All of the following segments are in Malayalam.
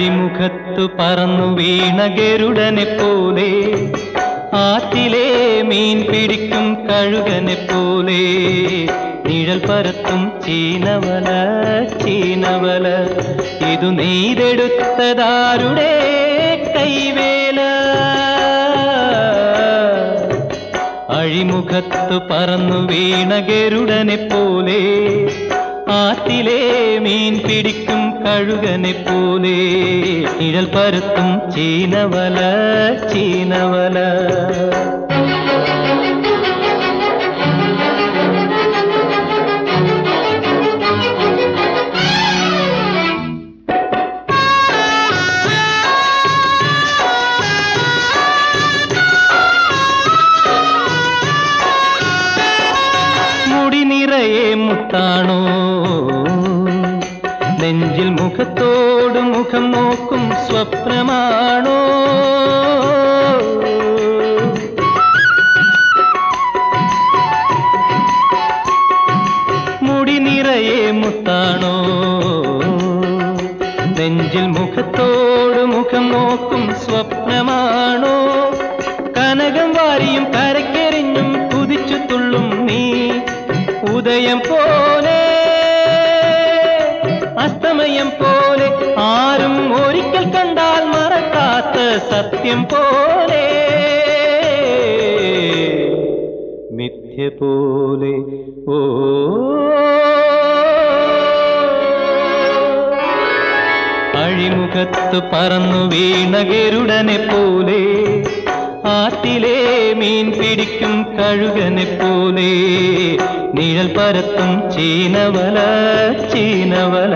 അഴിമുഖത്തു പറന്നു വീണ ഗരുഡനെ പോലെ ആറ്റിലെ മീൻ പിടിക്കും കഴുകനെ പോലെ നിഴൽ പരത്തും ചീനവല ചീനവല ഇതു നെയ്തെടുത്തതാരുടെ കൈവേല അഴിമുഖത്തു പറന്നു വീണ ഗരുഡനെ പോലെ ആറ്റിലെ മീൻ പിടിക്കും കഴുകനെ പോലെ നിഴൽ പരത്തും ചീനവല ചീനവല മുടി നിറയെ മുത്താണോ നെഞ്ചിൽ മുഖത്തോട് മുഖം നോക്കും സ്വപ്നമാണോ മുടി നിറയെ മുത്താണോ നെഞ്ചിൽ മുഖത്തോട് മുഖം നോക്കും സ്വപ്നമാണോ കനകം വാരിയും കരക്കെറിഞ്ഞും കുതിച്ചു തുള്ളും നീ ഉദയം പോലെ അസ്തമയം പോലെ ആരും ഒരിക്കൽ കണ്ടാൽ മറക്കാത്ത സത്യം പോലെ മിഥ്യ പോലെ ഓ അഴിമുഖത്ത് പറന്നു വീണ ഗരുഡനെ പോലെ ആറ്റിലെ മീൻ പിടിക്കും കഴുകനെ പോലെ നിഴൽ പരത്തും ചീനവല ചീനവല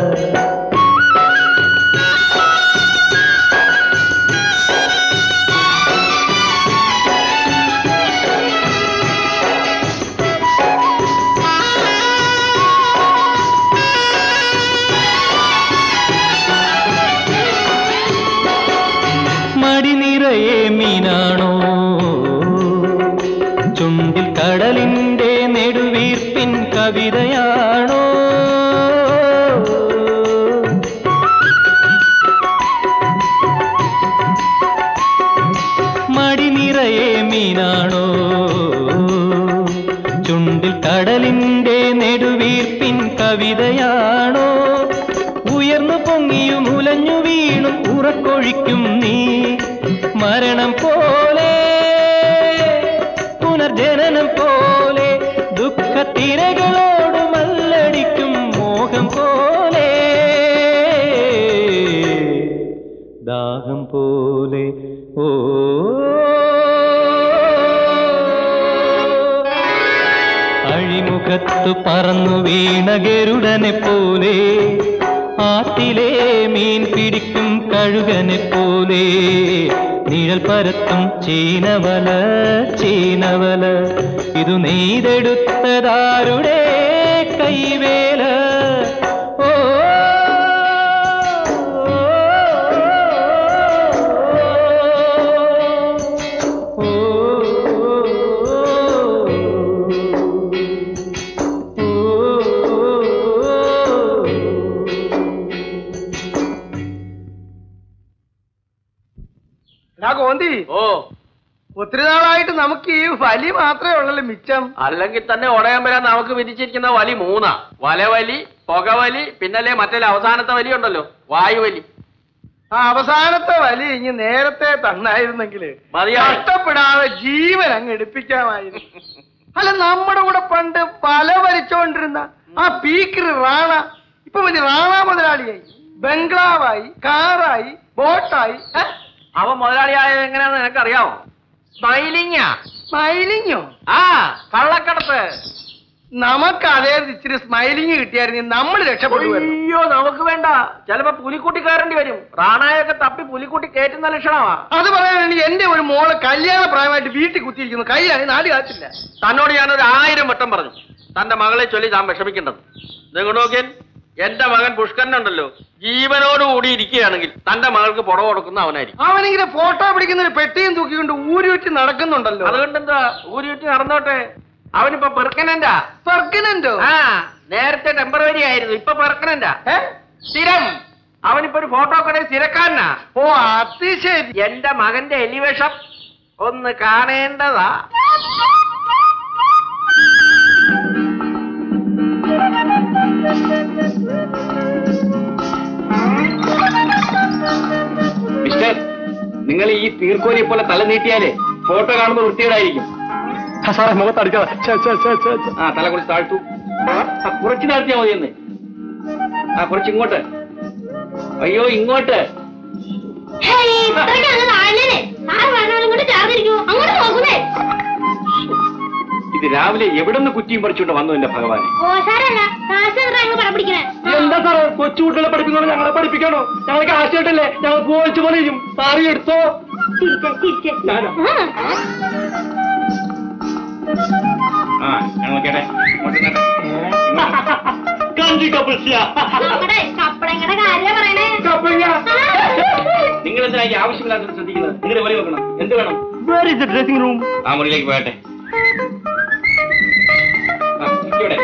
മടി നിറയെ മീനാണോ ചുണ്ടിൽ കടലിന്റെ നെടുവീർപ്പിൻ കവിതയാണോ മടി നിറയെ മീനാണോ ചുണ്ടിൽ കടലിന്റെ നെടുവീർപ്പിൻ കവിതയാണോ ഉയർന്നു പൊങ്ങിയും ഉലഞ്ഞു വീണും ഉറക്കൊഴിക്കും നീ മരണം പോലെ പുനർജനനം പോലെ ദുഃഖത്തിരകളോട് മല്ലടിക്കും മോഹം പോലെ ദാഹം പോലെ ഓ അഴിമുഖത്തു പറന്നു വീണ ഗരുഡനെ പോലെ ആറ്റിലെ മീൻ പിടിക്കും കഴുകനെ പോലെ നിഴൽ പരത്തും ചീനവല ചീനവല ഇതു നെയ്തെടുത്തതാരുടെ കൈവേല ഓ എടാ കോന്തി ഓ ഒത്തിരി നാളായിട്ട് നമുക്ക് ഈ വലി മാത്രമേ ഉള്ളല്ലോ മിച്ചം അല്ലെങ്കിൽ തന്നെ ഉടയാൻ വരാൻ നമുക്ക് വിധിച്ചിരിക്കുന്ന വലി മൂന്നാ വലവലി പുകവലി പിന്നല്ലേ മറ്റേ അവസാനത്തെ വലി ഉണ്ടല്ലോ വായുവലി ആ അവസാനത്തെ വലി ഇനി നേരത്തെ തന്നായിരുന്നെങ്കില് മതിയായി. കഷ്ടപ്പെടാതെ ജീവൻ അങ്ങ് എടുപ്പിക്കാമായിരുന്നു അല്ല നമ്മുടെ കൂടെ പണ്ട് പല വലിച്ചോണ്ടിരുന്ന ആ പീക്കർ റാണ ഇപ്പൊ വലിയ റാണ മുതലാളിയായി ബംഗ്ലാവായി കാറായി ബോട്ടായി ഏ? അവൻ മുതലാളിയായത് എങ്ങനെയാന്ന് നിനക്കറിയാമോ സ്മൈലിങ്ങാ സ്മൈലിങ്ങോ ആ കള്ളക്കടത്ത് നമുക്ക് അതേ ഇച്ചിരി സ്മൈലിങ് കിട്ടിയായിരുന്നു നമ്മൾ രക്ഷപ്പെടുമായിരുന്നു അയ്യോ നമുക്ക് വേണ്ട ചിലപ്പോ പുലിക്കുട്ടി കയറേണ്ടി വരും റാണായൊക്കെ തപ്പി പുലിക്കുട്ടി കയറ്റുന്ന ലക്ഷണമാ അത് പറയാനാണെങ്കിൽ എന്റെ ഒരു മോള് കല്യാണ പ്രായമായിട്ട് വീട്ടിൽ കുത്തിയിരിക്കുന്നു കയ്യിലാണ് നാല് കാത്തില്ല തന്നോട് ഞാനൊരു ആയിരം വട്ടം പറഞ്ഞു തന്റെ മകളെ ചൊല്ലി താൻ വിഷമിക്കേണ്ടത് നിങ്ങൾ നോക്കിയൻ എന്റെ മകൻ പുഷ്കരനുണ്ടല്ലോ ജീവനോടുകൂടി ഇരിക്കുകയാണെങ്കിൽ തന്റെ മകൾക്ക് പുറവ് കൊടുക്കുന്ന അവനായിരിക്കും അവനിങ്ങനെ ഫോട്ടോ പിടിക്കുന്ന ഒരു പെട്ടിയും തൂക്കിക്കൊണ്ട് ഊരുറ്റി നടക്കുന്നുണ്ടല്ലോ അതുകൊണ്ട് എന്താ ഊരിയിട്ട് നടന്നോട്ടെ അവനിപ്പോ പെർക്കനന്റാ പെർക്കനന്റോ ആ നേരത്തെ ടെമ്പററി ആയിരുന്നു ഇപ്പൊ പെർക്കനന്റാ ഏ? സ്ഥിരം അവനിപ്പോ ഒരു ഫോട്ടോ കട സ്ഥിരക്കാരനാ ഓ അത് ശരി എന്റെ മകന്റെ എലിവേഷം ഒന്ന് കാണേണ്ടതാ മിസ്റ്റർ നിങ്ങൾ ഈ തീർക്കോലിയെ പോലെ തല നീട്ടിയാലേ ഫോട്ടോ കാണുമ്പോൾ വൃത്തികേടായിരിക്കും സാറേ മുഖത്തടിക്കാതെ ആ തല കുറച്ച് താഴ്ത്തു ആ കുറച്ച് താഴ്ത്തിയാ മതിയെന്ന് ആ കുറച്ച് ഇങ്ങോട്ട് അയ്യോ ഇങ്ങോട്ട് ഹേയ്, ഇത്രയ്ക്ക് അങ്ങ് താഴ്ന്നേനെ. സാറ് പറഞ്ഞപോലെ ഇങ്ങോട്ട് ചേർന്നിരിക്കൂ. അങ്ങോട്ട് നോക്കുന്നേ. ഇത് രാവിലെ എവിടെ നിന്ന് കുറ്റിയും പറിച്ചുകൊണ്ട് വന്നു എന്റെ ഭഗവാനെ ഓ, സാരല്ല. കാശ് തന്നിട്ടാ അങ്ങ് പടം പിടിക്കണേ. ആ. എന്താ സാറേ കൊച്ചുകുട്ടികളെ പഠിപ്പിക്കണോ ഞങ്ങളെ പഠിപ്പിക്കണോ ഞങ്ങൾക്ക് ആശയട്ടല്ലേ ഞങ്ങൾ പോയിച്ചു പോലെ ചെയ്യും സാറി എടുത്തോ തിരിച്ച്, തിരിച്ച്. ഞാനോ? ആ. ആ ഞങ്ങൾ കേട്ടെ കഞ്ചി കപ്പിൾസിയ നമ്മുടെ കപ്പടങ്ങടെ കാര്യാ പറയണേ. കപ്പങ്ങ ആ. നിങ്ങൾ എന്തിനാ ഈ ആവശ്യമില്ലാത്തത് ശ്രദ്ധിക്കുന്നത് നിങ്ങളുടെ വഴി വെക്കണം എന്ത് വേണം where is the dressing room ആ മുറിയിലേക്ക് പോകട്ടെ ആ, ഇവിടെ.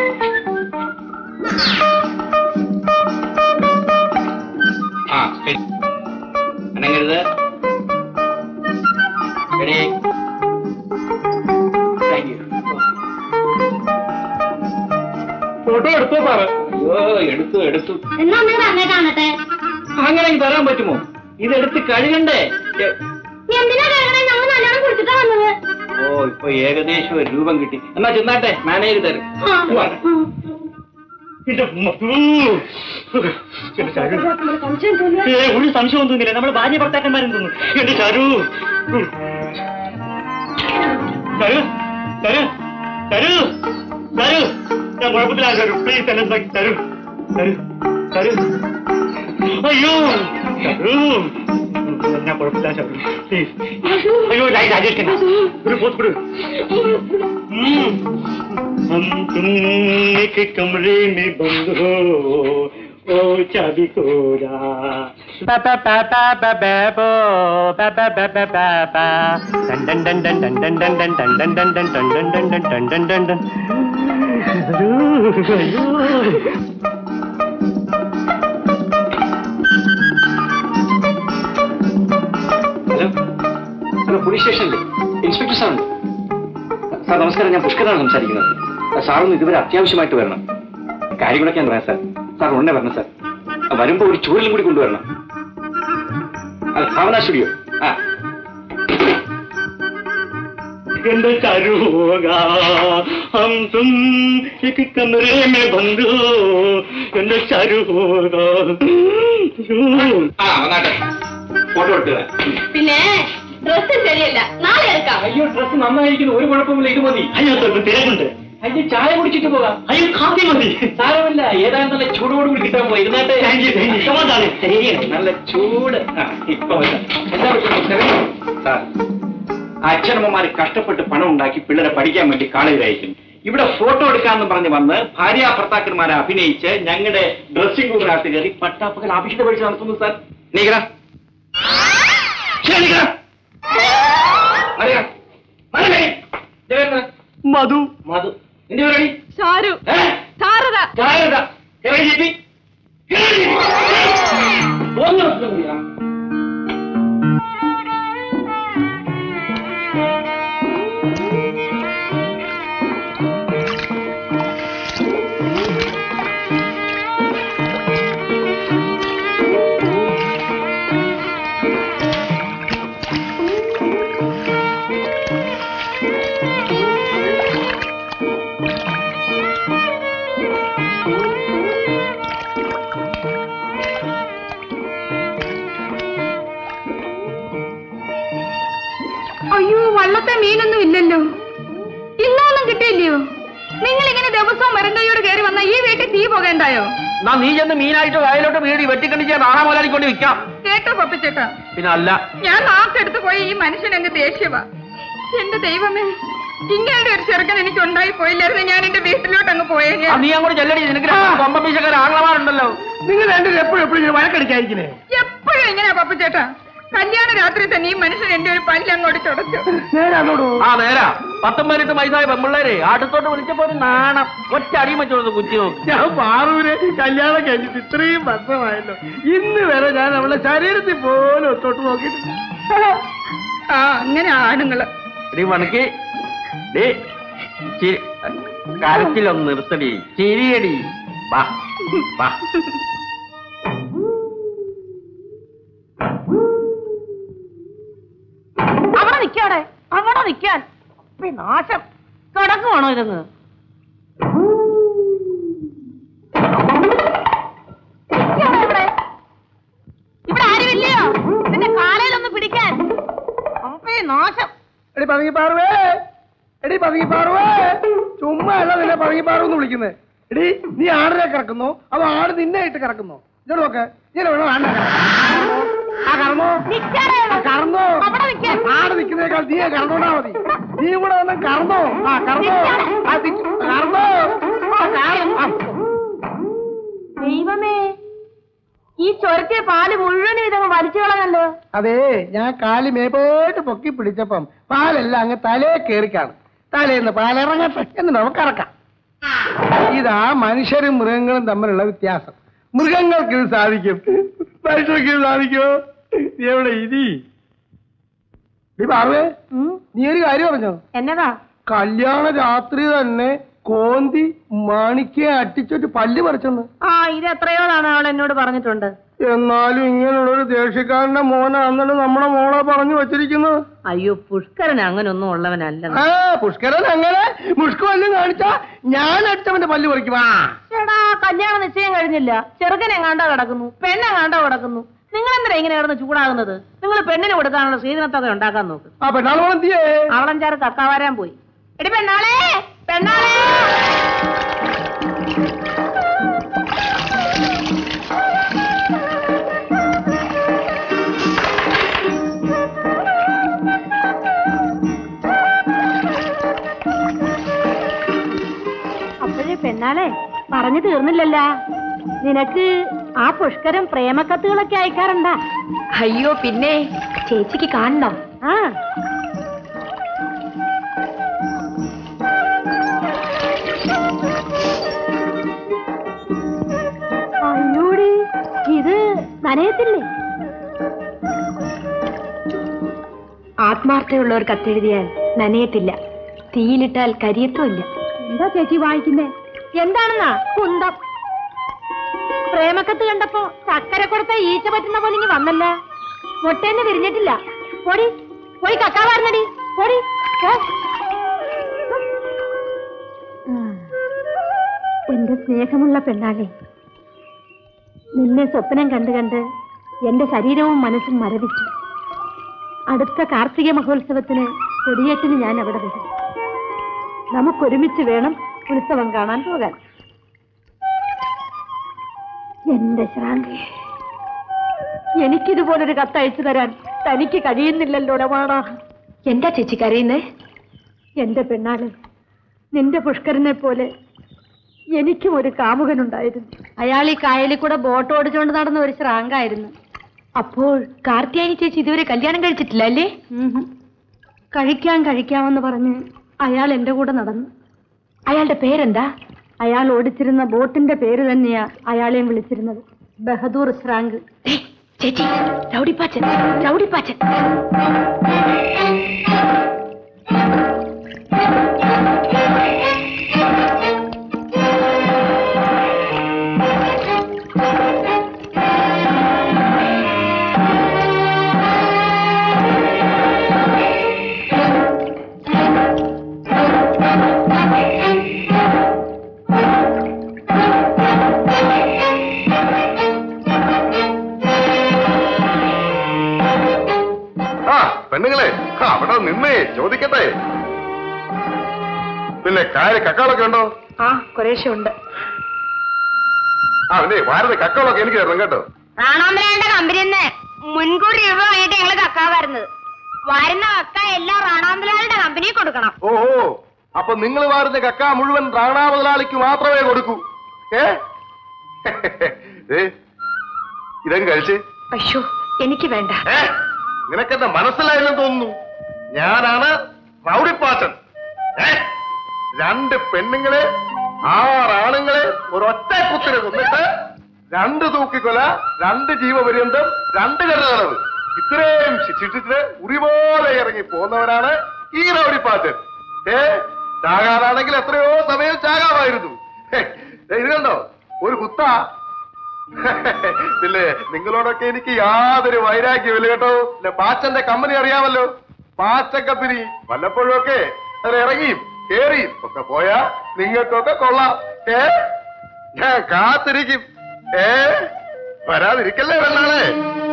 ആ ശരി അനങ്ങരുത് ശരി താങ്ക് യു ഫോട്ടോ എടുത്തോ സാറ് അയ്യോ എടുത്തു എടുത്തു എന്നാ ഒന്ന് തന്നെ കാണട്ടെ അങ്ങനെ തരാൻ പറ്റുമോ ഇതെടുത്ത് കഴുകണ്ടേ എ- നീ എന്തിനാ കഴുകണേ? ഞങ്ങൾ നല്ലോണം കുളിച്ചിട്ടാ വന്നത്. ഓ ഇപ്പൊ ഏകദേശം ഒരു രൂപം കിട്ടി എന്നാ ചെന്നാട്ടെ മാനേജർ തരും ആ. വാ. ഉം. എന്റെ മധു. എന്റെ ചാരു. സംശയം തോന്നിയാ? ഏ, ഒരു സംശയം തോന്നില്ല നമ്മുടെ ഭാര്യ ഭർത്താക്കന്മാരും തോന്നുന്നു എന്റെ ചരു ചരു ചരു ചരു ചരു ഞാൻ കുഴപ്പത്തിലാണ് ചരു പ്ലീസ് എന്നെ ഒന്ന് ചരു ചരു ചരു അയ്യോ ചരു ഞാൻ കുഴപ്പത്തില്ല ചരു പ്ലീസ് അയ്യോ രാജേഷ് ഒരു പോത്ത് കൊടു हम तुम एक कमरे में बंद हो ओ चाबी खोरा ഹലോ ഹലോ പോലീസ് സ്റ്റേഷനിലെ ഇൻസ്പെക്ടർ സാറുണ്ട് സാർ നമസ്കാരം ഞാൻ പുഷ്കരാണ് സംസാരിക്കുന്നത് സാറൊന്ന് ഇതുവരെ അത്യാവശ്യമായിട്ട് വരണം കാര്യങ്ങളൊക്കെ ഞാൻ പറയാം സാർ സാർ ഉടനെ വരണം സാർ വരുമ്പോ ഒരു ചൂരലും കൂടി കൊണ്ടുവരണം അത് ഭാവന സ്റ്റുഡിയോ ആ എന്റെ ചരു ഹം തും एक कमरे में बंद हो എന്റെ ചരു ആ വന്നാട്ടെ ഫോട്ടോ എടുത്തത് പിന്നെ ഡ്രസ് ശരിയല്ല നാളെ എടുക്കാം അയ്യോ ഡ്രസ് നന്നായിരിക്കുന്നു ഒരു കുഴപ്പമില്ല ഇത് മതി അയ്യോ സ്വല്പം തിരക്കുണ്ട് അയ്യോ ചായ കുടിച്ചിട്ട് പോകാം അയ്യോ കാപ്പി മതി സാരമില്ല ഏതായാലും നല്ല ചൂടോട് കൂടി കിട്ടാൻ പോയി ഇരുന്നാട്ടെ ശരിയാണ് നല്ല ചൂട് ആ, ഇപ്പൊ വരാം. എന്താ പറ്റുന്നത്? സാർ അച്ഛനമ്മമാര് കഷ്ടപ്പെട്ട് പണം ഉണ്ടാക്കി പിള്ളേരെ പഠിക്കാൻ വേണ്ടി കാളയിൽ അയക്കും ഇവിടെ ഫോട്ടോ എടുക്കാന്ന് പറഞ്ഞ് വന്ന് ഭാര്യ ഭർത്താക്കന്മാരെ അഭിനയിച്ച് ഞങ്ങളുടെ ഡ്രസ്സിംഗ് റൂമിനകത്ത് കയറി പട്ടാപ്പകൽ അഭിഷിത പരീക്ഷ നടത്തുന്നു സാർ നീക്കറ ശരി നീക്കറ മറിയാ മധു മധു നിന്റെ പേരടി ഷാരു ഏ? ശാരദ ചായത ഇറങ്ങി ചേപ്പി ഇറങ്ങി ചേപ്പി. ഒന്ന് വർഷം കൂടിയാ. അയ്യോ വള്ളത്തെ മീനൊന്നും ഇല്ലല്ലോ ഇന്നൊന്നും കിട്ടിയില്ലയോ നിങ്ങൾ ഇങ്ങനെ ദിവസവും മരന്തയോട് കയറി വന്ന ഈ വീട്ടിൽ തീ പോകേണ്ടായോ എന്നാ നീ ചെന്ന് മീനായിട്ട് വയലോട്ട് വീടി വെട്ടിക്കണിച്ച് നാളെ മുതലാളിക്കൊണ്ട് വിൽക്കാം കേട്ടോ പപ്പിച്ചേട്ടാ പിന്നെ അല്ല ഞാൻ നാർത്തെടുത്ത് പോയി ഈ മനുഷ്യൻ എന്റെ ദേഷ്യവാ എന്റെ ദൈവമേ ഇങ്ങനെ ഒരു ചെറുക്കൻ എനിക്ക് ഉണ്ടായി പോയില്ലായിരുന്നു ഞാൻ എന്റെ വീട്ടിലോട്ട് അങ്ങ് പോയേനെ ആ, നീ അങ്ങോട്ട് ചെല്ലടി നിനക്ക് കൊമ്പപ്പീശക്കാർ ആങ്ങളമാരുണ്ടല്ലോ നിങ്ങൾ രണ്ടുപേരും എപ്പോഴും എപ്പോഴും ഇങ്ങനെ വഴക്കടിക്കാതിരിക്കണേ എപ്പോഴും എങ്ങനെയാ പപ്പിച്ചേട്ടാ കല്യാണ രാത്രി തന്നെ ഈ മനുഷ്യൻ എന്റെ ഒരു പല്ല് അങ്ങോട്ട് ചുടച്ചു നേരാണോടോ ആ നേരാ പത്തും പതിനെട്ട് വയസ്സായ പെമ്പിള്ളേരെ അടുത്തോട്ട് വിളിച്ചപ്പോ ഒരു നാണം ഒറ്റ അടിയും വെച്ചോളൂ കുത്തി നോക്കി ഞാൻ പാറൂര് കല്യാണം കഴിഞ്ഞിട്ട് ഇത്രയും വർഷമായല്ലോ ഇന്ന് വരെ ഞാൻ അവളെ ശരീരത്തിൽ പോലും ഒത്തോട്ട് നോക്കിയിട്ടില്ല ആ അങ്ങനെ ആണുങ്ങള് എടി മണക്ക് ഡേ കരച്ചിലൊന്ന് നിർത്തടി ചിരിയടി വാ വാ അവിടെ നിൽക്കാടെ അവിടെ നിൽക്കാൻ ഇപ്പൊ ഈ നാശം കിടക്കുവാണോ ഇതങ്ങ് നിൽക്കാടെ ഇവിടെ ഇവിടെ ആരുമില്ലയോ നിന്റെ കാലയിലൊന്ന് പിടിക്കാൻ അപ്പൊ ഈ നാശം എടി പതുങ്ങി പാറുവേ എടി പതുങ്ങി പാറുവേ ചുമ്മാ അല്ല നിന്നെ പതുങ്ങി പാറു എന്ന് വിളിക്കുന്നത് എടി നീ ആടിനെ കിടക്കുന്നോ അതോ ആട് നിന്നെ ഇട്ട് കിടക്കുന്നോ ഇങ്ങോട്ട് നോക്ക് ഇങ്ങനെ വേണോ ആടിനെ കിടക്കാൻ? ആ കറന്നോ നിൽക്കാടെ ആ കറന്നോ അവിടെ നിൽക്കാൻ ആട് നിൽക്കുന്നേക്കാൾ നീ കറന്നോണ്ടാ മതി നീ കൂടെ വന്ന് കറന്നോ ആ കറന്നോ ആ നിക്ക്- കറന്നോ ആ, കറ- ആ. ദൈവമേ ഈ ചൊരത്തിയ പാല് മുഴുവനും ഇതങ്ങ് വലിച്ചു കളഞ്ഞല്ലോ അതെ ഞാൻ കാലി മേപ്പോട്ട് പൊക്കി പിടിച്ചപ്പം പാലെല്ലാം അങ്ങ് തലേ കയറിക്കാണ് തലേന്ന് പാലിറങ്ങട്ടെ എന്ന് നമുക്ക് ഇറക്കാം ഇതാ മനുഷ്യരും മൃഗങ്ങളും തമ്മിലുള്ള വ്യത്യാസം മൃഗങ്ങൾക്ക് ഇത് സാധിക്കും മനുഷ്യർക്ക് ഇത് സാധിക്കുമോ നീ എവിടെ ഇനി നീ പാർവേ നീ ഒരു കാര്യം പറഞ്ഞോ എന്നതാ കല്യാണ രാത്രി തന്നെ കോന്തി മാണിക്കെ അട്ടിച്ചൊരു പല്ല് പറിച്ചെന്ന് ആ ഇത് എത്രയോ തവണ അവൾ എന്നോട് പറഞ്ഞിട്ടുണ്ട് എന്നാലും ഇങ്ങനെയുള്ള ഒരു ദേഷ്യക്കാരന്റെ മോനാണെന്നാണ് നമ്മുടെ മോളെ പറഞ്ഞു വച്ചിരിക്കുന്നത് അയ്യോ പുഷ്കരൻ അങ്ങനൊന്നും ഉള്ളവനല്ല ആ പുഷ്കരൻ അങ്ങനെ മുഷ്കു വല്ലതും കാണിച്ചാ ഞാൻ അടിച്ചവന്റെ പല്ല് പറിക്കും ആ ചേടാ കല്യാണ നിശ്ചയം കഴിഞ്ഞില്ല ചെറുക്കൻ എങ്ങാണ്ടാ കിടക്കുന്നു പെണ്ണെങ്ങാണ്ടാ കിടക്കുന്നു നിങ്ങൾ എന്തിനാ ഇങ്ങനെ കിടന്ന് ചൂടാകുന്നത് നിങ്ങൾ പെണ്ണിന് കൊടുക്കാനുള്ള സ്വീകരണത്തൊക്കെ ഉണ്ടാക്കാൻ നോക്ക് ആ പെണ്ണാള് വളർത്തിയേ അവളഞ്ചാറ് കക്കാവാരാൻ പോയി എടി പെണ്ണാളെ പെണ്ണാളെ അപ്പോഴേ പെണ്ണാളെ പറഞ്ഞു തീർന്നില്ലല്ല നിനക്ക് ആ പുഷ്കരം പ്രേമക്കത്തുകളൊക്കെ അയക്കാറുണ്ടാ അയ്യോ പിന്നെ ചേച്ചിക്ക് കാണണം ആ അയ്യോടി ഇത് നനയത്തില്ലേ ആത്മാർത്ഥമുള്ള ഒരു കത്തെഴുതിയാൽ നനയത്തില്ല തീയിലിട്ടാൽ കരിയത്തുമില്ല എന്താ ചേച്ചി വായിക്കുന്നേ എന്താണെന്നാ കുന്തം പ്രേമക്കത്ത് കണ്ടപ്പോ ചക്കര കൊടുത്ത ഈച്ച പറ്റുന്ന പോലെ ഇനി വന്നല്ല മുട്ടേന്ന് വിരിഞ്ഞിട്ടില്ല പോടി പോയി കക്കാവാർന്നടി പോടി പോ. എന്റെ സ്നേഹമുള്ള പെണ്ണാളെ നിന്നെ സ്വപ്നം കണ്ട് കണ്ട് എന്റെ ശരീരവും മനസ്സും മരവിച്ചു അടുത്ത കാർത്തിക മഹോത്സവത്തിന് കൊടിയേറ്റിന് ഞാൻ അവിടെ വരും നമുക്കൊരുമിച്ച് വേണം ഉത്സവം കാണാൻ പോകാൻ എന്റെ ശ്രാങ്കി എനിക്കിതുപോലൊരു കത്ത് അയച്ചു തരാൻ തനിക്ക് കഴിയുന്നില്ലല്ലോ ഡമാണ എന്താ ചേച്ചി കരയുന്നേ എന്റെ പെണ്ണാള് നിന്റെ പുഷ്കരനെ പോലെ എനിക്കും ഒരു കാമുകനുണ്ടായിരുന്നു അയാൾ ഈ കായലിൽ കൂടെ ബോട്ട് ഓടിച്ചുകൊണ്ട് നടന്ന ഒരു ശ്രാങ്കായിരുന്നു അപ്പോൾ കാർത്തിയാനി ചേച്ചി ഇതുവരെ കല്യാണം കഴിച്ചിട്ടില്ല അല്ലേ കഴിക്കാൻ കഴിക്കാമെന്ന് പറഞ്ഞ് അയാൾ എന്റെ കൂടെ നടന്നു അയാളുടെ പേരെന്താ അയാൾ ഓടിച്ചിരുന്ന ബോട്ടിന്റെ പേര് തന്നെയാ അയാളെയും വിളിച്ചിരുന്നത് ബഹദൂർ ശ്രാങ്ക് ദേ, ചേച്ചി രൗഡിപ്പാച്ചൻ രൗഡിപ്പാച്ചൻ ആ പെണ്ണുങ്ങളെ ആ, അവിടെ നിന്നേ ചോദിക്കട്ടെ പിന്നെ കാര് കക്കാളൊക്കെ ഉണ്ടോ ആ കുറേശ്ശെ ഉണ്ട് ആ പിന്നെ വാരത് കക്കാളൊക്കെ എനിക്ക് തരണം കേട്ടോ റാണാമ്പലയുടെ കമ്പനിന്ന് മുൻകൂർ രൂപ വാങ്ങിയിട്ട് ഞങ്ങള് കക്ക വരുന്നത് വരുന്ന കക്ക എല്ലാം റാണാമ്പലയുടെ കമ്പനി കൊടുക്കണം ഓഹോ അപ്പൊ നിങ്ങൾ വാരുന്ന കക്ക മുഴുവൻ റാണാ മുതലാളിക്ക് മാത്രമേ കൊടുക്കൂ ഏ ഏ, ഇതങ്ങ് കഴിച്ച് അയ്യോ എനിക്ക് വേണ്ട ഏ നിനക്കെന്നെ മനസ്സിലായില്ലെന്ന് തോന്നുന്നു ഞാനാണ് റൗഡിപ്പാച്ചൻ രണ്ട് പെണ്ണുങ്ങളെ ആറാണുങ്ങളെ ഒരൊറ്റ കുത്തിന് കൊന്നിട്ട് രണ്ട് തൂക്കിക്കൊല രണ്ട് ജീവപര്യന്തം രണ്ട് കരുതളവ് ഇത്രയും ശിക്ഷിച്ചിട്ട് ഉറിപോലെ ഇറങ്ങി പോകുന്നവരാണ് ഈ റൗഡിപ്പാച്ചൻ ഏ ചാകാനാണെങ്കിൽ എത്രയോ സമയം ചാകാമായിരുന്നു ഹേ, ദേ ഇത് കണ്ടോ ഒരു കുത്ത പിന്നെ നിങ്ങളോടൊക്കെ എനിക്ക് യാതൊരു വൈരാഗ്യമില്ല കേട്ടോ ഇല്ല പാച്ചന്റെ കമ്പനി അറിയാമല്ലോ പാച്ച കമ്പനി വല്ലപ്പോഴും ഒക്കെ അത് ഇറങ്ങിയും കേറിയും ഒക്കെ പോയാ നിങ്ങൾക്കൊക്കെ കൊള്ളാം ഏ ഞാൻ കാത്തിരിക്കും ഏ വരാതിരിക്കല്ലേ വെള്ളാളെ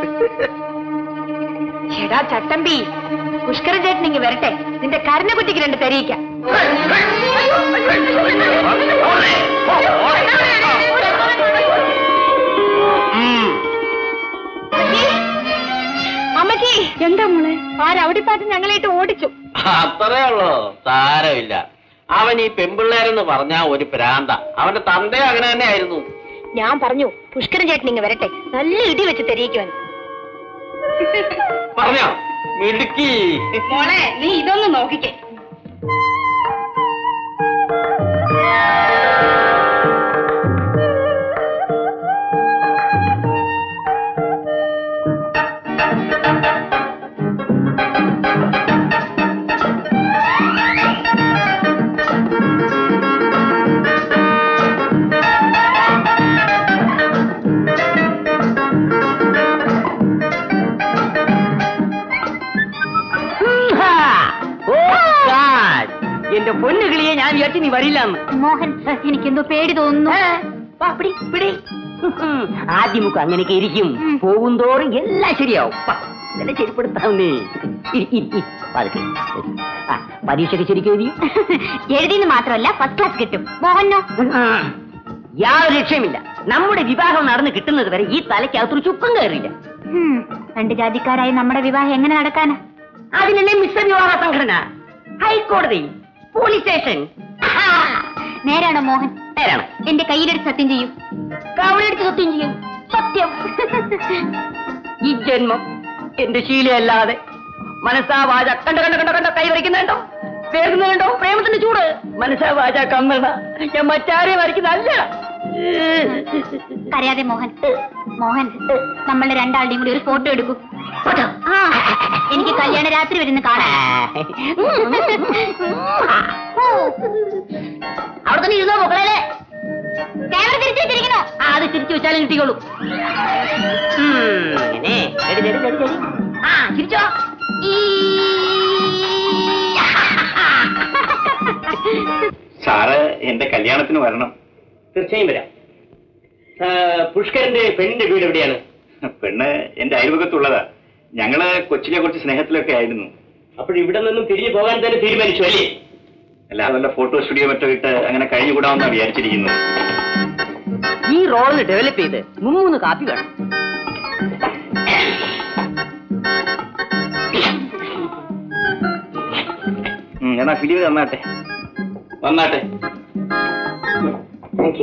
ചേടാ ചട്ടമ്പി പുഷ്കരൻ ചേട്ടൻ ഇങ്ങ് വരട്ടെ നിന്റെ കരഞ്ഞ കുട്ടിക്ക് രണ്ട് തെരയിക്കാം അമ്മച്ചി എന്താ മോളെ ആ രൗഡിപ്പാട്ട് ഞങ്ങളായിട്ട് ഓടിച്ചു അത്രേ ഉള്ളൂ സാരമില്ല അവൻ ഈ പെമ്പിള്ളേരെന്ന് പറഞ്ഞ ഒരു പ്രാന്ത അവന്റെ തന്ത അങ്ങനെ തന്നെ ആയിരുന്നു ഞാൻ പറഞ്ഞു പുഷ്കരൻ ചേട്ടൻ ഇങ്ങ് വരട്ടെ നല്ല ഇടി വെച്ച് തെരയിക്കുവാൻ പറഞ്ഞോ മിടുക്കി മോളെ നീ ഇതൊന്ന് നോക്കിക്കേ എന്റെ പൊന്നു കിളിയെ ഞാൻ വിചാരിച്ചു നീ വരില്ലെന്ന് മോഹൻ എനിക്കെന്തോ പേടി തോന്നുന്നു ആദ്യമൊക്കെ അങ്ങനെയൊക്കെ ഇരിക്കും പോകും തോറും എല്ലാം ശരിയാവും വാ, ഇതെല്ലാം ശരിപ്പെടുത്താവുന്നേ ഇരി, ഇരി, ഇരി. പതുക്കെ. ആ, പരീക്ഷയ്ക്ക് ശരിക്കും എഴുതി എഴുതിന്ന് മാത്രമല്ല ഫസ്റ്റ് ക്ലാസ് കിട്ടും മോഹനോ യാതൊരു ലക്ഷ്യമില്ല നമ്മുടെ വിവാഹം നടന്ന് കിട്ടുന്നത് വരെ ഈ തലയ്ക്കകത്തൊരു ചുക്കം കയറിയില്ല ഹും, രണ്ട് ജാതിക്കാരായി നമ്മുടെ വിവാഹം എങ്ങനെ നടക്കാനാ അതിനല്ലേ മിശ്ര വിവാഹ സംഘടന ഹൈക്കോടതി പോലീസ് സ്റ്റേഷൻ നേരാണോ മോഹൻ നേരാണ് എന്റെ കയ്യിലെടുത്ത് സത്യം ചെയ്യൂ കവളെടുത്ത് സത്യം ചെയ്യും സത്യം ഈ ജന്മം എന്റെ ശീലയല്ലാതെ മനസ്സാ വാച കണ്ട കണ്ട കണ്ട കണ്ട കൈ വരയ്ക്കുന്നുണ്ടോ വേർക്കുന്നുണ്ടോ പ്രേമത്തിന്റെ ചൂട് മനസ്സാ വാച കമ്മണ ഞാൻ മറ്റാരെ വരയ്ക്കുന്നല്ല കരയാതെ മോഹൻ മോഹൻ നമ്മളുടെ രണ്ടാളുടെയും കൂടി ഒരു ഫോട്ടോ എടുക്കൂ ആ എനിക്ക് കല്യാണ രാത്രി വരുന്ന കാണാം അവിടെ തന്നെ ഇരുന്നോ മക്കളെ ക്യാമറ തിരിച്ചു വെച്ചിരിക്കണോ ആ അത് തിരിച്ചു വെച്ചാലും കിട്ടിക്കോളൂ ഉം, ഇങ്ങനെ. എടി, എടി, എടി, എടി. ആ ചിരിച്ചോ ഈ. സാറ് എന്റെ കല്യാണത്തിന് വരണം തീർച്ചയായും വരാം ആ, പുഷ്കരന്റെ പെണ്ണിന്റെ വീട് എവിടെയാണ് പെണ്ണ് എന്റെ അയൽവകത്തുള്ളതാ ഞങ്ങള് കൊച്ചിലെ കുറച്ച് സ്നേഹത്തിലൊക്കെ ആയിരുന്നു അപ്പോൾ ഇവിടെ നിന്നും തിരിഞ്ഞു പോകാൻ തന്നെ തീരുമാനിച്ചു അല്ലേ അല്ല വല്ല ഫോട്ടോ സ്റ്റുഡിയോ മറ്റോ ഇട്ട് അങ്ങനെ കഴിഞ്ഞുകൂടാമെന്നാണ് വിചാരിച്ചിരിക്കുന്നത് ഈ റോളിന് ഡെവലപ്പ് ചെയ്ത് മൂന്ന് കാപ്പി വേണം ഉം, എന്നാ ഫിലിം തന്നാട്ടെ വന്നാട്ടെ താങ്ക് യു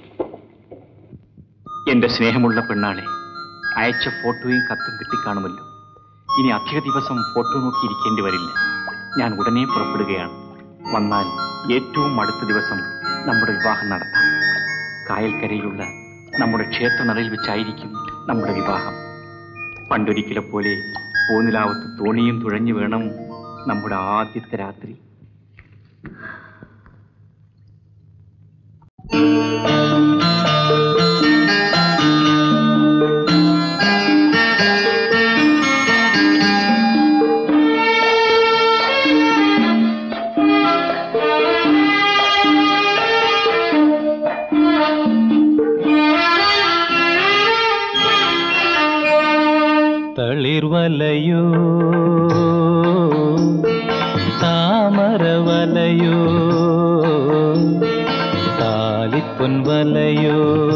എന്റെ സ്നേഹമുള്ള പെണ്ണാളെ അയച്ച ഫോട്ടോയും കത്തും കിട്ടിക്കാണുമല്ലോ ഇനി അധിക ദിവസം ഫോട്ടോ നോക്കി ഇരിക്കേണ്ടി വരില്ല ഞാൻ ഉടനെ പുറപ്പെടുകയാണ് വന്നാൽ ഏറ്റവും അടുത്ത ദിവസം നമ്മുടെ വിവാഹം നടത്താം കായൽക്കരയിലുള്ള നമ്മുടെ ക്ഷേത്രനടയിൽ വെച്ചായിരിക്കും നമ്മുടെ വിവാഹം പണ്ടൊരിക്കലെ പോലെ പൂനിലാവത്ത് തോണിയും തുഴഞ്ഞു വേണം നമ്മുടെ ആദ്യത്തെ രാത്രി തളിർവലയോ താമരവലയോ താലിപ്പൊൻവലയോ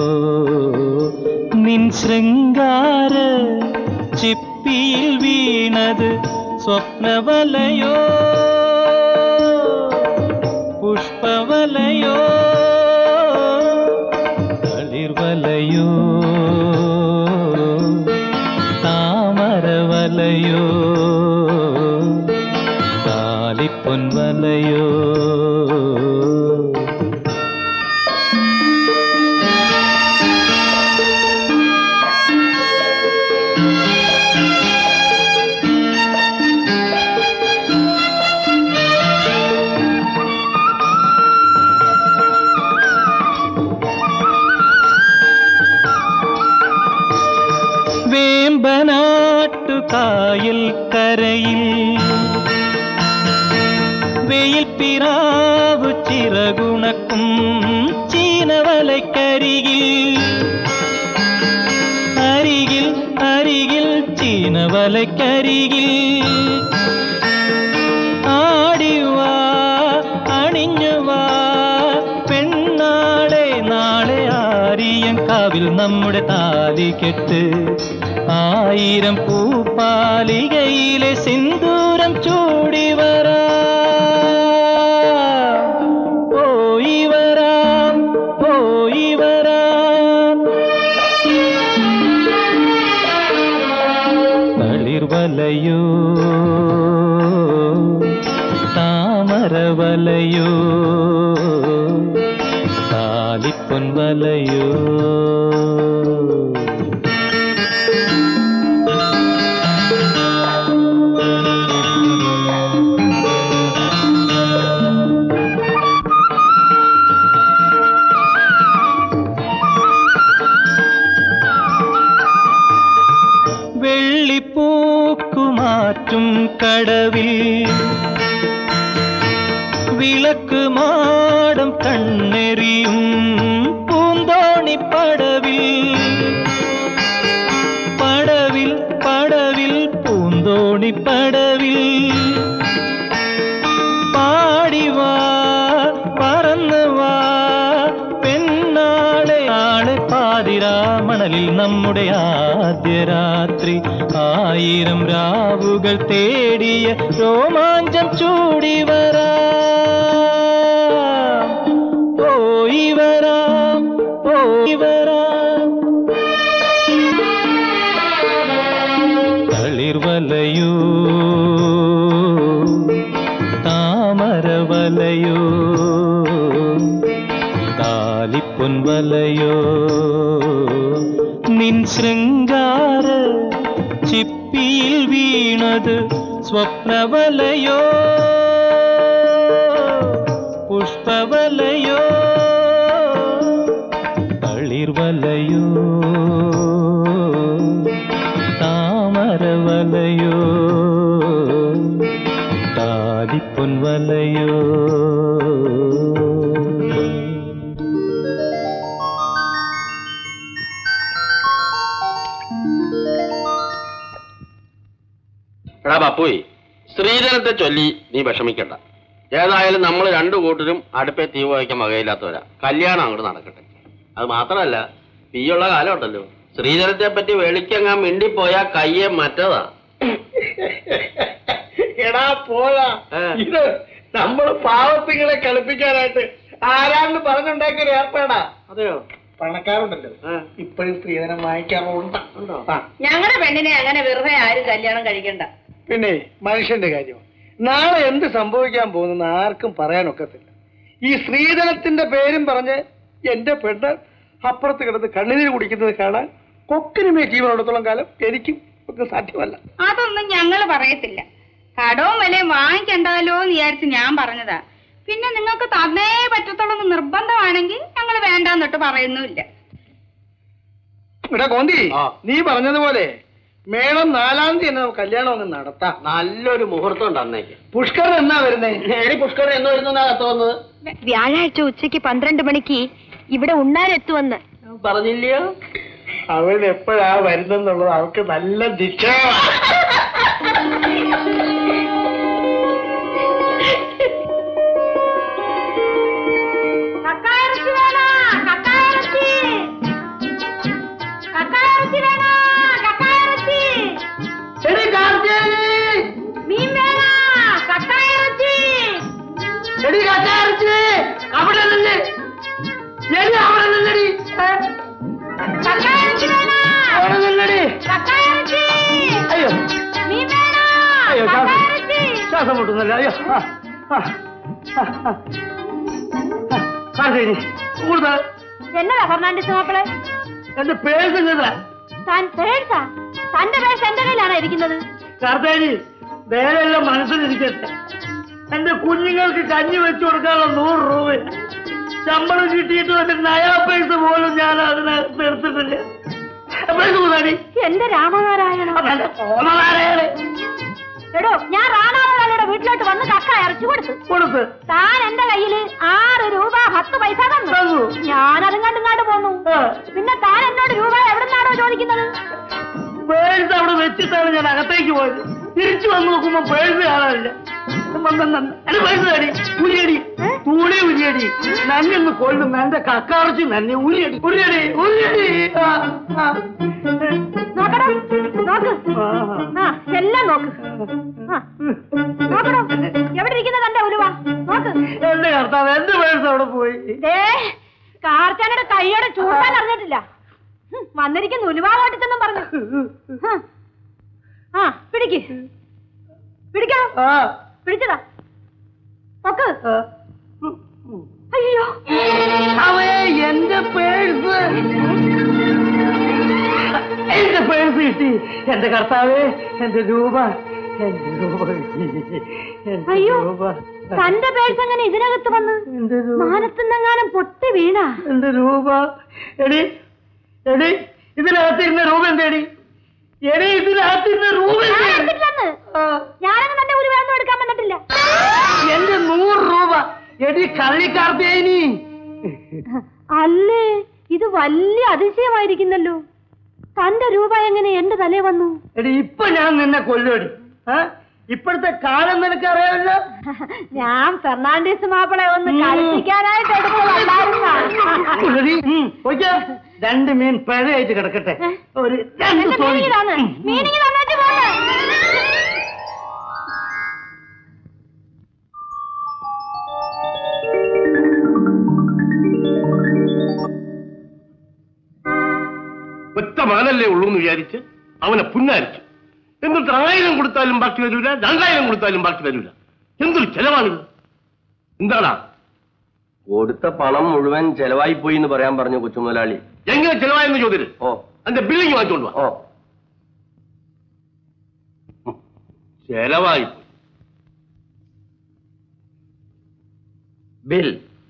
നിൻ ശൃംഗാര ചിപ്പിയിൽ വീണത് സ്വപ്നവലയോ പുഷ്പവലയോ തളിർവലയോ താമരവലയോ താലിപ്പൊൻവലയോ കായൽ കരയിൽ വെയിൽ പിറാവു ചിറകുണക്കും ചീനവലക്കരികിൽ അരികിൽ അരികിൽ ചീനവലക്കരികിൽ ആടിവാ അണിഞ്ഞുവാ പെണ്ണാളെ നാളെ ആരിയം കാവിൽ നമ്മുടെ താലികെട്ട് ആയിരം പൂപ്പാലികയിലെ സിന്ദൂരം ചൂടി വരാ പോയി വരാം പോയി വരാം തളിർവലയോ താമരവലയോ താലിപ്പൊൻ വലയോ വെള്ളിപ്പൂക്കുമാറ്റും കടവിൽ വിളക്ക് മാടം കണ്ണെറിയും പൂന്തോണി പടവിൽ പടവിൽ പടവിൽ പൂന്തോണി പടവിൽ പാടിവാ പറന്നു വാ പെണ്ണാളെ ആളെ പാതിരാമണലിൽ നമ്മുടെ ആദ്യ രാത്രി ആയിരം രാവുകൾ തേടിയ രോമാഞ്ചം ചൂടി വരാ പോയി വരാം പോയി വരാം തളിർവലയോ താമരവലയോ താലിപ്പൊൻ വലയോ നിൻ ശൃംഗാര ചിപ്പിയിൽ വീണത് സ്വപ്നവലയോ പുഷ്പവലയോ തളിർവലയോ താമരവലയോ താലിപ്പൊൻ വലയോ എടാ പപ്പുയി സ്ത്രീധനത്തെ ചൊല്ലി നീ വിഷമിക്കണ്ട ഏതായാലും നമ്മൾ രണ്ടു കൂട്ടരും അടുപ്പേ തീ വയ്ക്കാൻ വകയില്ലാത്തവരാ കല്യാണം അങ്ങോട്ട് നടക്കട്ടെ അത് മാത്രമല്ല തീയുള്ള കാലം ഉണ്ടല്ലോ സ്ത്രീധനത്തെ പറ്റി വെളിക്കങ്ങാൻ മിണ്ടിപ്പോയാ കയ്യെ മറ്റതാ എടാ പോയാ ഏ. ഇത് നമ്മൾ പാവത്തിങ്ങളെ കളിപ്പിക്കാനായിട്ട് ആരാണ്ട് പറഞ്ഞുണ്ടാക്കിയ ഒരു ഏർപ്പാടാ അതെയോ പണക്കാരുണ്ടല്ലോ ആ. ഇപ്പോഴും സ്ത്രീധനം വാങ്ങിക്കാറുണ്ട് ആ ഞങ്ങളുടെ പെണ്ണിനെ അങ്ങനെ വെറുതെ ആരും കല്യാണം കഴിക്കണ്ട പിന്നെ മനുഷ്യന്റെ കാര്യം നാളെ എന്ത് സംഭവിക്കാൻ പോകുന്നെന്ന് ആർക്കും പറയാനൊക്കത്തില്ല ഈ സ്ത്രീധനത്തിന്റെ പേരും പറഞ്ഞ് എന്റെ പെണ്ണ് അപ്പുറത്ത് കിടന്ന് കണ്ണുനീര് കുടിക്കുന്നത് കാണാൻ കൊക്കിനുമേ ജീവനുള്ളത്തോളം കാലം എനിക്കും ഒക്കെ സാധ്യമല്ല അതൊന്നും ഞങ്ങൾ പറയത്തില്ല കടവും വിലയും വാങ്ങിക്കണ്ടല്ലോ എന്ന് വിചാരിച്ച് ഞാൻ പറഞ്ഞതാ പിന്നെ നിങ്ങൾക്ക് തന്നേ പറ്റത്തുള്ളൂ എന്ന് നിർബന്ധമാണെങ്കിൽ ഞങ്ങൾ വേണ്ടാന്നിട്ട് പറയുന്നുമില്ല ഇവിടെ കോന്തി ആ. നീ പറഞ്ഞതുപോലെ മേളം നാലാം തീയതി തന്നെ നമുക്ക് കല്യാണം അങ്ങ് നടത്താം നല്ലൊരു മുഹൂർത്തം ഉണ്ട് അന്നേക്ക് പുഷ്കരൻ എന്നാ വരുന്നേ എടി പുഷ്കരൻ എന്ന് വരുന്ന തോന്നുന്നത് വ്യാഴാഴ്ച ഉച്ചയ്ക്ക് പന്ത്രണ്ട് മണിക്ക് ഇവിടെ ഉണ്ണാനെത്തുമെന്ന് പറഞ്ഞില്ലയോ അവൻ എപ്പോഴാ വരുന്നെന്നുള്ളത് അവൾക്ക് നല്ല നിശ്ചയമാണ് കക്കായിറച്ചി വേണോ കക്കായിറച്ചി കക്കായിറച്ചി വേണോ കക്കായിറച്ചി എടി കാർത്തിയാനി! മീൻ വേണോ കക്കായിറച്ചി എടി കച്ചാരച്ചി! അവിടെ നിന്ന് എടി അവിടെ നിന്നടി ഏ? കക്കായിറച്ചി വേണോ അവിടെ നിന്നടി കക്കായിറച്ചി അയ്യോ മീൻ വേണോ അയ്യോ ശ്വാസം കക്കായിറച്ചി ശ്വാസം മുട്ടുന്നല്ല അയ്യോ ആ, ആ, ആ, ആ. കാർത്തിയാനി, കൂടുതൽ എന്നതാ ഫെർണാണ്ടിസ് മാപ്പിളെ എന്റെ പേഴ്സ് ഇങ്ങതാ താൻ പേഴ്സാ തന്റെ പേഴ്സ് എന്റെ കയ്യിലാണോ ഇരിക്കുന്നത് കാർത്താനി വേറെല്ലാം മനസ്സിലിരിക്കട്ടെ എന്റെ കുഞ്ഞുങ്ങൾക്ക് കഞ്ഞി വെച്ചു കൊടുക്കാനുള്ള നൂറ് രൂപ ശമ്പളം കിട്ടിയിട്ട് ഒരു നയാ പൈസ പോലും ഞാൻ അതിനകത്ത് എടുത്തിട്ടില്ല പൈസ കൂടാടി എന്റെ രാമനാരായണ ഓമനാരായണേ എടോ ഞാൻ റാണാമലാലിയുടെ വീട്ടിലോട്ട് വന്ന് കക്ക ഇറച്ചു കൊടുത്തു കൊടുത്ത് താൻ എന്റെ കയ്യില് ആറ് രൂപ പത്ത് പൈസ തന്നു തന്നു. ഞാൻ അതുങ്ങാണ്ട് പോന്നു ആ. പിന്നെ താൻ എന്നോട് രൂപ എവിടുന്നാണോ ചോദിക്കുന്നത് പേഴ്സ് അവിടെ വെച്ചിട്ടാണ് ഞാൻ അകത്തേക്ക് പോയത് തിരിച്ചു വന്ന് നോക്കുമ്പോ പേഴ്സ് കാണാനില്ല എന്റെ പേഴ്സ് തടി ഉരിയടി തൂളി ഉരിയടി നന്നൊന്ന് കൊള്ളും എന്റെ കക്കാറച്ച് നന്നെ ഉരിയടി ഉരിയടി ഉരിയടി ആ, ആ. നോക്കടാ നോക്ക് ആ. ആ എല്ലാം നോക്ക് ആ നോക്കടോ എവിടെ ഇരിക്കുന്ന തന്റെ ഉലുവ നോക്ക് എന്റെ കർത്താവ് എന്റെ പേഴ്സ് അവിടെ പോയി ദേ കാർച്ചാനയുടെ കൈയോടെ ചൂടാൻ അറിഞ്ഞിട്ടില്ല ഹും, വന്നിരിക്കുന്ന ഉലുവ ഓട്ടിച്ചെന്നും പറഞ്ഞു ഹും. ആ പിടിക്ക് പിടിക്കോ ആ പിടിച്ചതാ നോക്ക് ആ. അയ്യോ അവേ എന്റെ പേഴ്സ് എന്റെ പേഴ്സ് കിട്ടി എന്റെ കർത്താവേ എന്റെ രൂപ എന്റെ രൂപ കിട്ടി എന്റെ അയ്യോ രൂപ തന്റെ പേഴ്സ് എങ്ങനെ ഇതിനകത്ത് വന്ന് എന്റെ രൂപ മാനത്തുനിന്നെങ്ങാനും പൊട്ടി വീണ എന്റെ രൂപ എടി എടി ഇതിനകത്തിരുന്ന രൂപ എന്തേടി എടി ഇതിനകത്തിരുന്ന രൂപ എന്തേടി? ആ, ഞാനങ്ങ് തന്റെ ഉലുവ ഒന്നും എടുക്കാൻ വന്നിട്ടില്ല എന്റെ നൂറ് രൂപ എടി കള്ളിക്കാർത്തേനി അല്ലേ ഇത് വലിയ അതിശയമായിരിക്കുന്നല്ലോ തന്റെ രൂപ എങ്ങനെ എന്റെ തലേ വന്നു എടി ഇപ്പൊ ഞാൻ നിന്നെ കൊല്ലുവടി ആ? ഇപ്പോഴത്തെ കാലം നിനക്ക് അറിയാമല്ലോ ഞാൻ ഫെർണാണ്ടീസ് മാപ്പിളെ ഒന്ന് കളിപ്പിക്കാനായിട്ട് എടുക്കുന്നതല്ലായിരുന്നാ. ഉള്ളടി, ഉം, പോയിക്കോ. രണ്ട് മീൻ പഴയായിട്ട് കിടക്കട്ടെ ഒരു രണ്ട് എന്റെ തോണി. മീനിങ് തന്ന് ഉം. മീനിങ് തന്നിട്ട് പോകെ ഒറ്റ മകനല്ലേ ഉള്ളൂ എന്ന് വിചാരിച്ച് അവനെ പുന്നാരിച്ചു എന്നിട്ട് ആയിരം കൊടുത്താലും ബാക്കി വരൂല രണ്ടായിരം കൊടുത്താലും ബാക്കി വരൂല എന്തൊരു ചെലവാണിത് എന്താടാ കൊടുത്ത പണം മുഴുവൻ ചെലവായി പോയി എന്ന് പറയാൻ പറഞ്ഞു കൊച്ചുമുതലാളി എങ്ങനെ ചെലവായെന്ന് ചോദ്യം ഓ അതിന്റെ ബില്ലിങ് വാങ്ങിച്ചോണ്ട് വാ ഓ ചെലവായി പോയി. ബിൽ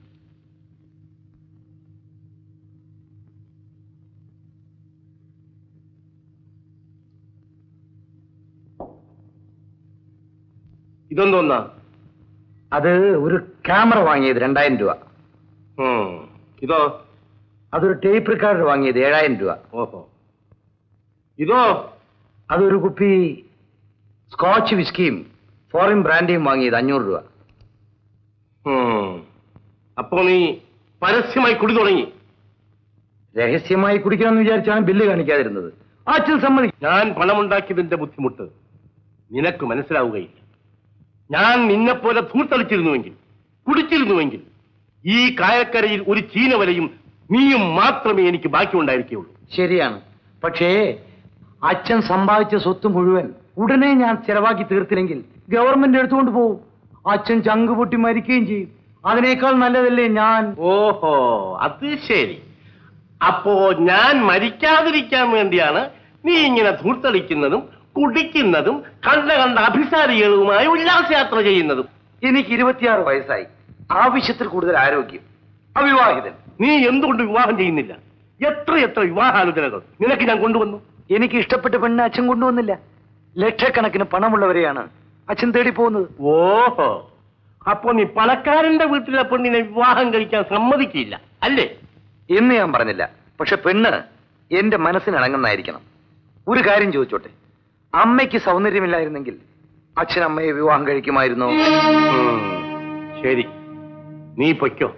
ഇതെന്തോന്നാ അത് ഒരു ക്യാമറ വാങ്ങിയത് രണ്ടായിരം രൂപ ഉം. ഇതോ അതൊരു ടേപ്പ് റെക്കോർഡർ വാങ്ങിയത് ഏഴായിരം രൂപ ഓഹോ ഇതോ അതൊരു കുപ്പി സ്കോച്ച് വിസ്കിയും ഫോറിൻ ബ്രാൻഡിയും വാങ്ങിയത് അഞ്ഞൂറ് രൂപ ഉം. അപ്പോ നീ പരസ്യമായി കുടി തുടങ്ങി രഹസ്യമായി കുടിക്കണമെന്ന് വിചാരിച്ചാണ് ബില്ല് കാണിക്കാതിരുന്നത് അച്ഛൻ സമ്മതിക്കും ഞാൻ പണമുണ്ടാക്കിയതിന്റെ ബുദ്ധിമുട്ട് നിനക്ക് മനസ്സിലാവുകയില്ല ഞാൻ നിന്നെപ്പോലെ ധൂർത്തളിച്ചിരുന്നുവെങ്കിൽ കുടിച്ചിരുന്നുവെങ്കിൽ ഈ കായക്കരയിൽ ഒരു ചീനവലയും നീയും മാത്രമേ എനിക്ക് ബാക്കി ഉണ്ടായിരിക്കുകയുള്ളൂ ശരിയാണ് പക്ഷേ അച്ഛൻ സമ്പാദിച്ച സ്വത്ത് മുഴുവൻ ഉടനെ ഞാൻ ചെലവാക്കി തീർത്തില്ലെങ്കിൽ ഗവൺമെന്റ് എടുത്തുകൊണ്ട് പോകും അച്ഛൻ ചങ്ക് പൊട്ടി മരിക്കുകയും ചെയ്യും അതിനേക്കാൾ നല്ലതല്ലേ ഞാൻ ഓഹോ അത് ശരി അപ്പോ ഞാൻ മരിക്കാതിരിക്കാൻ വേണ്ടിയാണ് നീ ഇങ്ങനെ ധൂർത്തളിക്കുന്നതും കുടിക്കുന്നതും കണ്ട കണ്ട അഭിസാരികളുമായി ഉല്ലാസയാത്ര ചെയ്യുന്നതും എനിക്ക് ഇരുപത്തിയാറ് വയസ്സായി ആവശ്യത്തിൽ കൂടുതൽ ആരോഗ്യം അവിവാഹിതൻ നീ എന്തുകൊണ്ട് വിവാഹം ചെയ്യുന്നില്ല എത്ര എത്ര വിവാഹാലോചനകൾ നിനക്ക് ഞാൻ കൊണ്ടുവന്നു എനിക്ക് ഇഷ്ടപ്പെട്ട പെണ്ണ് അച്ഛൻ കൊണ്ടുവന്നില്ല ലക്ഷക്കണക്കിന് പണമുള്ളവരെയാണ് അച്ഛൻ തേടി പോകുന്നത് ഓഹോ അപ്പൊ നീ പണക്കാരന്റെ വീട്ടിലെ പെണ്ണിനെ വിവാഹം കഴിക്കാൻ സമ്മതിക്കില്ല അല്ലേ എന്ന് ഞാൻ പറഞ്ഞില്ല പക്ഷെ പെണ്ണ് എന്റെ മനസ്സിന് ഇണങ്ങുന്നതായിരിക്കണം ഒരു കാര്യം ചോദിച്ചോട്ടെ അമ്മയ്ക്ക് സൗന്ദര്യമില്ലായിരുന്നെങ്കിൽ അച്ഛൻ അമ്മയെ വിവാഹം കഴിക്കുമായിരുന്നോ ഉം, ശരി നീ പൊയ്ക്കോ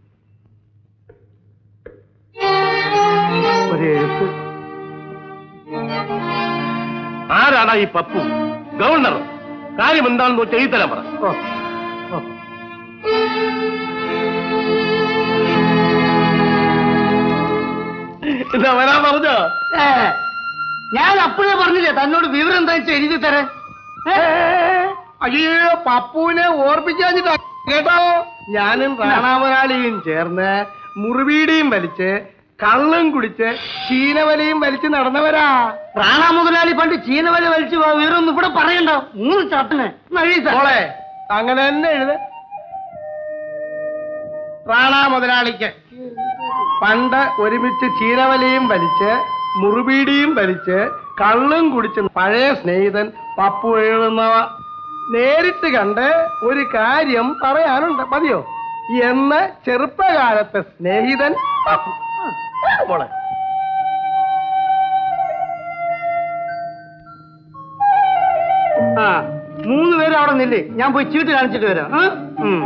ഒരു എഴുത്ത് ആരാടാ ഈ പപ്പു ഗവർണർ കാര്യം എന്താണെന്ന് വെച്ചാൽ ഈ തരാൻ പറ ഓ, ഓ. എന്താ വരാൻ പറഞ്ഞോ ഏ, ഞാൻ അപ്പോഴേ പറഞ്ഞില്ലേ തന്നോട് വിവരം എന്താ വെച്ചാൽ എഴുതി തരാൻ ഏ, അയ്യോ പപ്പുവിനെ ഓർപ്പിക്കാഞ്ഞിട്ടാ കേട്ടോ ഞാനും റാണാമരാളിയും ചേർന്ന് മുറിവീടിയും വലിച്ച് കള്ളും കുടിച്ച് ചീനവലയും വലിച്ച് നടന്നവരാ റാണാ മുതലാളി പണ്ട് ചീനവല വലിച്ചു പോവാ വിവരം ഒന്നും ഇവിടെ പറയണ്ട മൂന്ന് ചാട്ടിന് മോളെ അങ്ങനെ തന്നെ എഴുത റാണാ മുതലാളിക്ക് പണ്ട് ഒരുമിച്ച് ചീനവലയും വലിച്ച് മുറുബീടിയും വലിച്ച് കള്ളും കുടിച്ച് പഴയ സ്നേഹിതൻ പപ്പു എഴുതുന്നവ നേരിട്ട് കണ്ട് ഒരു കാര്യം പറയാനുണ്ട് മതിയോ എന്ന് ചെറുപ്പകാലത്തെ സ്നേഹിതൻ പപ്പു ആ, പോളെ ആ മൂന്ന് പേര് അവിടെ നില്ലേ ഞാൻ പോയി ചീട്ട് കാണിച്ചിട്ട് വരാം ആ? ഉം.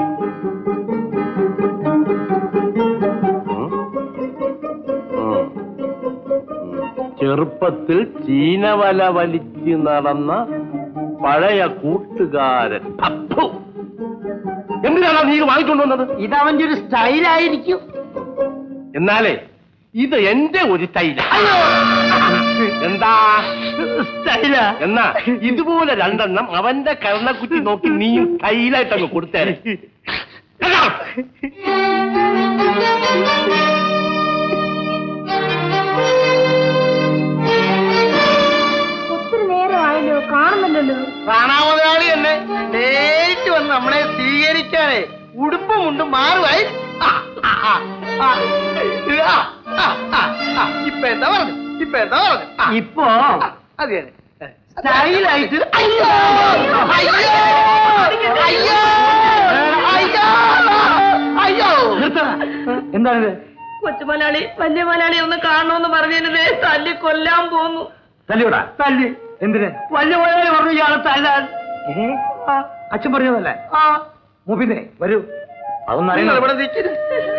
ചെറുപ്പത്തിൽ ചീനവല വലിച്ച് നടന്ന പഴയ കൂട്ടുകാരൻ അപ്പു. എന്തിനാണ് നീ ഇത് വാങ്ങിക്കൊണ്ടു വന്നത് ഇതവന്റെ ഒരു സ്റ്റൈലായിരിക്കും എന്നാലേ ഇത് എന്റെ ഒരു സ്റ്റൈല എന്താ സ്റ്റൈല എന്നാ ഇതുപോലെ രണ്ടെണ്ണം അവന്റെ കർണക്കുറ്റി നോക്കി നീയും സ്റ്റൈലായിട്ട് അങ്ങ് കൊടുത്തേരെ കേട്ടോ? ഒത്തിരി നേരമായല്ലോ കാണുന്നില്ലല്ലോ കാണാമുതലാളി തന്നെ നേരിട്ട് വന്ന് നമ്മളെ സ്വീകരിക്കാനേ ഉടുപ്പും മുണ്ടും മാറുവായി ആ, ആ, ആ, ആ. ആ, ആ, ആ, ആ. ഇപ്പൊ എന്താ പറഞ്ഞു ഇപ്പൊ എന്താ പറഞ്ഞു ഇപ്പൊ അത് തന്നെ സ്റ്റൈലായിട്ട് അയ്യോ അയ്യോ അയ്യോ അയ്യോ അയ്യോ എന്താണിത് കൊച്ചുമലയാളി വലിയ മലയാളി ഒന്ന് കാണണമെന്ന് പറഞ്ഞതിനെ തല്ലി കൊല്ലാൻ പോന്നു തല്ലിയോടാ തല്ലി എന്തിന് വലിയ പോലെ പറഞ്ഞു ഇയാളെ തല്ലാൻ ഏ? അച്ഛൻ പറഞ്ഞതല്ലേ ആ മൂപ്പിന്നെ വരൂ അതൊന്നും നിങ്ങൾ അറിയണം ഇവിടെ നിൽക്കരുത്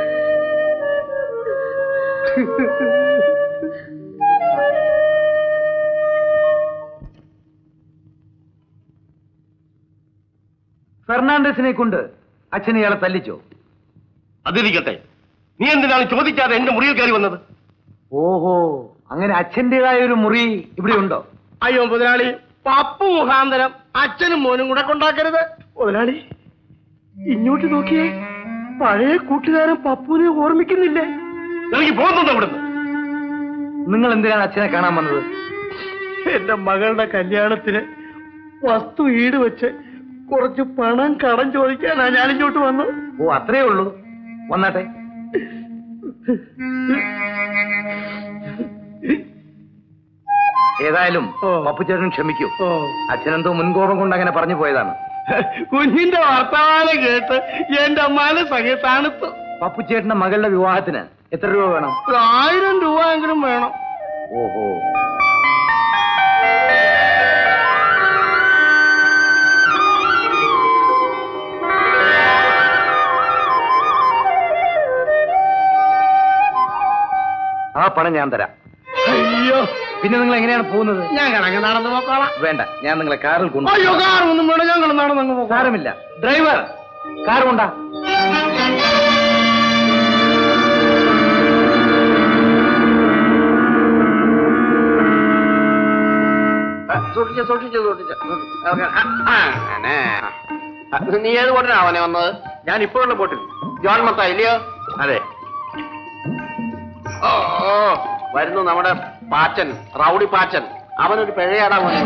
ഫെർണാണ്ടസിനെ കൊണ്ട് അച്ഛൻ ഇയാളെ തല്ലിച്ചോ അതിരിക്കട്ടെ നീ എന്തിനാണ് ചോദിക്കാതെ എന്റെ മുറിയിൽ കയറി വന്നത് ഓഹോ അങ്ങനെ അച്ഛൻ്റെതായ ഒരു മുറി ഇവിടെ ഉണ്ടോ അയ്യോ മുതലാളി പപ്പു മുഖാന്തരം അച്ഛനും മോനും കൂടെ കൊണ്ടാക്കരുത് മുതലാളി ഇങ്ങോട്ട് നോക്കിയേ പഴയ കൂട്ടുകാരൻ പപ്പുവിനെ ഓർമ്മിക്കുന്നില്ലേ എനിക്ക് പോകുന്നുണ്ടോ ഇവിടുന്ന് നിങ്ങൾ എന്തിനാണ് അച്ഛനെ കാണാൻ വന്നത് എന്റെ മകളുടെ കല്യാണത്തിന് വസ്തു ഈട് വെച്ച് കുറച്ച് പണം കടം ചോദിക്കാനാ ഞാൻ ഇങ്ങോട്ട് വന്നത് ഓ അത്രേ ഉള്ളൂ വന്നാട്ടെ ഏതായാലും ഓ. പപ്പുചേട്ടൻ ക്ഷമിക്കൂ ഓ അച്ഛനെന്തോ മുൻകോപം കൊണ്ട് അങ്ങനെ പറഞ്ഞു പോയതാണ് കുഞ്ഞിന്റെ വർത്തമാനം കേട്ട് എന്റെ മനസ്സങ്ങ് തണുത്തു പപ്പുചേട്ടന്റെ മകളുടെ വിവാഹത്തിന് എത്ര രൂപ വേണം ഒരു ആയിരം രൂപ എങ്കിലും വേണം ഓഹോ ആ പണം ഞാൻ തരാം അയ്യോ പിന്നെ നിങ്ങൾ എങ്ങനെയാണ് പോകുന്നത് ഞാൻ കിടങ്ങ് നടന്നു പോക്കോളാം വേണ്ട ഞാൻ നിങ്ങളെ കാറിൽ കൊണ്ടു അയ്യോ കാറൊന്നും വേണം ഞങ്ങൾ നടന്നങ്ങ് പോകാം സാരമില്ല ഡ്രൈവർ കാർ കൊണ്ടാ സൂക്ഷിച്ച സൂക്ഷിച്ച സൂക്ഷിച്ച അങ്ങനെ ആ, നീ ഏത് ബോട്ടിനാ അവനെ വന്നത് ഞാൻ ഇപ്പോഴുള്ള ബോട്ടിൽ ജോൺ മത്ത ഇല്ലയോ അതെ ഓ ഓ, വരുന്നു നമ്മുടെ പാച്ചൻ റൗഡി പാച്ചൻ അവനൊരു പിഴയാടാ മോനെ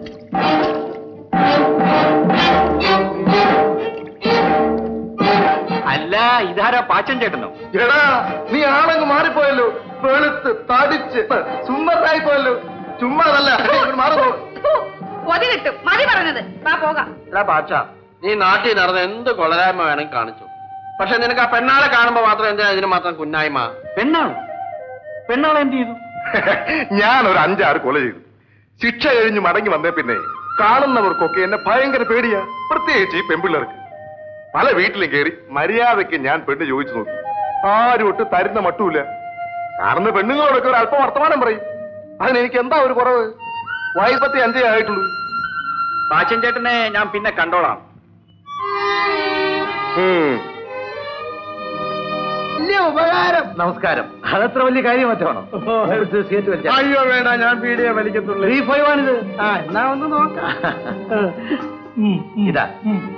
അല്ല ഇതാരാ പാച്ചൻ ചേട്ടനോ എടാ നീ ആളങ്ങ് മാറിപ്പോയല്ലോ വെളുത്ത് തടിച്ച് സുന്ദരനായി പോയല്ലോ ചുമ്മാ അതല്ല ഇങ്ങോട്ട് മാറുന്നു ഒതി കിട്ടും മതി പറഞ്ഞത് വാ പോകാം എടാ പാച്ച നീ നാട്ടിൽ നടന്ന എന്ത് കൊളരായ്മ വേണമെങ്കിൽ കാണിച്ചു പക്ഷെ നിനക്ക് ആ പെണ്ണാളെ കാണുമ്പോ മാത്രം എന്തിനാ ഇതിന് മാത്രം കുന്നായ്മ പെണ്ണാണ് പെണ്ണാളെ എന്ത് ചെയ്തു ഞാൻ ഒരു അഞ്ചാറ് കൊല ചെയ്തു ശിക്ഷ കഴിഞ്ഞ് മടങ്ങി വന്നേ പിന്നെ കാണുന്നവർക്കൊക്കെ എന്നെ ഭയങ്കര പേടിയാ പ്രത്യേകിച്ച് ഈ പെൺപിള്ളേർക്ക് പല വീട്ടിലും കയറി മര്യാദയ്ക്ക് ഞാൻ പെണ്ണ് ചോദിച്ചു നോക്കി ആരും ഒട്ട് തരുന്ന മട്ടുമില്ല കാണുന്ന പെണ്ണുങ്ങളോടൊക്കെ ഒരു അല്പം വർത്തമാനം പറയും അതിനെനിക്ക് എന്താ ഒരു കുറവ് വായ്പത്തി അഞ്ചേ ആയിട്ടുള്ളൂ പാച്ചൻ ചേട്ടനെ ഞാൻ പിന്നെ കണ്ടോളാം ഉം. വലിയ ഉപകാരം നമസ്കാരം അതത്ര വലിയ കാര്യം മറ്റാണോ സീറ്റ് വലിച്ച അയ്യോ വേണ്ട ഞാൻ പീടിയെ വലിക്കത്തുള്ളൂ ത്രീ ഫൈവ് ആണിത് ആ എന്നാ ഒന്ന് നോക്കാം ഇതാ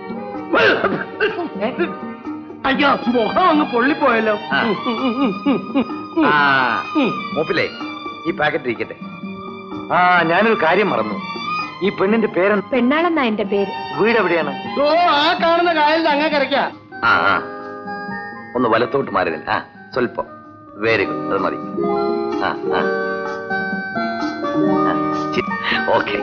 അയ്യോ മുഖം അങ്ങ് പൊള്ളിപ്പോയല്ലോ ആ. ആ മൂപ്പിലേ ഈ പാക്കറ്റ് ഇരിക്കട്ടെ ആ ഞാനൊരു കാര്യം മറന്നു ഈ പെണ്ണിന്റെ പേര് പെണ്ണാളെന്നാ എന്റെ പേര് വീട് എവിടെയാണ് ഓ ആ കാണുന്ന കായലിൽ അങ്ങ് കരയ്ക്കാ ആ ആ ഒന്ന് വലത്തോട്ട് മാറി നിൽ. ആ സ്വല്പം വെരി ഗുഡ് അത് മതി ആ ആ ആ. ചി- ഓക്കെ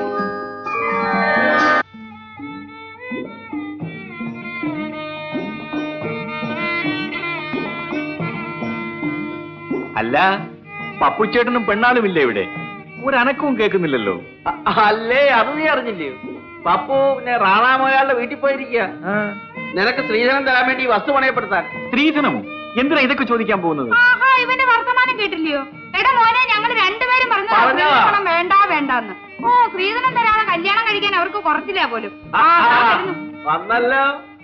അല്ല പപ്പുച്ചേട്ടനും പെണ്ണാളും ഇല്ലേ ഇവിടെ ഒരനക്കവും കേൾക്കുന്നില്ലല്ലോ അല്ലേ അത് നീ അറിഞ്ഞില്ലേ പപ്പു പിന്നെ റാണാമോയാളുടെ വീട്ടിൽ പോയിരിക്കുക നിനക്ക് ശ്രീധരൻ തരാൻ വേണ്ടി ഈ വസ്തു പണയപ്പെടുത്താൻ സ്ത്രീധനമോ എന്തിനാ ഇതൊക്കെ ചോദിക്കാൻ പോകുന്നത് ആഹാ ഇവന്റെ വർത്തമാനം കേട്ടില്ലയോ എടാ മോനെ ഞങ്ങൾ രണ്ടുപേരും പറഞ്ഞു പറഞ്ഞതാ. സ്ത്രീധനം വേണ്ട വേണ്ടാന്ന് ഓ സ്ത്രീധനം തരാതെ കല്യാണം കഴിക്കാൻ അവർക്ക് കുറച്ചില്ല പോലും ആ, ദാ വരുന്നു. വന്നല്ലോ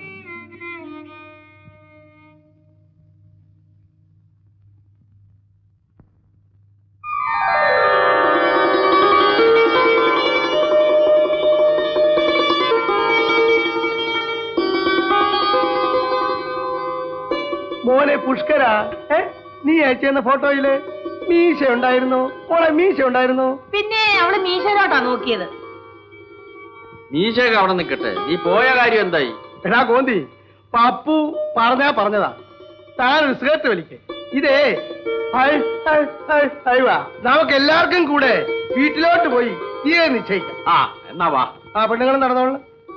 മോനെ പുഷ്കര ഏ നീ അയച്ചെന്ന ഫോട്ടോയില് മീശ ഉണ്ടായിരുന്നു മോളെ മീശ ഉണ്ടായിരുന്നു പിന്നെ അവള് മീശയിലോട്ടാ നോക്കിയത് മീശയൊക്കെ അവിടെ നിൽക്കട്ടെ നീ പോയ കാര്യം എന്തായി എടാ കോന്തി പപ്പു പറഞ്ഞാ പറഞ്ഞതാ താനൊരു സിഗരറ്റ് വലിക്കേ ഇതേ ഹൈ, ഹൈ, ഹൈ, ഹൈ വാ. നമുക്ക് എല്ലാവർക്കും കൂടെ വീട്ടിലോട്ട് പോയി തീരെ നിശ്ചയിക്കാം ആ എന്നാ വാ ആ പെണ്ണുങ്ങളും നടന്നോളൂ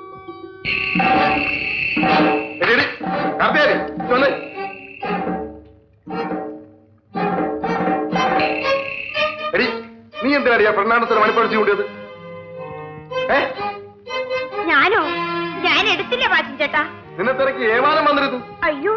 എടി, എടി, കാർത്തിയാനി, ഇങ്ങ് വന്നേ. എടി നീ എന്തിനാടി ആ പെണ്ണാണത്തിന് മണിപ്പടിച്ചു കൂട്ടിയത് ഏ ഞാനോ ഞാൻ എടുത്തില്ല പാച്ചൻ ചേട്ടാ നിന്നെ തിരക്ക് ഏമാനം വന്നിരുന്നു അയ്യോ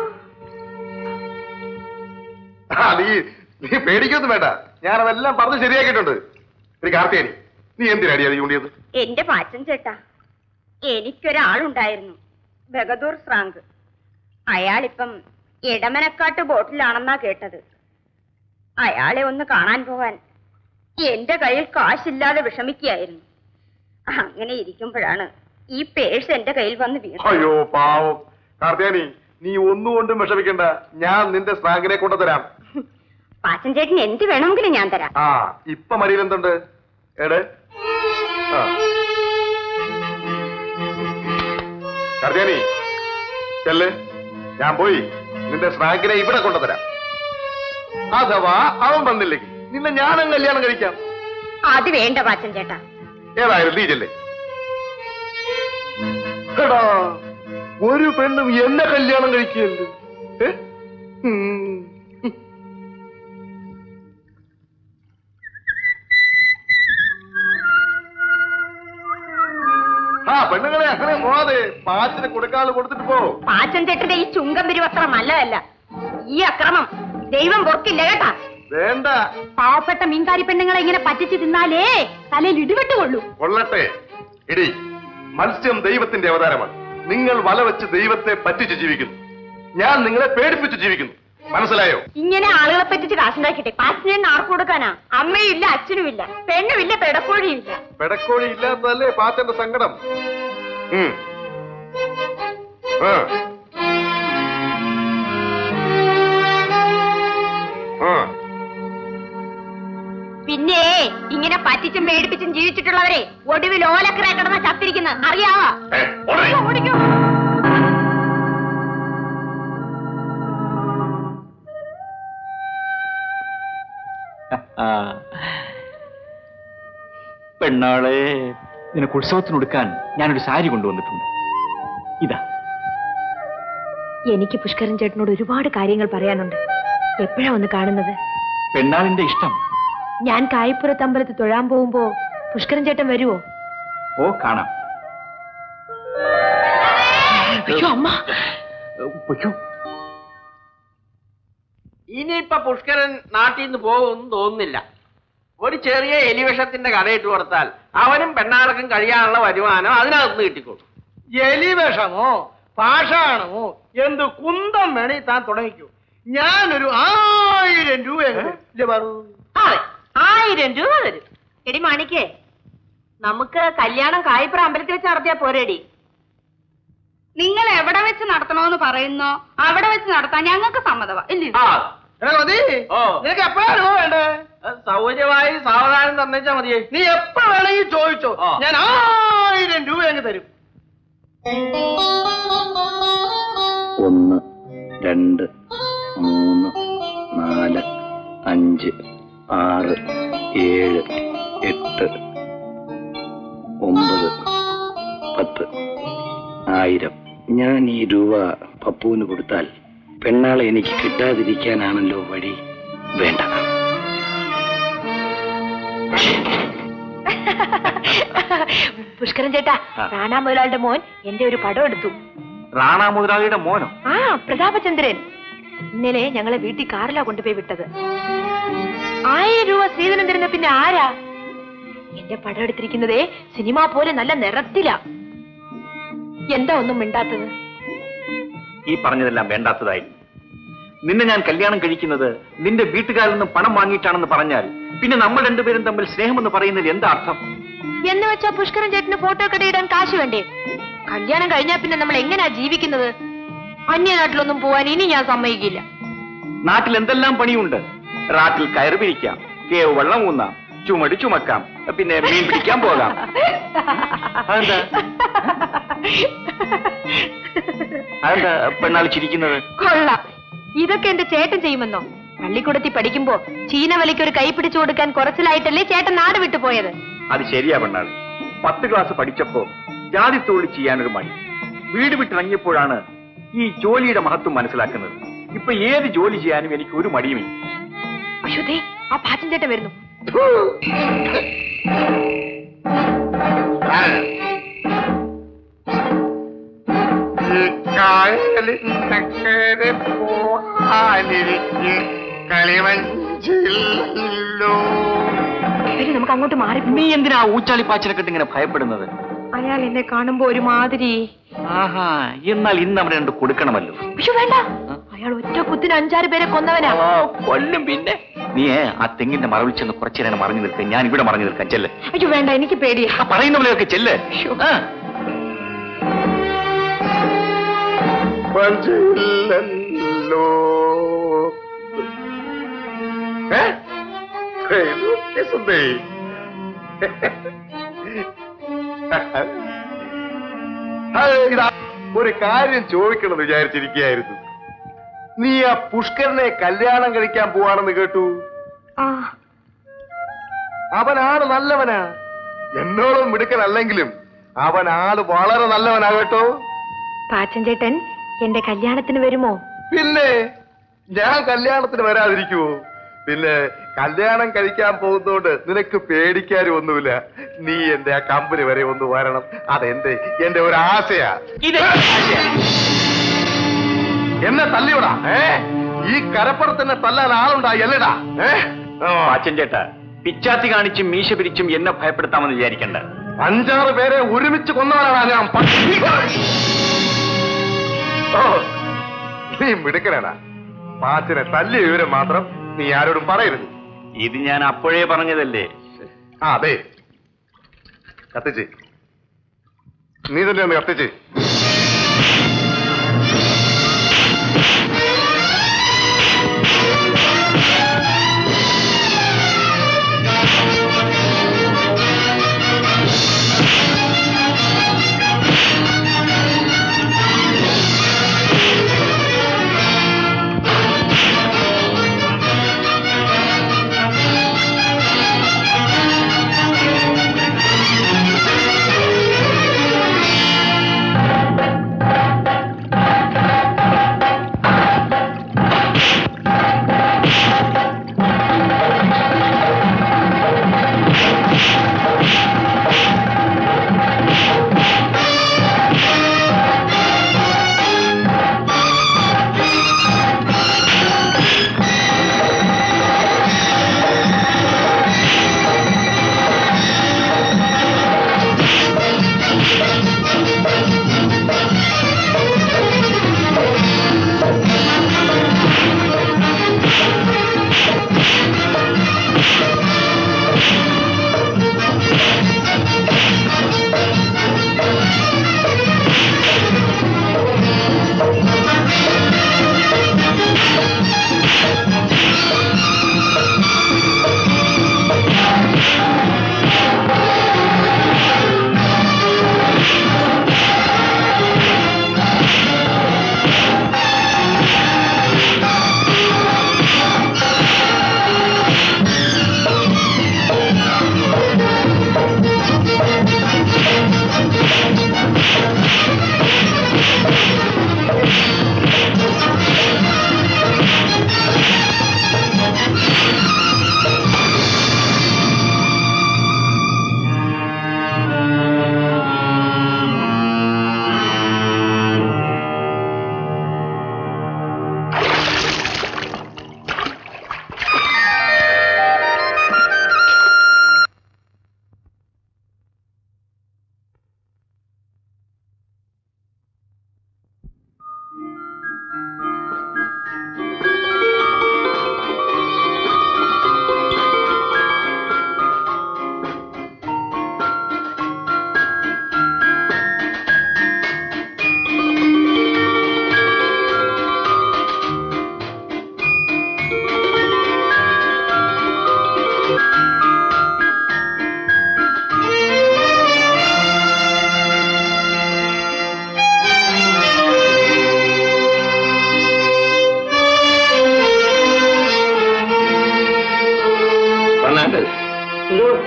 ആ നീ നീ പേടിക്കൊന്നും വേണ്ട ഞാൻ അതെല്ലാം പറഞ്ഞ് ശരിയാക്കിയിട്ടുണ്ട് ഒരു കാർത്തിയാനി നീ എന്തിനാടി അത് ചൂണ്ടിയത് എന്റെ പാച്ചൻ ചേട്ടാ എനിക്കൊരാളുണ്ടായിരുന്നു ബഗദൂർ ശ്രാങ്ക് അയാളിപ്പം ഇടമനക്കാട്ട് ബോട്ടിലാണെന്നാ കേട്ടത് അയാളെ ഒന്ന് കാണാൻ പോകാൻ എന്റെ കയ്യിൽ കാശില്ലാതെ വിഷമിക്കുകയായിരുന്നു അങ്ങനെ ഇരിക്കുമ്പോഴാണ് ഈ പേഴ്സ് എന്റെ കയ്യിൽ വന്ന് വീണത് അയ്യോ പാവം കാർത്തിയാനി നീ ഒന്നുകൊണ്ടും വിഷമിക്കണ്ട ഞാൻ നിന്റെ സ്നാങ്കിനെ കൊണ്ടുതരാം പാച്ചൻ ചേട്ടന് എന്ത് വേണമെങ്കിലും ഞാൻ തരാം ആ ഇപ്പൊ മടിയിൽ എന്തുണ്ട് എടേ ആ കാർത്തിയാനി ചെല്ല് ഞാൻ പോയി നിന്റെ സ്നാങ്കിനെ ഇവിടെ കൊണ്ടുതരാം അഥവാ അവൻ വന്നില്ലെങ്കിൽ നിന്നെ ഞാനും കല്യാണം കഴിക്കാം അത് വേണ്ട പാച്ചൻ ചേട്ടാ ഏതായാലും നീ ചെല്ലേ എടാ ഒരു പെണ്ണും എന്നെ കല്യാണം കഴിക്കുകയുണ്ട് ഏ? ഉം. ആ പെണ്ണുങ്ങളെ അങ്ങനെ പോവാതെ പാച്ചിന് കൊടുക്കാതെ കൊടുത്തിട്ട് പോ പാച്ചൻ ചേട്ടന്റെ ഈ ചുങ്കം പിരിവത്ര നല്ലതല്ല ഈ അക്രമം ദൈവം പൊറക്കില്ല കേട്ടാ വേണ്ട പാവപ്പെട്ട മീൻകാരി പെണ്ണുങ്ങളെ ഇങ്ങനെ പറ്റിച്ച് തിന്നാലേ തലയിൽ ഇടിവെട്ട് കൊള്ളൂ കൊള്ളട്ടെ ഇടി മത്സ്യം ദൈവത്തിന്റെ അവതാരമാണ് നിങ്ങൾ വല വെച്ച് ദൈവത്തെ പറ്റിച്ച് ജീവിക്കുന്നു ഞാൻ നിങ്ങളെ പേടിപ്പിച്ച് ജീവിക്കുന്നു മനസ്സിലായോ ഇങ്ങനെ ആളുകളെ പറ്റിച്ച് കാശുണ്ടാക്കിട്ടെ പാച്ചൻ ആർക്ക് കൊടുക്കാനാ അമ്മയും ഇല്ല അച്ഛനും ഇല്ല പെണ്ണുമില്ല പെടക്കോഴിയും ഇല്ല പെടക്കോഴി ഇല്ലാത്തതല്ലേ പാച്ചന്റെ സങ്കടം ഉം. ആ. ആ. പിന്നെ ഇങ്ങനെ പറ്റിച്ചും പേടിപ്പിച്ചും ജീവിച്ചിട്ടുള്ളവരെ ഒടുവിൽ ഓലക്കറ കിടന്ന ചത്തിരിക്കുന്ന അറിയാവോ ഏ, ഓടേ. ഓടിക്കോ ആ. പെണ്ണാളെ നിനക്ക് ഉത്സവത്തിനൊടുക്കാൻ ഞാനൊരു സാരി കൊണ്ടുവന്നിട്ടുണ്ട് ഇതാ എനിക്ക് പുഷ്കരൻ ചേട്ടനോട് ഒരുപാട് കാര്യങ്ങൾ പറയാനുണ്ട് എപ്പോഴാ ഒന്ന് കാണുന്നത് പെണ്ണാളിന്റെ ഇഷ്ടം ഞാൻ കായ്പുരത്ത് അമ്പലത്തിൽ തൊഴാൻ പോകുമ്പോ പുഷ്കരൻ ചേട്ടൻ വരുവോ ഓ കാണാം അയ്യോ അമ്മ പൊയ്ക്കോ. ഇനിയിപ്പൊ പുഷ്കരൻ നാട്ടിൽ നിന്ന് പോകുമെന്ന് തോന്നുന്നില്ല ഒരു ചെറിയ എലിവിഷത്തിന്റെ കടയിട്ട് കൊടുത്താൽ അവനും പെണ്ണാർക്കും കഴിയാനുള്ള വരുമാനം അതിനകത്ത് കിട്ടിക്കോളും എലി വിഷമോ പാഷാണമോ എന്ത് കുന്തം വേണേ താൻ തുടങ്ങിക്കൂ ഞാനൊരു ആയിരം രൂപ അതെ ആയിരം രൂപ തരും എടി മാണിക്കേ നമുക്ക് കല്യാണം കായ്പുറ അമ്പലത്തിൽ വെച്ച് നടത്തിയാ പോരേടി നിങ്ങൾ എവിടെ വെച്ച് നടത്തണോന്ന് പറയുന്നോ അവിടെ വെച്ച് നടത്താൻ ഞങ്ങൾക്ക് സമ്മതമാ ഇല്ലേ ആ മതി ഓ. നിനക്ക് എപ്പോഴാണ് രൂപ വേണ്ടേ അത് സൗകര്യമായി സാവധാനം തന്നേച്ചാ മതിയേ നീ എപ്പോ വേണമെങ്കിൽ ചോദിച്ചോ ആ. ഞാൻ ആയിരം രൂപ അങ്ങ് തരും ഒന്ന് രണ്ട് മൂന്ന് നാല് അഞ്ച് ആറ് ഏഴ് എട്ട് ആയിരം ഞാൻ ഈ രൂപ പപ്പുവിന് കൊടുത്താൽ പെണ്ണാളെ എനിക്ക് കിട്ടാതിരിക്കാനാണല്ലോ വഴി വേണ്ട പുഷ്കരൻ ചേട്ടാ ആ. റാണാ മുതലാളിയുടെ മോൻ എന്റെ ഒരു പടം എടുത്തു റാണാ മുതലാളിയുടെ മോനോ ആ പ്രതാപചന്ദ്രൻ ഇന്നലെ ഞങ്ങളെ വീട്ടിൽ കാറിലാ കൊണ്ടുപോയി വിട്ടത് ആയിരം രൂപ ശ്രീധരൻ തരുന്ന പിന്നെ ആരാ എന്റെ പടം എടുത്തിരിക്കുന്നതേ സിനിമ പോലെ നല്ല നിറത്തിലാ എന്താ ഒന്നും മിണ്ടാത്തത് ഈ പറഞ്ഞതെല്ലാം വേണ്ടാത്തതായിരുന്നു നിന്നെ ഞാൻ കല്യാണം കഴിക്കുന്നത് നിന്റെ വീട്ടുകാരിൽ നിന്ന് പണം വാങ്ങിയിട്ടാണെന്ന് പറഞ്ഞാൽ പിന്നെ നമ്മൾ രണ്ടുപേരും തമ്മിൽ സ്നേഹമെന്ന് പറയുന്നതിൽ എന്താ അർത്ഥം എന്ന് വെച്ചാ പുഷ്കരൻ ചേട്ടന് ഫോട്ടോ കടയിടാൻ കാശ് വേണ്ടേ കല്യാണം കഴിഞ്ഞാ പിന്നെ നമ്മൾ എങ്ങനെയാ ജീവിക്കുന്നത് അന്യനാട്ടിലൊന്നും പോവാൻ ഇനി ഞാൻ സമ്മതിക്കില്ല നാട്ടിൽ എന്തെല്ലാം പണിയുണ്ട് റാട്ടിൽ കയറ് പിരിക്കാം കേവ് വെള്ളം ഊന്നാം ചുമട് ചുമക്കാം പിന്നെ മീൻ പിടിക്കാൻ പോകാം അതെന്താ അതെന്താ പെണ്ണാൾ ചിരിക്കുന്നത് കൊള്ളാം ഇതൊക്കെ എന്റെ ചേട്ടൻ ചെയ്യുമെന്നോ പള്ളിക്കൂടത്തിൽ പഠിക്കുമ്പോ ചീനവലിക്ക് ഒരു കൈ പിടിച്ചു കൊടുക്കാൻ കുറച്ചിലായിട്ടല്ലേ ചേട്ടൻ നാട് വിട്ടു പോയത് അത് ശരിയാ പെണ്ണാൾ പത്ത് ക്ലാസ് പഠിച്ചപ്പോ ജാതി തൊഴിൽ ചെയ്യാനൊരു മടി വീട് വിട്ടിറങ്ങിയപ്പോഴാണ് ഈ ജോലിയുടെ മഹത്വം മനസ്സിലാക്കുന്നത് ഇപ്പൊ ഏത് ജോലി ചെയ്യാനും എനിക്ക് ഒരു മടിയുമില്ല അശുദ്ധേ ആ പാച്ചൻ ചേട്ടൻ വരുന്നു ഈ കായലിനക്കരെ പോകാനിരിക്കെ കളിവഞ്ചില്ലല്ലോ വരൂ നമുക്ക് അങ്ങോട്ട് മാറി നീ എന്തിനാ ഊച്ചാളി പാച്ചിലക്കെട്ട് ഇങ്ങനെ ഭയപ്പെടുന്നത് അയാൾ എന്നെ കാണുമ്പോ ഒരുമാതിരി ആഹാ എന്നാൽ ഇന്ന് അവനെ രണ്ട് കൊടുക്കണമല്ലോ പക്ഷെ വേണ്ട അയാൾ ഒറ്റ കുത്തിന് അഞ്ചാറ് പേരെ കൊന്നവനാ ഓ, കൊല്ലും പിന്നെ നീ ആ തെങ്ങിന്റെ മറവിൽ ചെന്ന് കുറച്ചു നേരം മറഞ്ഞു നിൽക്കാൻ ഞാൻ ഇവിടെ മറഞ്ഞു നിൽക്കാൻ ചെല്ല് അയ്യോ വേണ്ട എനിക്ക് പേടിയാ ആ പറയുന്ന പോലെയൊക്കെ ചെല്ല് ആ. വഞ്ചില്ലല്ലോ ഏ? ഏയ്, നോക്കിയേ സുന്ദരി. അത് ഇതാ ഒരു കാര്യം ചോദിക്കണം വിചാരിച്ചിരിക്കുകയായിരുന്നു നീ ആ പുഷ്കരനെ കല്യാണം കഴിക്കാൻ പോവാണെന്ന് കേട്ടു ആ അവനാണ് നല്ലവനാ എന്നോളം മിടുക്കനല്ലെങ്കിലും അവൻ ആള് വളരെ നല്ലവനാ കേട്ടോ പാച്ചൻ ചേട്ടൻ എന്റെ കല്യാണത്തിന് വരുമോ പിന്നെ ഞാൻ കല്യാണത്തിന് വരാതിരിക്കുവോ പിന്നെ കല്യാണം കഴിക്കാൻ പോകുന്നോണ്ട് നിനക്ക് പേടിക്കാനും ഒന്നുമില്ല നീ എന്റെ ആ കമ്പനി വരെ ഒന്ന് വരണം അതെന്റെ എന്റെ ഒരു ആശയാ എന്നെ തല്ലിയോടാ ഏ ഈ കരപ്പുറത്ത് എന്നെ തല്ലാൻ ആളുണ്ടായി അല്ലേടാ ഏ ആ, പാച്ചൻ ചേട്ടാ പിച്ചാത്തി കാണിച്ചും മീശ പിരിച്ചും എന്നെ ഭയപ്പെടുത്താമെന്ന് വിചാരിക്കണ്ട അഞ്ചാറ് പേരെ ഒരുമിച്ച് കൊന്നവനാണ് ഞാൻ പട്ടി. ഓ നീ മിടുക്കനാടാ പാച്ചിനെ തല്ലിയ വിവരം മാത്രം നീ ആരോടും പറയരുത് ഇത് ഞാൻ അപ്പോഴേ പറഞ്ഞതല്ലേ ആ അതെ കത്തിച്ച് നീ തന്നെ ഒന്ന് കത്തിച്ച്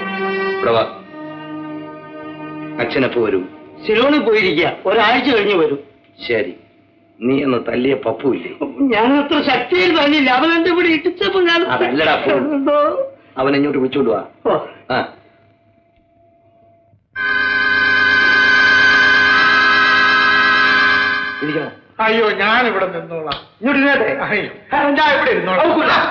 ഇവിടെ വാ അച്ഛനപ്പോ വരും സിലോണിൽ പോയിരിക്കുക ഒരാഴ്ച കഴിഞ്ഞ് വരും ശരി നീ എന്ന് തല്ലിയ പപ്പുവില്ലേ ഞാൻ അത്ര ശക്തിയിൽ തന്നില്ല അവൻ എന്റെ ഇവിടെ ഇട്ടിച്ചപ്പോ ഞാൻ അതല്ലടാ പോ. അവൻ ഇങ്ങോട്ട് വിളിച്ചോണ്ട് വാ ഓ, ആ ഇരിക്കണം അയ്യോ ഞാൻ ഇവിടെ നിന്നോളാം ഇങ്ങോട്ട് ഇരുന്നേട്ടെ അയ്യോ ഞാൻ ഇവിടെ ഇരുന്നോളാം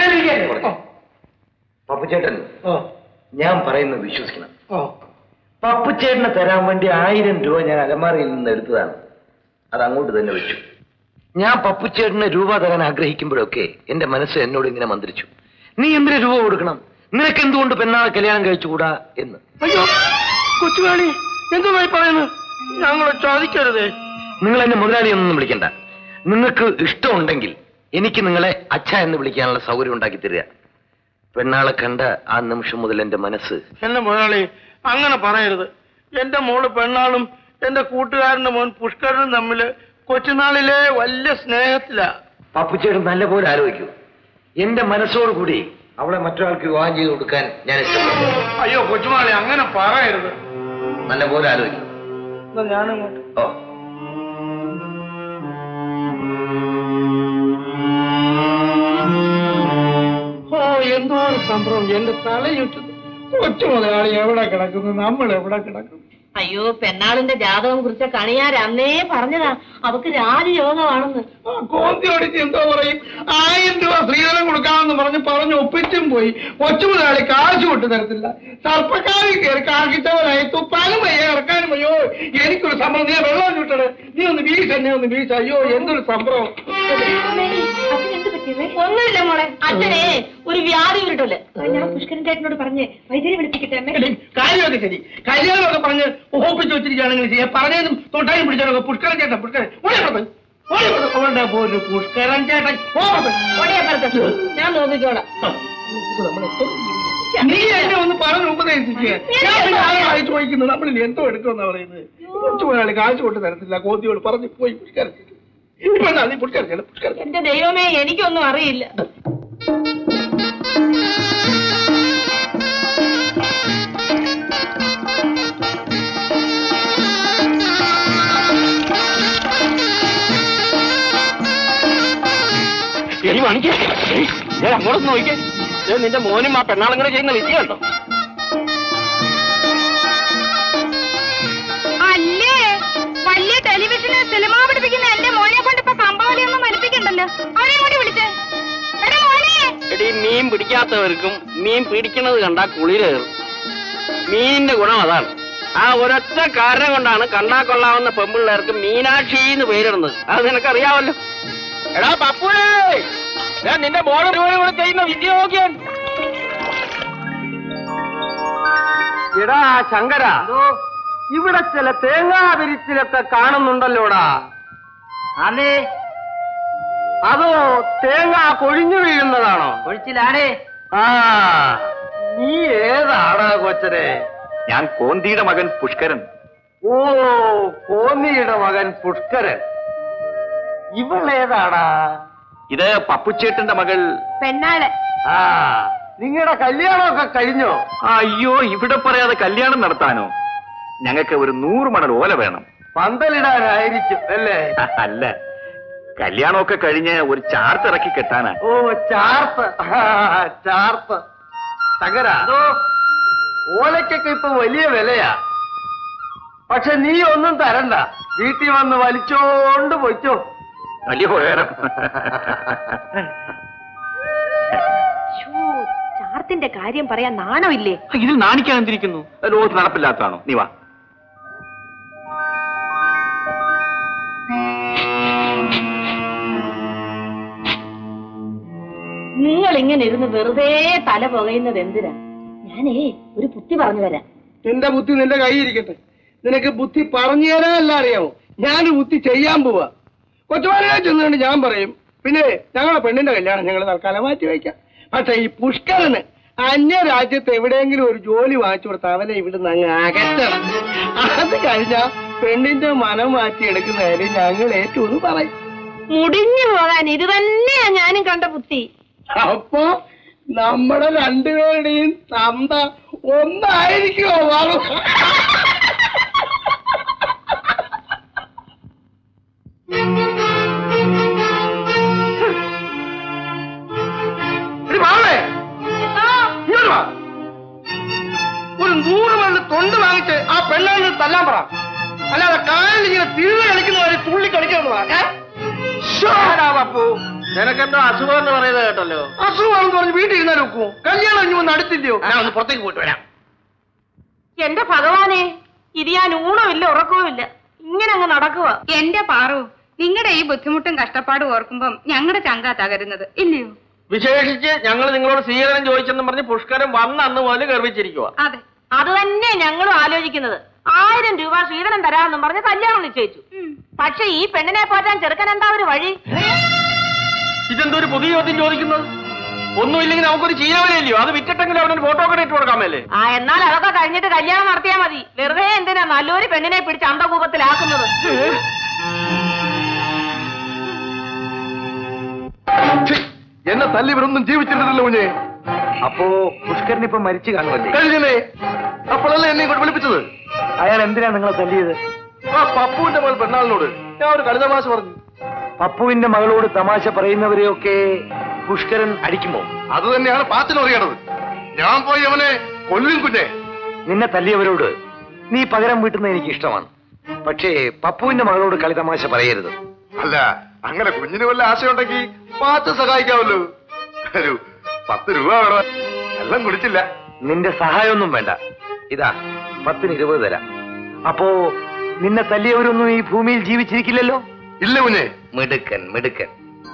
പപ്പുചേട്ടൻ ഓ ഞാൻ പറയുന്നത് വിശ്വസിക്കണം ഓ പപ്പുച്ചേട്ടന് തരാൻ വേണ്ടി ആയിരം രൂപ ഞാൻ അലമാരയിൽ നിന്ന് എടുത്തതാണ് അത് അങ്ങോട്ട് തന്നെ വെച്ചു ഞാൻ പപ്പുച്ചേട്ടന് രൂപ തരാൻ ആഗ്രഹിക്കുമ്പോഴൊക്കെ എന്റെ മനസ്സ് എന്നോട് ഇങ്ങനെ മന്ത്രിച്ചു നീ എന്തിനു രൂപ കൊടുക്കണം നിനക്ക് എന്തുകൊണ്ട് പെണ്ണാളെ കല്യാണം കഴിച്ചുകൂടാ എന്ന് അയ്യോ കൊച്ചുകാളി എന്തുമായി പറയുന്നു ഞങ്ങൾ ചോദിക്കരുതേ നിങ്ങൾ എന്നെ മുതലാളി എന്നൊന്നും വിളിക്കണ്ട നിങ്ങൾക്ക് ഇഷ്ടമുണ്ടെങ്കിൽ എനിക്ക് നിങ്ങളെ അച്ഛ എന്ന് വിളിക്കാനുള്ള സൗകര്യം ഉണ്ടാക്കി തരിക പെണ്ണാളെ കണ്ട ആ നിമിഷം മുതൽ എന്റെ മനസ്സ് എന്റെ മുതലാളി അങ്ങനെ പറയരുത് എന്റെ മോള് പെണ്ണാളും എന്റെ കൂട്ടുകാരന്റെ മോൻ പുഷ്കരനും തമ്മില് കൊച്ചുനാളിലെ വലിയ സ്നേഹത്തിലാ പപ്പുച്ചേട്ടൻ നല്ലപോലെ ആലോചിക്കൂ എന്റെ മനസ്സോടുകൂടി അവളെ മറ്റൊരാൾക്ക് വിവാഹം ചെയ്ത് കൊടുക്കാൻ ഞാൻ ഇഷ്ടപ്പെടുന്നു അയ്യോ കൊച്ചുമാളി അങ്ങനെ പറയരുത് നല്ലപോലെ ആലോചിക്കും എന്നാ ഞാനങ്ങോട്ട് ഓ ഓ എന്തോ ഒരു സംഭവം എന്റെ തലയുറ്റത് കൊച്ചു മുതലാളി എവിടെ കിടക്കുന്നു നമ്മൾ എവിടെ കിടക്കുന്നു അയ്യോ പെണ്ണാളിന്റെ ജാതകം കുറിച്ച കണിയാർ അന്നേ പറഞ്ഞതാ അവക്ക് രാജയോഗമാണെന്ന് ആ കോന്തി ഓടിച്ച് എന്തോ പറയും ആയിരം രൂപ സ്ത്രീധനം കൊടുക്കാമെന്ന് പറഞ്ഞ് പറഞ്ഞ് ഒപ്പിച്ചും പോയി കൊച്ചു മുതലാളി കാശ് വിട്ടു തരത്തില്ല സർപ്പക്കാരിൽ കയറി കാക്കിട്ടവനായി തുപ്പാനും വയ്യ ഇറക്കാനും വയ്യോ എനിക്കൊരു സംഭവം നീ വെള്ളം ചുട്ടത് നീ ഒന്ന് വീശ എന്നെ ഒന്ന് വീശ അയ്യോ എന്തൊരു സംഭവം ഒന്നുമില്ല മോളെ അച്ഛനെ ഒരു വ്യാധി ഉരുട്ടല് ഞാൻ പുഷ്കരൻ ചേട്ടനോട് പറഞ്ഞേ വൈദ്യുതി വിളിപ്പിക്കട്ടെ അമ്മേ എടി, കാര്യമൊക്കെ ശരി കല്യാണമൊക്കെ പറഞ്ഞ് ഒപ്പിച്ച് വെച്ചിരിക്കുകയാണെങ്കിൽ ചെയ്യാം പറഞ്ഞതും തൊട്ടായും പിടിച്ചാലൊക്കെ പുഷ്കരൻ ചേട്ടൻ പുഷ്കരൻ ഓടി പുറത്ത്. ഓടി പുറത്ത്. അവളുടെ പോലും പുഷ്കരൻ ചേട്ടൻ ഓ പുറത്ത്. ഓടിയാ പുറത്ത്. ഞാൻ നോക്കിക്കോളാം നീ എന്നെ ഒന്ന് പറഞ്ഞ് ഉപദേശിച്ച് ഞാൻ പിന്നെ ആളായി ചോദിക്കുന്നു നമ്മളിൽ എന്തോ എടുക്കുമെന്നാ പറയുന്നത് കുറച്ചു പോയാൽ കാശ് കൊണ്ട് തരത്തില്ല കോത്തിയോട് പറഞ്ഞു പോയി പുഷ്കരൻ ഇപ്പൊ നീ പുഷ്കരൻ ചേട്ടൻ പുഷ്കരൻ എന്റെ ദൈവമേ എനിക്കൊന്നും അറിയില്ല എടി മണിക്ക് ഞാൻ അങ്ങോട്ടൊന്ന് നോക്കിക്കേ ദേ നിന്റെ മോനും ആ പെണ്ണാളും കൂടെ ചെയ്യുന്ന വിദ്യയുണ്ടോ അല്ലേ വലിയ ടെലിവിഷന് സിനിമ പഠിപ്പിക്കുന്ന എന്റെ മോനെ കൊണ്ട് ഇപ്പൊ കമ്പാവലിയൊന്നും വലിപ്പിക്കണ്ടല്ലോ അവനെ കൂടി വിളിച്ചേ എടാ മോനെ എടി മീൻ പിടിക്കാത്തവർക്കും മീൻ പിടിക്കണത് കണ്ടാ കുളിരേറും മീനിന്റെ ഗുണം അതാണ് ആ ഒരൊറ്റ കാരണം കൊണ്ടാണ് കണ്ടാ കൊള്ളാവുന്ന പെമ്പിള്ളേർക്ക് മീനാക്ഷി എന്ന് പേരിടുന്നത് അത് നിനക്കറിയാവല്ലോ എടാ പപ്പുവേ ഞാൻ നിന്റെ മോള് കൂടെ ചെയ്യുന്ന വിദ്യ നോക്കിയാൻ എടാ ശങ്കര ഇവിടെ ചില തേങ്ങാ വിരിച്ചിലൊക്കെ കാണുന്നുണ്ടല്ലോടാ അതെ അതോ തേങ്ങ കൊഴിഞ്ഞു വീഴുന്നതാണോ ഒഴിച്ചിലാണേ ആ നീ ഏതാടാ കൊച്ചരെ ഞാൻ കോന്തിയുടെ മകൻ പുഷ്കരൻ ഓ കോന്നിയുടെ മകൻ പുഷ്കരൻ ഇവളേതാടാ ഇത് പപ്പുച്ചേട്ടന്റെ മകൾ പെണ്ണാള് ആ നിങ്ങളുടെ കല്യാണമൊക്കെ കഴിഞ്ഞോ അയ്യോ ഇവിടെ പറയാതെ കല്യാണം നടത്താനോ ഞങ്ങൾക്ക് ഒരു നൂറ് മണൽ ഓല വേണം പന്തലിടാനായിരിക്കും അല്ലേ അല്ല കല്യാണമൊക്കെ കഴിഞ്ഞ് ഒരു ചാർത്തിറക്കി കെട്ടാനാ ഓ ചാർത്ത് ആ, ചാർത്ത് ശങ്കര ഓലക്കൊക്കെ ഇപ്പൊ വലിയ വിലയാ പക്ഷെ നീ ഒന്നും തരണ്ട വീട്ടിൽ വന്ന് വലിച്ചോണ്ട് പൊയ്ക്കോ വലിയ ഉപകാരം ചാർത്തിന്റെ കാര്യം പറയാൻ നാണമില്ലേ ഇതിൽ നാണിക്കാൻ എന്തിരിക്കുന്നു അത് ലോകത്ത് നടപ്പില്ലാത്തതാണോ നീ വാ നിങ്ങൾ ഇങ്ങനെ ഇരുന്ന് വെറുതെ തല പുകയുന്നത് എന്തിനാ ഞാനേ ഒരു ബുദ്ധി പറഞ്ഞു തരാം നിന്റെ ബുദ്ധി നിന്റെ കൈ ഇരിക്കട്ടെ നിനക്ക് ബുദ്ധി പറഞ്ഞു തരാനല്ല അറിയാമോ ഞാൻ ബുദ്ധി ചെയ്യാൻ പോവാ കൊച്ചുമാരെ ചെന്നുകൊണ്ട് ഞാൻ പറയും പിന്നെ ഞങ്ങളെ പെണ്ണിന്റെ കല്യാണം ഞങ്ങൾ തൽക്കാലം മാറ്റി വയ്ക്കാം പക്ഷെ ഈ പുഷ്കരന് അന്യ രാജ്യത്ത് എവിടെയെങ്കിലും ഒരു ജോലി വാങ്ങിച്ചു കൊടുത്ത അവനെ ഇവിടുന്ന് അങ്ങ് അകറ്റണം അത് കഴിഞ്ഞാ പെണ്ണിന്റെ മനം മാറ്റി എടുക്കുന്ന കാര്യം ഞങ്ങൾ ഏറ്റവും പറയും മുടിഞ്ഞു പോകാൻ ഇത് തന്നെയാ ഞാനും കണ്ട ബുദ്ധി അപ്പോ നമ്മുടെ രണ്ടുപേരുടെയും തന്ത ഒന്നായിരിക്കുമോ മാറും എടി മാളെ, ഇങ്ങോട്ട് വാ. ഒരു നൂറ് മണി തൊണ്ട് വാങ്ങിച്ച് ആ പെണ്ണാളിന് തല്ലാൻ പറ അല്ലാതെ കാലിൽ ഇങ്ങനെ തിരിഞ്ഞ് കളിക്കുന്ന വരെ തുള്ളി കളിക്കണം പപ്പു നിനക്കെന്തോ അസുഖം എന്ന് പറയുന്നത് കേട്ടല്ലോ അസുഖമാണെന്ന് പറഞ്ഞ് വീട്ടിൽ ഇരുന്നാൽ നോക്കൂ കല്യാണം ഇനി ഒന്ന് അടുത്തില്ലയോ ഞാൻ ഒന്ന് പുറത്തേക്ക് പോയിട്ട് വരാം എന്റെ ഭഗവാനെ ഇത് ഞാൻ ഊണമില്ല ഉറക്കവുമില്ല ഇങ്ങനെ അങ്ങ് നടക്കുക എന്റെ പാറു നിങ്ങളുടെ ഈ ബുദ്ധിമുട്ടും കഷ്ടപ്പാടും ഓർക്കുമ്പം ഞങ്ങളുടെ ചങ്കാ തകരുന്നത് ഇല്ലയോ വിശേഷിച്ച് ഞങ്ങൾ നിങ്ങളോട് സ്വീകരണം ചോദിച്ചെന്നും പറഞ്ഞ് പുഷ്കരം വന്ന അന്ന് മുതൽ ഗർഭിച്ചിരിക്കുക അതെ അത് തന്നെ ഞങ്ങളും ആലോചിക്കുന്നത് ആയിരം രൂപ ശ്രീധരൻ തരാമെന്നും പറഞ്ഞ് കല്യാണം നിശ്ചയിച്ചു പക്ഷെ ഈ പെണ്ണിനെ പോറ്റാൻ ചെറുക്കൻ എന്താ ഒരു വഴി ഇതെന്തോ ഒരു പുതിയ ചോദ്യം ചോദിക്കുന്നത് ഒന്നുമില്ലെങ്കിൽ നമുക്കൊരു ചീരവലയില്ലയോ അത് വിറ്റിട്ടെങ്കിലും അവനൊരു ഫോട്ടോ ഒക്കെ ഇട്ട് കൊടുക്കാൻ മേലേ ആ എന്നാൽ അതൊക്കെ കഴിഞ്ഞിട്ട് കല്യാണം നടത്തിയാ മതി വെറുതെ എന്തിനാ നല്ലൊരു പെണ്ണിനെ പിടിച്ച് അന്തകൂപത്തിലാക്കുന്നത് എന്നെ തല്ലി ഇവരൊന്നും ജീവിച്ചിട്ടില്ല കുഞ്ഞെ അപ്പോ പുഷ്കരൻ ഇപ്പൊ മരിച്ചു കാണുമല്ലേ കഴിഞ്ഞേ അപ്പോഴല്ലേ എന്നെ ഇങ്ങോട്ട് വിളിപ്പിച്ചത് അയാൾ എന്തിനാ നിങ്ങളെ തല്ലിയത് ആ പപ്പുവിന്റെ മകൾ പെണ്ണാളിനോട് ഞാൻ ഒരു കളിതമാശ പറഞ്ഞു പപ്പുവിന്റെ മകളോട് തമാശ പറയുന്നവരെയൊക്കെ പുഷ്കരൻ അടിക്കുമോ അത് തന്നെയാണ് പാത്തിന് അറിയണത് ഞാൻ പോയി അവനെ കൊല്ലും കുഞ്ഞെ നിന്നെ തല്ലിയവരോട് നീ പകരം വീട്ടുന്നത് എനിക്ക് ഇഷ്ടമാണ് പക്ഷേ പപ്പുവിന്റെ മകളോട് കളി തമാശ പറയരുത് അല്ല അങ്ങനെ കുഞ്ഞിന് വല്ല ആശയുണ്ടെങ്കിൽ പാത്ത് സഹായിക്കാമല്ലോ ഒരു പത്ത് രൂപ വേണം എല്ലാം കുടിച്ചില്ല നിന്റെ സഹായമൊന്നും വേണ്ട ഇതാ പത്തിന് ഇരുപത് തരാം അപ്പോ നിന്നെ തല്ലിയവരൊന്നും ഈ ഭൂമിയിൽ ജീവിച്ചിരിക്കില്ലല്ലോ ഇല്ല കുഞ്ഞെ മിടുക്കൻ മിടുക്കൻ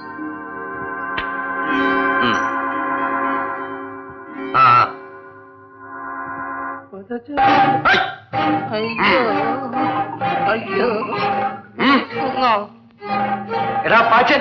ഉം. ആ ആ. എടാ പാച്ചൻ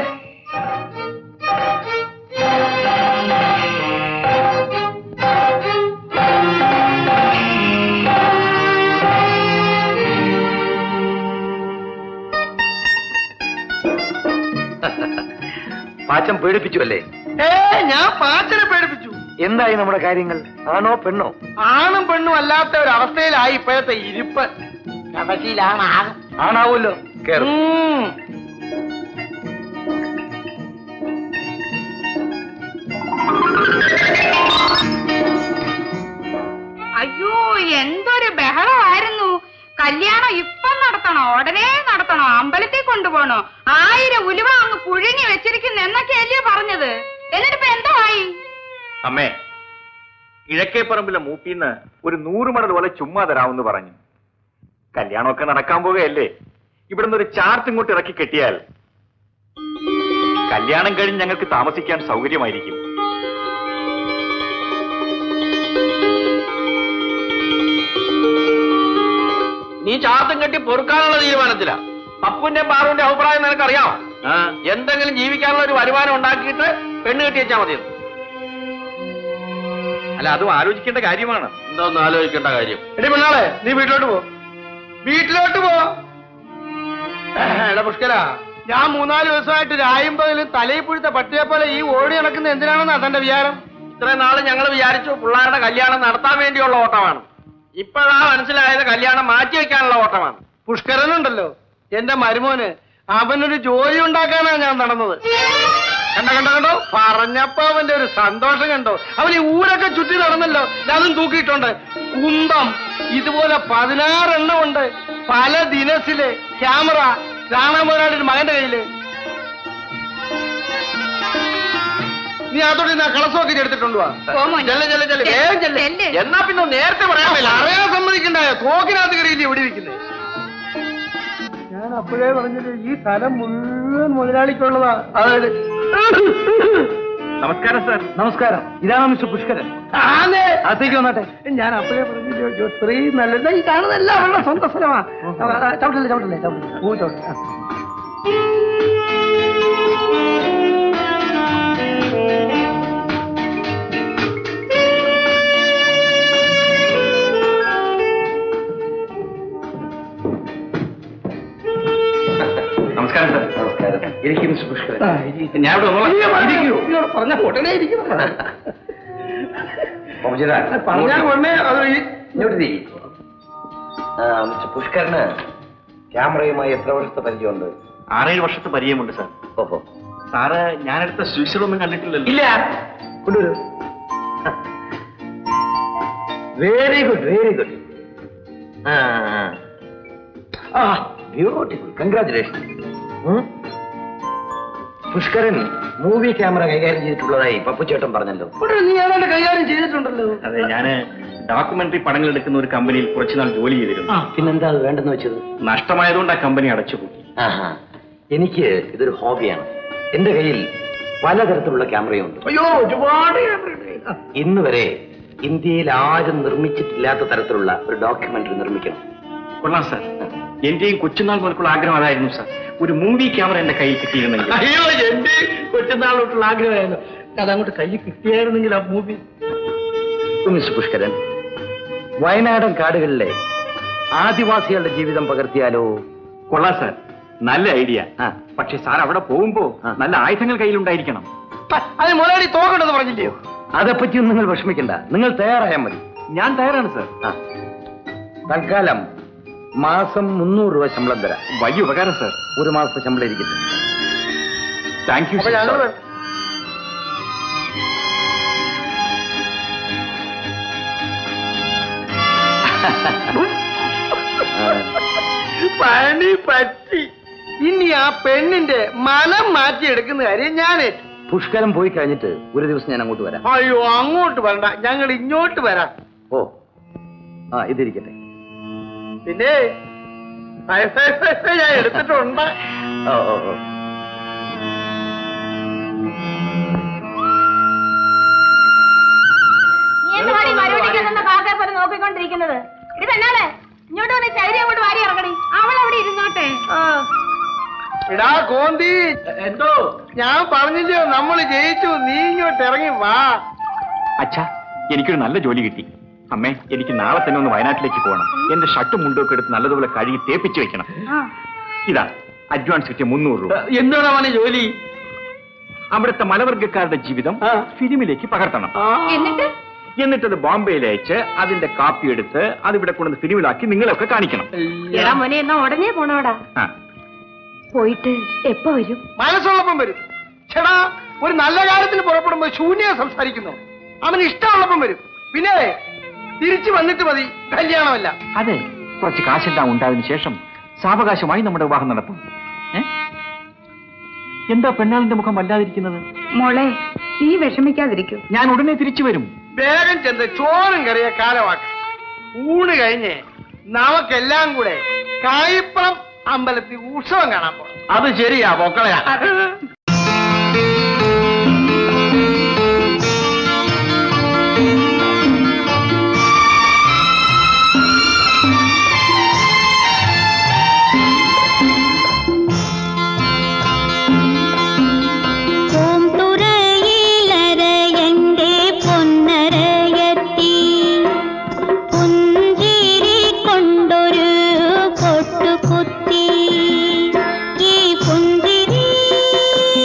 പാച്ചൻ പേടിപ്പിച്ചു അല്ലേ ഏ ഞാൻ പാച്ചനെ പേടിപ്പിച്ചു എന്തായി നമ്മുടെ കാര്യങ്ങൾ ആണോ പെണ്ണോ ആണും പെണ്ണും അല്ലാത്ത ഒരു അവസ്ഥയിലായി ഇപ്പോഴത്തെ ഇരിപ്പ് കടശിയിലാണ് ആകും ആണാവൂല്ലോ കേറും ഉം. അയ്യോ എന്തൊരു ബഹളമായിരുന്നു കല്യാണം ഇപ്പം നടത്തണോ ഉടനെ നടത്തണോ അമ്പലത്തിൽ കൊണ്ടുപോകണോ ആയിരം ഉലുവ അങ്ങ് പുഴുങ്ങി വെച്ചിരിക്കുന്നു എന്നൊക്കെയല്ലയോ പറഞ്ഞത് എന്നിട്ടിപ്പോ എന്തോ ആയി അമ്മേ കിഴക്കേപ്പറമ്പിലെ മൂപ്പിന്ന് ഒരു നൂറ് മണൽ പോലെ ചുമ്മാ തരാമെന്ന് പറഞ്ഞു കല്യാണമൊക്കെ നടക്കാൻ പോവുകയല്ലേ ഇവിടുന്ന് ഒരു ചാർട്ട് ഇങ്ങോട്ട് ഇറക്കി കെട്ടിയാൽ കല്യാണം കഴിഞ്ഞ് ഞങ്ങൾക്ക് താമസിക്കാൻ സൗകര്യമായിരിക്കും നീ ചാർത്തും കെട്ടി പൊറുക്കാനുള്ള തീരുമാനത്തിലാ പപ്പുന്റെ പാറുവിന്റെ അഭിപ്രായം നിനക്കറിയാമോ എന്തെങ്കിലും ജീവിക്കാനുള്ള ഒരു വരുമാനം ഉണ്ടാക്കിയിട്ട് പെണ്ണ് കെട്ടി വെച്ചാൽ മതി അല്ല അതും ആലോചിക്കേണ്ട കാര്യമാണ് എന്തോന്ന് ആലോചിക്കേണ്ട കാര്യം എടി പെണ്ണാളെ നീ വീട്ടിലോട്ട് പോ വീട്ടിലോട്ട് പോ എടാ പുഷ്കര ഞാൻ മൂന്നാല് ദിവസമായിട്ട് രായുമ്പതിലും തലയിൽ പുഴുത്ത പട്ടിയെ പോലെ ഈ ഓടി നടക്കുന്ന എന്തിനാണെന്നാ തന്റെ വിചാരം ഇത്രയും നാള് ഞങ്ങൾ വിചാരിച്ചു പിള്ളേരുടെ കല്യാണം നടത്താൻ വേണ്ടിയുള്ള ഓട്ടമാണ് ഇപ്പോഴാ മനസ്സിലായത് കല്യാണം മാറ്റി വെക്കാനുള്ള ഓട്ടമാണ് പുഷ്കരനുണ്ടല്ലോ എന്റെ മരുമോന് അവനൊരു ജോലി ഉണ്ടാക്കാനാണ് ഞാൻ നടന്നത് കണ്ടോ കണ്ടോ കണ്ടോ പറഞ്ഞപ്പോ അവന്റെ ഒരു സന്തോഷം കണ്ടോ അവൻ ഈ ഊരൊക്കെ ചുറ്റി നടന്നല്ലോ അതും തൂക്കിയിട്ടുണ്ട് കുന്തം ഇതുപോലെ പതിനാറെണ്ണം ഉണ്ട് പല ദിനസില് ക്യാമറ രാണാമോനാട് മകന്റെ കയ്യില് നീ അതോടെ ആ കളസമൊക്കെ എടുത്തിട്ടുണ്ട് വാ പോ മോനെ. ചെല്ല് ചെല്ല് ചെല്ല് വേഗം ചെല്ല് ചെല്ല്. എന്നാ പിന്നെ നേരത്തെ പറയാൻ മേല അറിയാൻ സമ്മതിക്കണ്ടായ തോക്കിനകത്ത് കയറിയില്ലേ ഇവിടെ ഇരിക്കുന്നത് ഞാൻ അപ്പോഴേ പറഞ്ഞത് ഈ സ്ഥലം മുഴുവൻ മുതലാളിക്കുള്ളതാ അതായത് നമസ്കാരം സാർ നമസ്കാരം ഇതാണ് മിസ്റ്റർ പുഷ്കരൻ ആന്നേ. അകത്തേക്ക് വന്നാട്ടെ ഞാൻ അപ്പോഴേ പറഞ്ഞില്ലോ ജോ, ഇത്രയും നല്ലത് ഈ കാണുന്നതല്ല അവളുടെ സ്വന്തം സ്ഥലമാ ചവിട്ടില്ലേ ചവിട്ടില്ലേ ചവിട്ടില്ലേ പൂ ചവിട്ടില്ല നമസ്കാരം സാർ നമസ്കാരം എനിക്ക് മിസ്റ്റർ പുഷ്കരൻ ഞാൻ ഇവിടെ പറഞ്ഞ ഉടനെ ഇരിക്കണം പറഞ്ഞാൽ ഉടനെ അത് ഈ- ഇങ്ങോട്ട് തിരി മിസ്റ്റർ പുഷ്കരന് ക്യാമറയുമായി എത്ര വർഷത്തെ പരിചയമുണ്ട് ആറേഴ് വർഷത്തെ പരിചയമുണ്ട് സാർ ഓഹോ സാറ് ഞാനെടുത്ത സ്വിച്ചറൊന്നും കണ്ടിട്ടില്ലല്ലോ ഇല്ല കൊണ്ടുവരൂ വെരി ഗുഡ് വെരി ഗുഡ് ആ beautiful congratulation Pushkaran movie camera കൈകാര്യം ചെയ്തിട്ടുള്ളതായി പപ്പുച്ചേട്ടൻ പറഞ്ഞല്ലോ ഇവിടെ നീ ഏതാണ്ട് കൈകാര്യം ചെയ്തിട്ടുണ്ടല്ലോ അതെ ഞാന് ഡോക്യുമെന്ററി പടങ്ങൾ എടുക്കുന്ന ഒരു കമ്പനിയിൽ കുറച്ചുനാൾ ജോലി ചെയ്തിരുന്നു പിന്നെന്താ അത് വേണ്ടെന്ന് വെച്ചത് നഷ്ടമായതുകൊണ്ട് ആ കമ്പനി അടച്ചുപൂട്ടി ആഹാ എനിക്ക് ഇതൊരു ഹോബിയാണ് എന്റെ കയ്യിൽ പലതരത്തിലുള്ള ക്യാമറയുണ്ട് അയ്യോ ഒരുപാട് ക്യാമറയുണ്ട്. ഇന്ന് വരെ ഇന്ത്യയിൽ ആരും നിർമ്മിച്ചിട്ടില്ലാത്ത തരത്തിലുള്ള ഒരു ഡോക്യുമെന്ററി നിർമ്മിക്കണം കൊള്ളാം സാർ എന്റെയും കൊച്ചുനാൾ മുതൽക്കുള്ള ആഗ്രഹം അതായിരുന്നു സാർ ഒരു മൂവി ക്യാമറ എന്റെ കയ്യിൽ കിട്ടിയിരുന്നെങ്കിൽ അയ്യോ എന്റെ കൊച്ചുനാളോട്ടുള്ള ആഗ്രഹമായിരുന്നു അതങ്ങോട്ട് കയ്യിൽ കിട്ടിയായിരുന്നെങ്കിൽ ആ മൂവി മിസ്റ്റർ പുഷ്കരൻ വയനാടൻ കാടുകളിലെ ആദിവാസികളുടെ ജീവിതം പകർത്തിയാലോ കൊള്ളാം സാർ നല്ല ഐഡിയ പക്ഷെ സാർ അവിടെ പോകുമ്പോ നല്ല ആയുധങ്ങൾ കയ്യിലുണ്ടായിരിക്കണം അത് മുതലാളി തോക്കണ്ടെന്ന് പറഞ്ഞില്ലയോ അതേപ്പറ്റിയൊന്നും നിങ്ങൾ വിഷമിക്കണ്ട നിങ്ങൾ തയ്യാറായാൽ മതി ഞാൻ തയ്യാറാണ് സാർ ആ. തൽക്കാലം മാസം മുന്നൂറ് രൂപ ശമ്പളം തരാം വലിയ ഉപകാരം സാർ ഒരു മാസത്തെ ശമ്പളം ഇരിക്കട്ടെ താങ്ക് യു അപ്പൊ ഞങ്ങള് പണി പറ്റി ഇനി ആ പെണ്ണിന്റെ മനം മാറ്റിയെടുക്കുന്ന കാര്യം ഞാൻ ഏറ്റു. പുഷ്കരം പോയി കഴിഞ്ഞിട്ട് ഒരു ദിവസം ഞാൻ അങ്ങോട്ട് വരാം അയ്യോ അങ്ങോട്ട് വരണ്ട ഞങ്ങൾ ഇങ്ങോട്ട് വരാം ഓ ആ ഇതിരിക്കട്ടെ പിന്നെ പൈസ പൈസ ഞാൻ എടുത്തിട്ടുണ്ട് ഓ ഓ ഓ നീ എന്ത് പണി മരുവടിക്കാൻ നിന്ന കാക്കയെ പോലെ നോക്കിക്കൊണ്ടിരിക്കുന്നത് ഇത് പെണ്ണാളെ ഇങ്ങോട്ട് വന്ന് ചൈരി അങ്ങോട്ട് വാരി ഇറങ്ങടി അവൾ അവിടെ ഇരുന്നോട്ടെ എടാ കോന്തി എന്തോ ഞാൻ പറഞ്ഞില്ലയോ നമ്മൾ ജയിച്ചു നീ ഇങ്ങോട്ട് ഇറങ്ങി വാ അച്ഛാ എനിക്കൊരു നല്ല ജോലി കിട്ടി അമ്മേ എനിക്ക് നാളെ തന്നെ ഒന്ന് വയനാട്ടിലേക്ക് പോകണം എന്റെ ഷർട്ടും മുണ്ടൊക്കെ എടുത്ത് നല്ലതുപോലെ കഴുകി തേപ്പിച്ച് വെക്കണം ഇതാ അഡ്വാൻസ് കിട്ടിയ മുന്നൂറ് രൂപ എന്താണ് അവന് ജോലി അവിടുത്തെ മലവർഗക്കാരുടെ ജീവിതം ഫിലിമിലേക്ക് പകർത്തണം എന്നിട്ട് എന്നിട്ടത് ബോംബെയിൽ അയച്ച് അതിന്റെ കാപ്പി എടുത്ത് അതിവിടെ കൊണ്ടുവന്ന് ഫിലിമിലാക്കി നിങ്ങളൊക്കെ കാണിക്കണം എടാ മോനെ എന്നാ ഉടനെ പോണോടാ ആ പോയിട്ട് എപ്പോ വരും മനസ്സുള്ളപ്പം വരും ചേടാ ഒരു നല്ല കാര്യത്തിന് പുറപ്പെടുമ്പോ ശൂന്യ സംസാരിക്കുന്നു അവന് ഇഷ്ടമുള്ളപ്പം വരും പിന്നെ തിരിച്ചു വന്നിട്ട് മതി കല്യാണമല്ല അതെ കുറച്ച് കാശെല്ലാം ഉണ്ടായതിനു ശേഷം സാവകാശമായി നമ്മുടെ വിവാഹം നടത്താം ഏ? എന്താ പെണ്ണാളിന്റെ മുഖം വല്ലാതിരിക്കുന്നത് മോളെ നീ വിഷമിക്കാതിരിക്കൂ ഞാൻ ഉടനെ തിരിച്ചു വരും വേഗം ചെന്ന് ചോറും കറിയ കാലമാക്ക ഊണ് കഴിഞ്ഞ് നമുക്കെല്ലാം കൂടെ കായിപ്പുറം അമ്പലത്തിൽ ഉത്സവം കാണാൻ പോകാം അത് ശരിയാ പൊക്കളയാ പൂന്തുറയിലരയന്റെ പൊന്നരയത്തി പുഞ്ചിരി കൊണ്ടൊരു പൊട്ടുകുത്തി ഈ പുഞ്ചിരി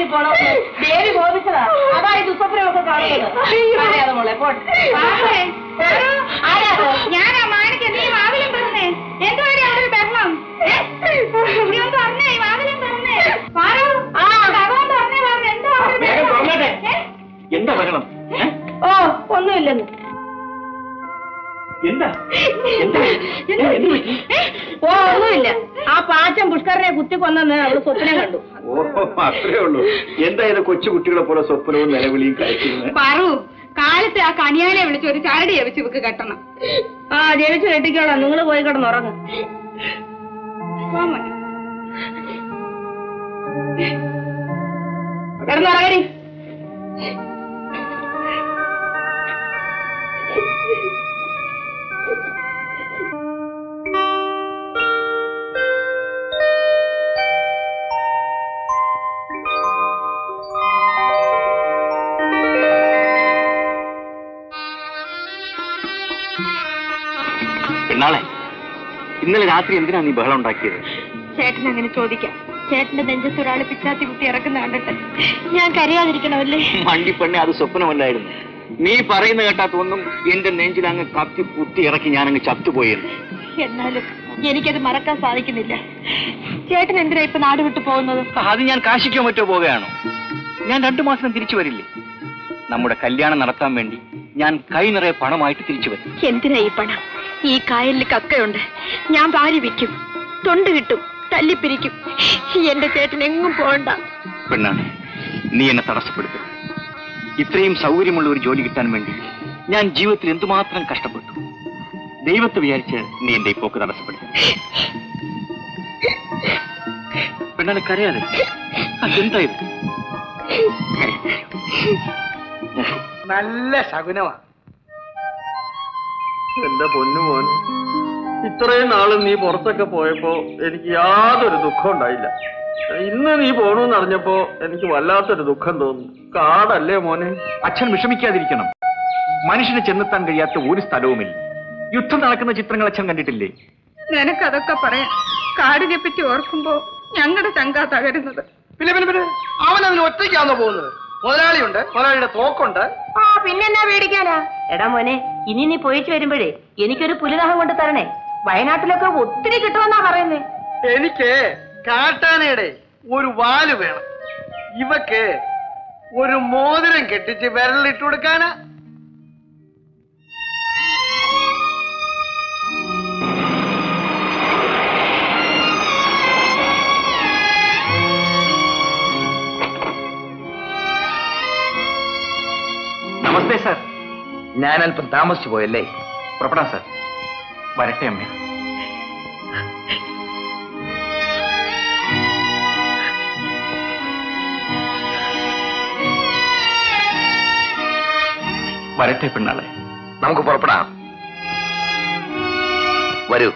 പോണമെന്ന് ദേവി ബോധിച്ചതാ അതാ ഈ ദുസ്വപ്നമൊക്കെ കാണുന്നത് അറിയാതെ മോളെ പോട്ടെ ആരാ അത്? ഞാനാ മാണിക്ക നീ വാതിലും പറഞ്ഞേ എന്തുവാടി അവിടെ ഒരു ബഹളം ഏ? നീ ഒന്ന് പറഞ്ഞേ വാതിലും പറഞ്ഞേ പാറു ആ ഭഗവാൻ പറഞ്ഞേ പറഞ്ഞു എന്താ അവിടെ ഒരു വേഗം ബഹളം? തുറന്നോട്ടെ. ഏ? എന്താ ബഹളം ഏ? ഓ ഒന്നുമില്ലെന്ന് എന്താ എന്താ ഏ, എന്ത് പറ്റി? ഓ ഒന്നുമില്ല ആ പാച്ചൻ പുഷ്കരനെ കുത്തി കൊന്നെന്ന് അവള് സ്വപ്നം കണ്ടു ഓ അത്രേ ഉള്ളൂ എന്താ ഇത് കൊച്ചു കുട്ടികളെ പോലെ സ്വപ്നവും നിലവിളിയും കഴിക്കുന്നത് പാറു കാലത്ത് ആ കണിയാനെ വിളിച്ച് ഒരു ചരടി വെച്ച് ഇവക്ക് കെട്ടണം ആ ജനിച്ചു കെട്ടിക്കോളാം നിങ്ങൾ പോയി കിടന്നുറങ്ങ് പോ മോനെ. കിടന്നുറങ്ങടി പെണ്ണാളെ ഇന്നലെ രാത്രി എന്തിനാ നീ ബഹളം ഉണ്ടാക്കിയത് ചേട്ടൻ അങ്ങനെ ചോദിക്കാം ചേട്ടന്റെ നെഞ്ചത്ത് ഒരാൾ പിച്ചാത്തി കുത്തി ഇറക്കുന്ന കണ്ടിട്ട് ഞാൻ കരയാതിരിക്കണമല്ലേ മണ്ടിപ്പെണ്ണെ അത് സ്വപ്നമല്ലായിരുന്നു നീ പറയുന്ന കേട്ടാ തോന്നും എന്റെ നെഞ്ചിൽ അങ്ങ് കത്തി കുത്തി ഇറക്കി ഞാൻ അങ്ങ് ചത്തുപോയെന്ന് എന്നാലും എനിക്കത് മറക്കാൻ സാധിക്കുന്നില്ല ചേട്ടൻ എന്തിനാ ഇപ്പൊ നാട് വിട്ടു പോകുന്നത് അത് ഞാൻ കാശിക്കോ മറ്റോ പോവുകയാണോ ഞാൻ രണ്ടു മാസം തിരിച്ചു വരില്ലേ നമ്മുടെ കല്യാണം നടത്താൻ വേണ്ടി ഞാൻ കൈ നിറയെ പണമായിട്ട് തിരിച്ചു വരും എന്തിനാ ഈ പണം ഈ കായലിൽ കക്കയുണ്ട് ഞാൻ വാരി വിൽക്കും തൊണ്ട് കിട്ടും തല്ലിപ്പിരിക്കും എന്റെ ചേട്ടൻ എങ്ങും പോകണ്ട പെണ്ണാണ് നീ എന്നെ തടസ്സപ്പെടുത്തരുത് ഇത്രയും സൗകര്യമുള്ള ഒരു ജോലി കിട്ടാൻ വേണ്ടി ഞാൻ ജീവിതത്തിൽ എന്തുമാത്രം കഷ്ടപ്പെട്ടു ദൈവത്തെ വിചാരിച്ച് നീ എന്റെ ഈ പോക്ക് തടസ്സപ്പെടുത്തി പെണ്ണാണ് കരയാതെ അതെന്താ ഇത് നല്ല ശകുനമാ എന്റെ പൊന്നു മോൻ ഇത്രയും നാളും നീ പുറത്തൊക്കെ പോയപ്പോ എനിക്ക് യാതൊരു ദുഃഖം ഉണ്ടായില്ല ഇന്ന് നീ പോണെന്ന് അറിഞ്ഞപ്പോ എനിക്ക് വല്ലാത്തൊരു ദുഃഖം തോന്നുന്നു കാടല്ലേ മോനെ അച്ഛൻ വിഷമിക്കാതിരിക്കണം മനുഷ്യന് ചെന്നെത്താൻ കഴിയാത്ത ഒരു സ്ഥലവുമില്ല യുദ്ധം നടക്കുന്ന ചിത്രങ്ങൾ അച്ഛൻ കണ്ടിട്ടില്ലേ നിനക്കതൊക്കെ പറയാം കാടിനെ പറ്റി ഓർക്കുമ്പോ ഞങ്ങളുടെ ചങ്കാ തകരുന്നത് പിന്നെ പിന്നെ പിന്നെ അവൻ അതിന് ഒറ്റയ്ക്കാണോ പോകുന്നത് മുതലാളിയുണ്ട് മുതലാളിയുടെ തോക്കുണ്ട് ആ പിന്നെന്നാ പേടിക്കാനാ എടാ മോനെ ഇനി നീ പോയിച്ചു വരുമ്പോഴേ എനിക്കൊരു പുലിദാഹം കൊണ്ട് തരണേ വയനാട്ടിലൊക്കെ ഒത്തിരി കിട്ടുമെന്നാ പറയുന്നേ എനിക്ക് കാട്ടാനയുടെ ഒരു വാല് വേണം ഇവക്ക് ഒരു മോതിരം കെട്ടിച്ച് വിരലിട്ട് കൊടുക്കാനാ നമസ്തേ സാർ ഞാൻ അല്പം താമസിച്ചു പോയല്ലേ പുറപ്പെടാം സാർ വരട്ടെ അമ്മ വരട്ടെ പെണ്ണാളെ നമുക്ക് പുറപ്പെടാം വരൂ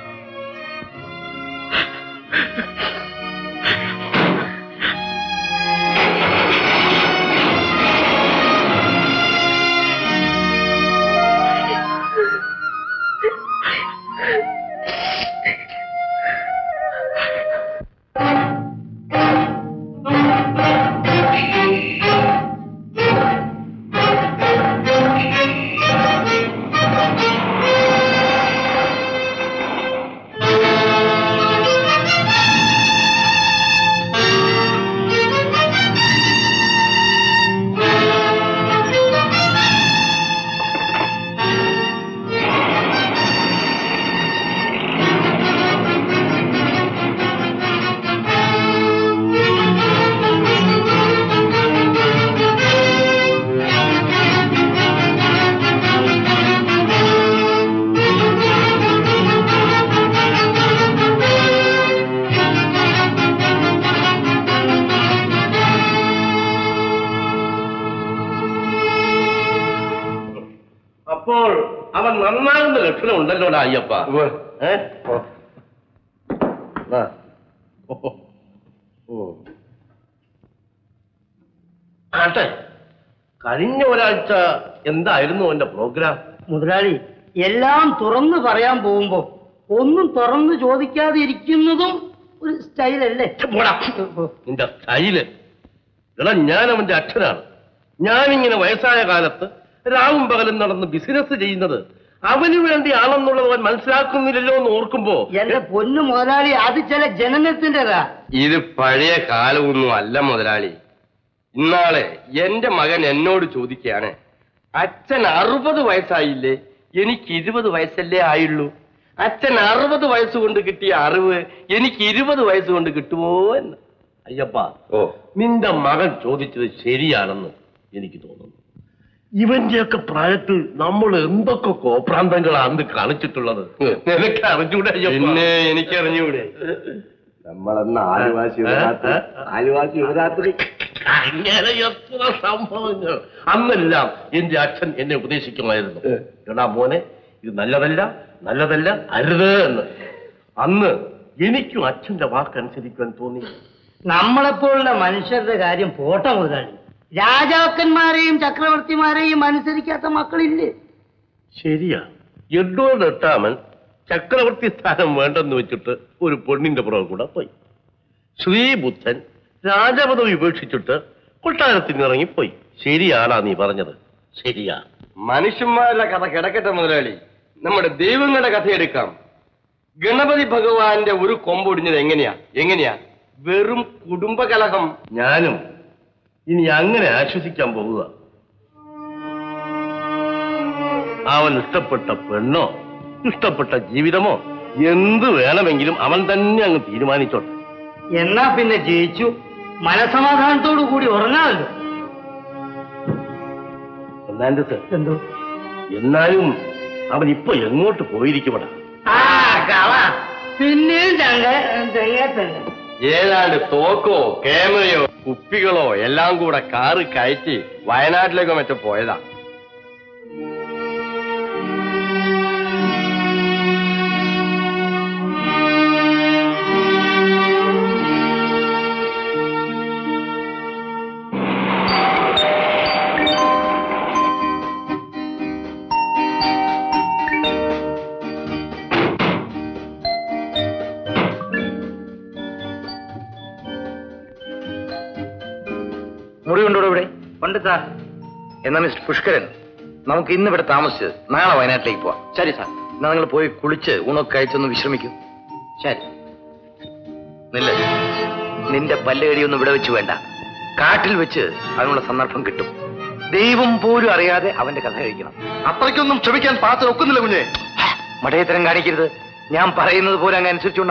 അപ്പോൾ അവൻ നന്നാകുന്ന ലക്ഷണം ഉണ്ടല്ലോടാ അയ്യപ്പ ഏ? ആ. ഓ. ഓ. ആട്ടെ കഴിഞ്ഞ ഒരാഴ്ച എന്തായിരുന്നു അവന്റെ പ്രോഗ്രാം മുതലാളി എല്ലാം തുറന്നു പറയാൻ പോകുമ്പോ ഒന്നും തുറന്നു ചോദിക്കാതെ ഇരിക്കുന്നതും ഒരു സ്റ്റൈലല്ലേ പോടാ. നിന്റെ സ്റ്റൈല് എടാ ഞാൻ അവന്റെ അച്ഛനാണ് ഞാനിങ്ങനെ വയസ്സായ കാലത്ത് രാവും പകലും നടന്ന് ബിസിനസ് ചെയ്യുന്നത് അവന് വേണ്ടിയാണെന്നുള്ളത് അവൻ മനസ്സിലാക്കുന്നില്ലല്ലോ എന്ന് ഓർക്കുമ്പോ എന്റെ പൊന്നു മുതലാളി അത് ചില ജനനത്തിൻ്റെതാ ഇത് പഴയ കാലമൊന്നും അല്ല മുതലാളി ഇന്നാളെ എന്റെ മകൻ എന്നോട് ചോദിക്കുകയാണ് അച്ഛൻ അറുപത് വയസ്സായില്ലേ എനിക്ക് ഇരുപത് വയസ്സല്ലേ ആയുള്ളൂ അച്ഛൻ അറുപത് വയസ്സ് കൊണ്ട് കിട്ടിയ അറിവ് എനിക്ക് ഇരുപത് വയസ്സ് കൊണ്ട് കിട്ടുമോ എന്ന് അയ്യപ്പ ഓ നിന്റെ മകൻ ചോദിച്ചത് ശരിയാണെന്ന് എനിക്ക് തോന്നുന്നു ഇവന്റെയൊക്കെ പ്രായത്തിൽ നമ്മൾ എന്തൊക്കെ കോപ്രാന്തങ്ങളാണ് കാണിച്ചിട്ടുള്ളത് നിനക്ക് അറിഞ്ഞൂടെ അയ്യപ്പ പിന്നെ എനിക്കറിഞ്ഞൂടെ നമ്മളന്ന് ആലുവാസി യുവരാത്രി ആലുവാസി യുവരാത്രി അങ്ങനെ എത്ര സംഭവങ്ങൾ അന്നെല്ലാം എന്റെ അച്ഛൻ എന്നെ ഉപദേശിക്കുമായിരുന്നു എടാ മോനെ ഇത് നല്ലതല്ല നല്ലതല്ല അരുത് എന്ന് അന്ന് എനിക്കും അച്ഛന്റെ വാക്കനുസരിക്കാൻ തോന്നി നമ്മളെപ്പോലുള്ള മനുഷ്യരുടെ കാര്യം പോട്ട മുതലാളി രാജാക്കന്മാരെയും ചക്രവർത്തിമാരെയും അനുസരിക്കാത്ത മക്കളില്ലേ ശരിയാ എഡ്വേർഡ് എട്ടാമൻ ചക്രവർത്തി സ്ഥാനം വേണ്ടെന്ന് വെച്ചിട്ട് ഒരു പെണ്ണിന്റെ പുറകെ കൂടെ പോയി ശ്രീബുദ്ധൻ രാജപദവി ഉപേക്ഷിച്ചിട്ട് കൊട്ടാരത്തിൽ ഇറങ്ങിപ്പോയി ശരിയാണാ നീ പറഞ്ഞത് ശരിയാ മനുഷ്യന്മാരുടെ കഥ കിടക്കട്ടെ മുതലാളി നമ്മുടെ ദൈവങ്ങളുടെ കഥ എടുക്കാം ഗണപതി ഭഗവാന്റെ ഒരു കൊമ്പൊടിഞ്ഞത് എങ്ങനെയാ എങ്ങനെയാ വെറും കുടുംബകലഹം ഞാനും ഇനി അങ്ങനെ ആശ്വസിക്കാൻ പോവുക അവൻ ഇഷ്ടപ്പെട്ട പെണ്ണോ ഇഷ്ടപ്പെട്ട ജീവിതമോ എന്ത് വേണമെങ്കിലും അവൻ തന്നെ അങ്ങ് തീരുമാനിച്ചോട്ടെ എന്നാ പിന്നെ ജയിച്ചു മനസമാധാനത്തോടു കൂടി ഉറങ്ങാമല്ലോ ഒന്നാൻ്റെ സർ എന്തോ എന്നാലും അവൻ ഇപ്പൊ എങ്ങോട്ട് പോയിരിക്കുമടാ ആ കള പിന്നെയും ചങ്ക തെങ്ങേ തന്നെ ഏതാണ്ട് തോക്കോ ക്യാമറയോ കുപ്പികളോ എല്ലാം കൂടെ കാറ് കയറ്റി വയനാട്ടിലേക്കോ മറ്റോ പോയതാ മുറി ഉണ്ടോ ഇവിടെ ഉണ്ട് സാർ എന്നാ മിസ്റ്റർ പുഷ്കരൻ നമുക്ക് ഇന്ന് ഇവിടെ താമസിച്ച് നാളെ വയനാട്ടിലേക്ക് പോവാം ശരി സാർ എന്നാ നിങ്ങൾ പോയി കുളിച്ച് ഊണൊക്കെ കഴിച്ചൊന്ന് വിശ്രമിക്കൂ ശരി നില്ല നിന്റെ പല്ലുകടിയൊന്നും ഇവിടെ വെച്ച് വേണ്ട കാട്ടിൽ വെച്ച് അതിനുള്ള സന്ദർഭം കിട്ടും ദൈവം പോലും അറിയാതെ അവന്റെ കഥ കഴിക്കണം അത്രയ്ക്കൊന്നും ക്ഷമിക്കാൻ പാത്രം ഒക്കുന്നില്ല കുഞ്ഞെ മടയത്തരം കാണിക്കരുത് ഞാൻ പറയുന്നത് പോലെ അങ്ങ് അനുസരിച്ചുകൊണ്ട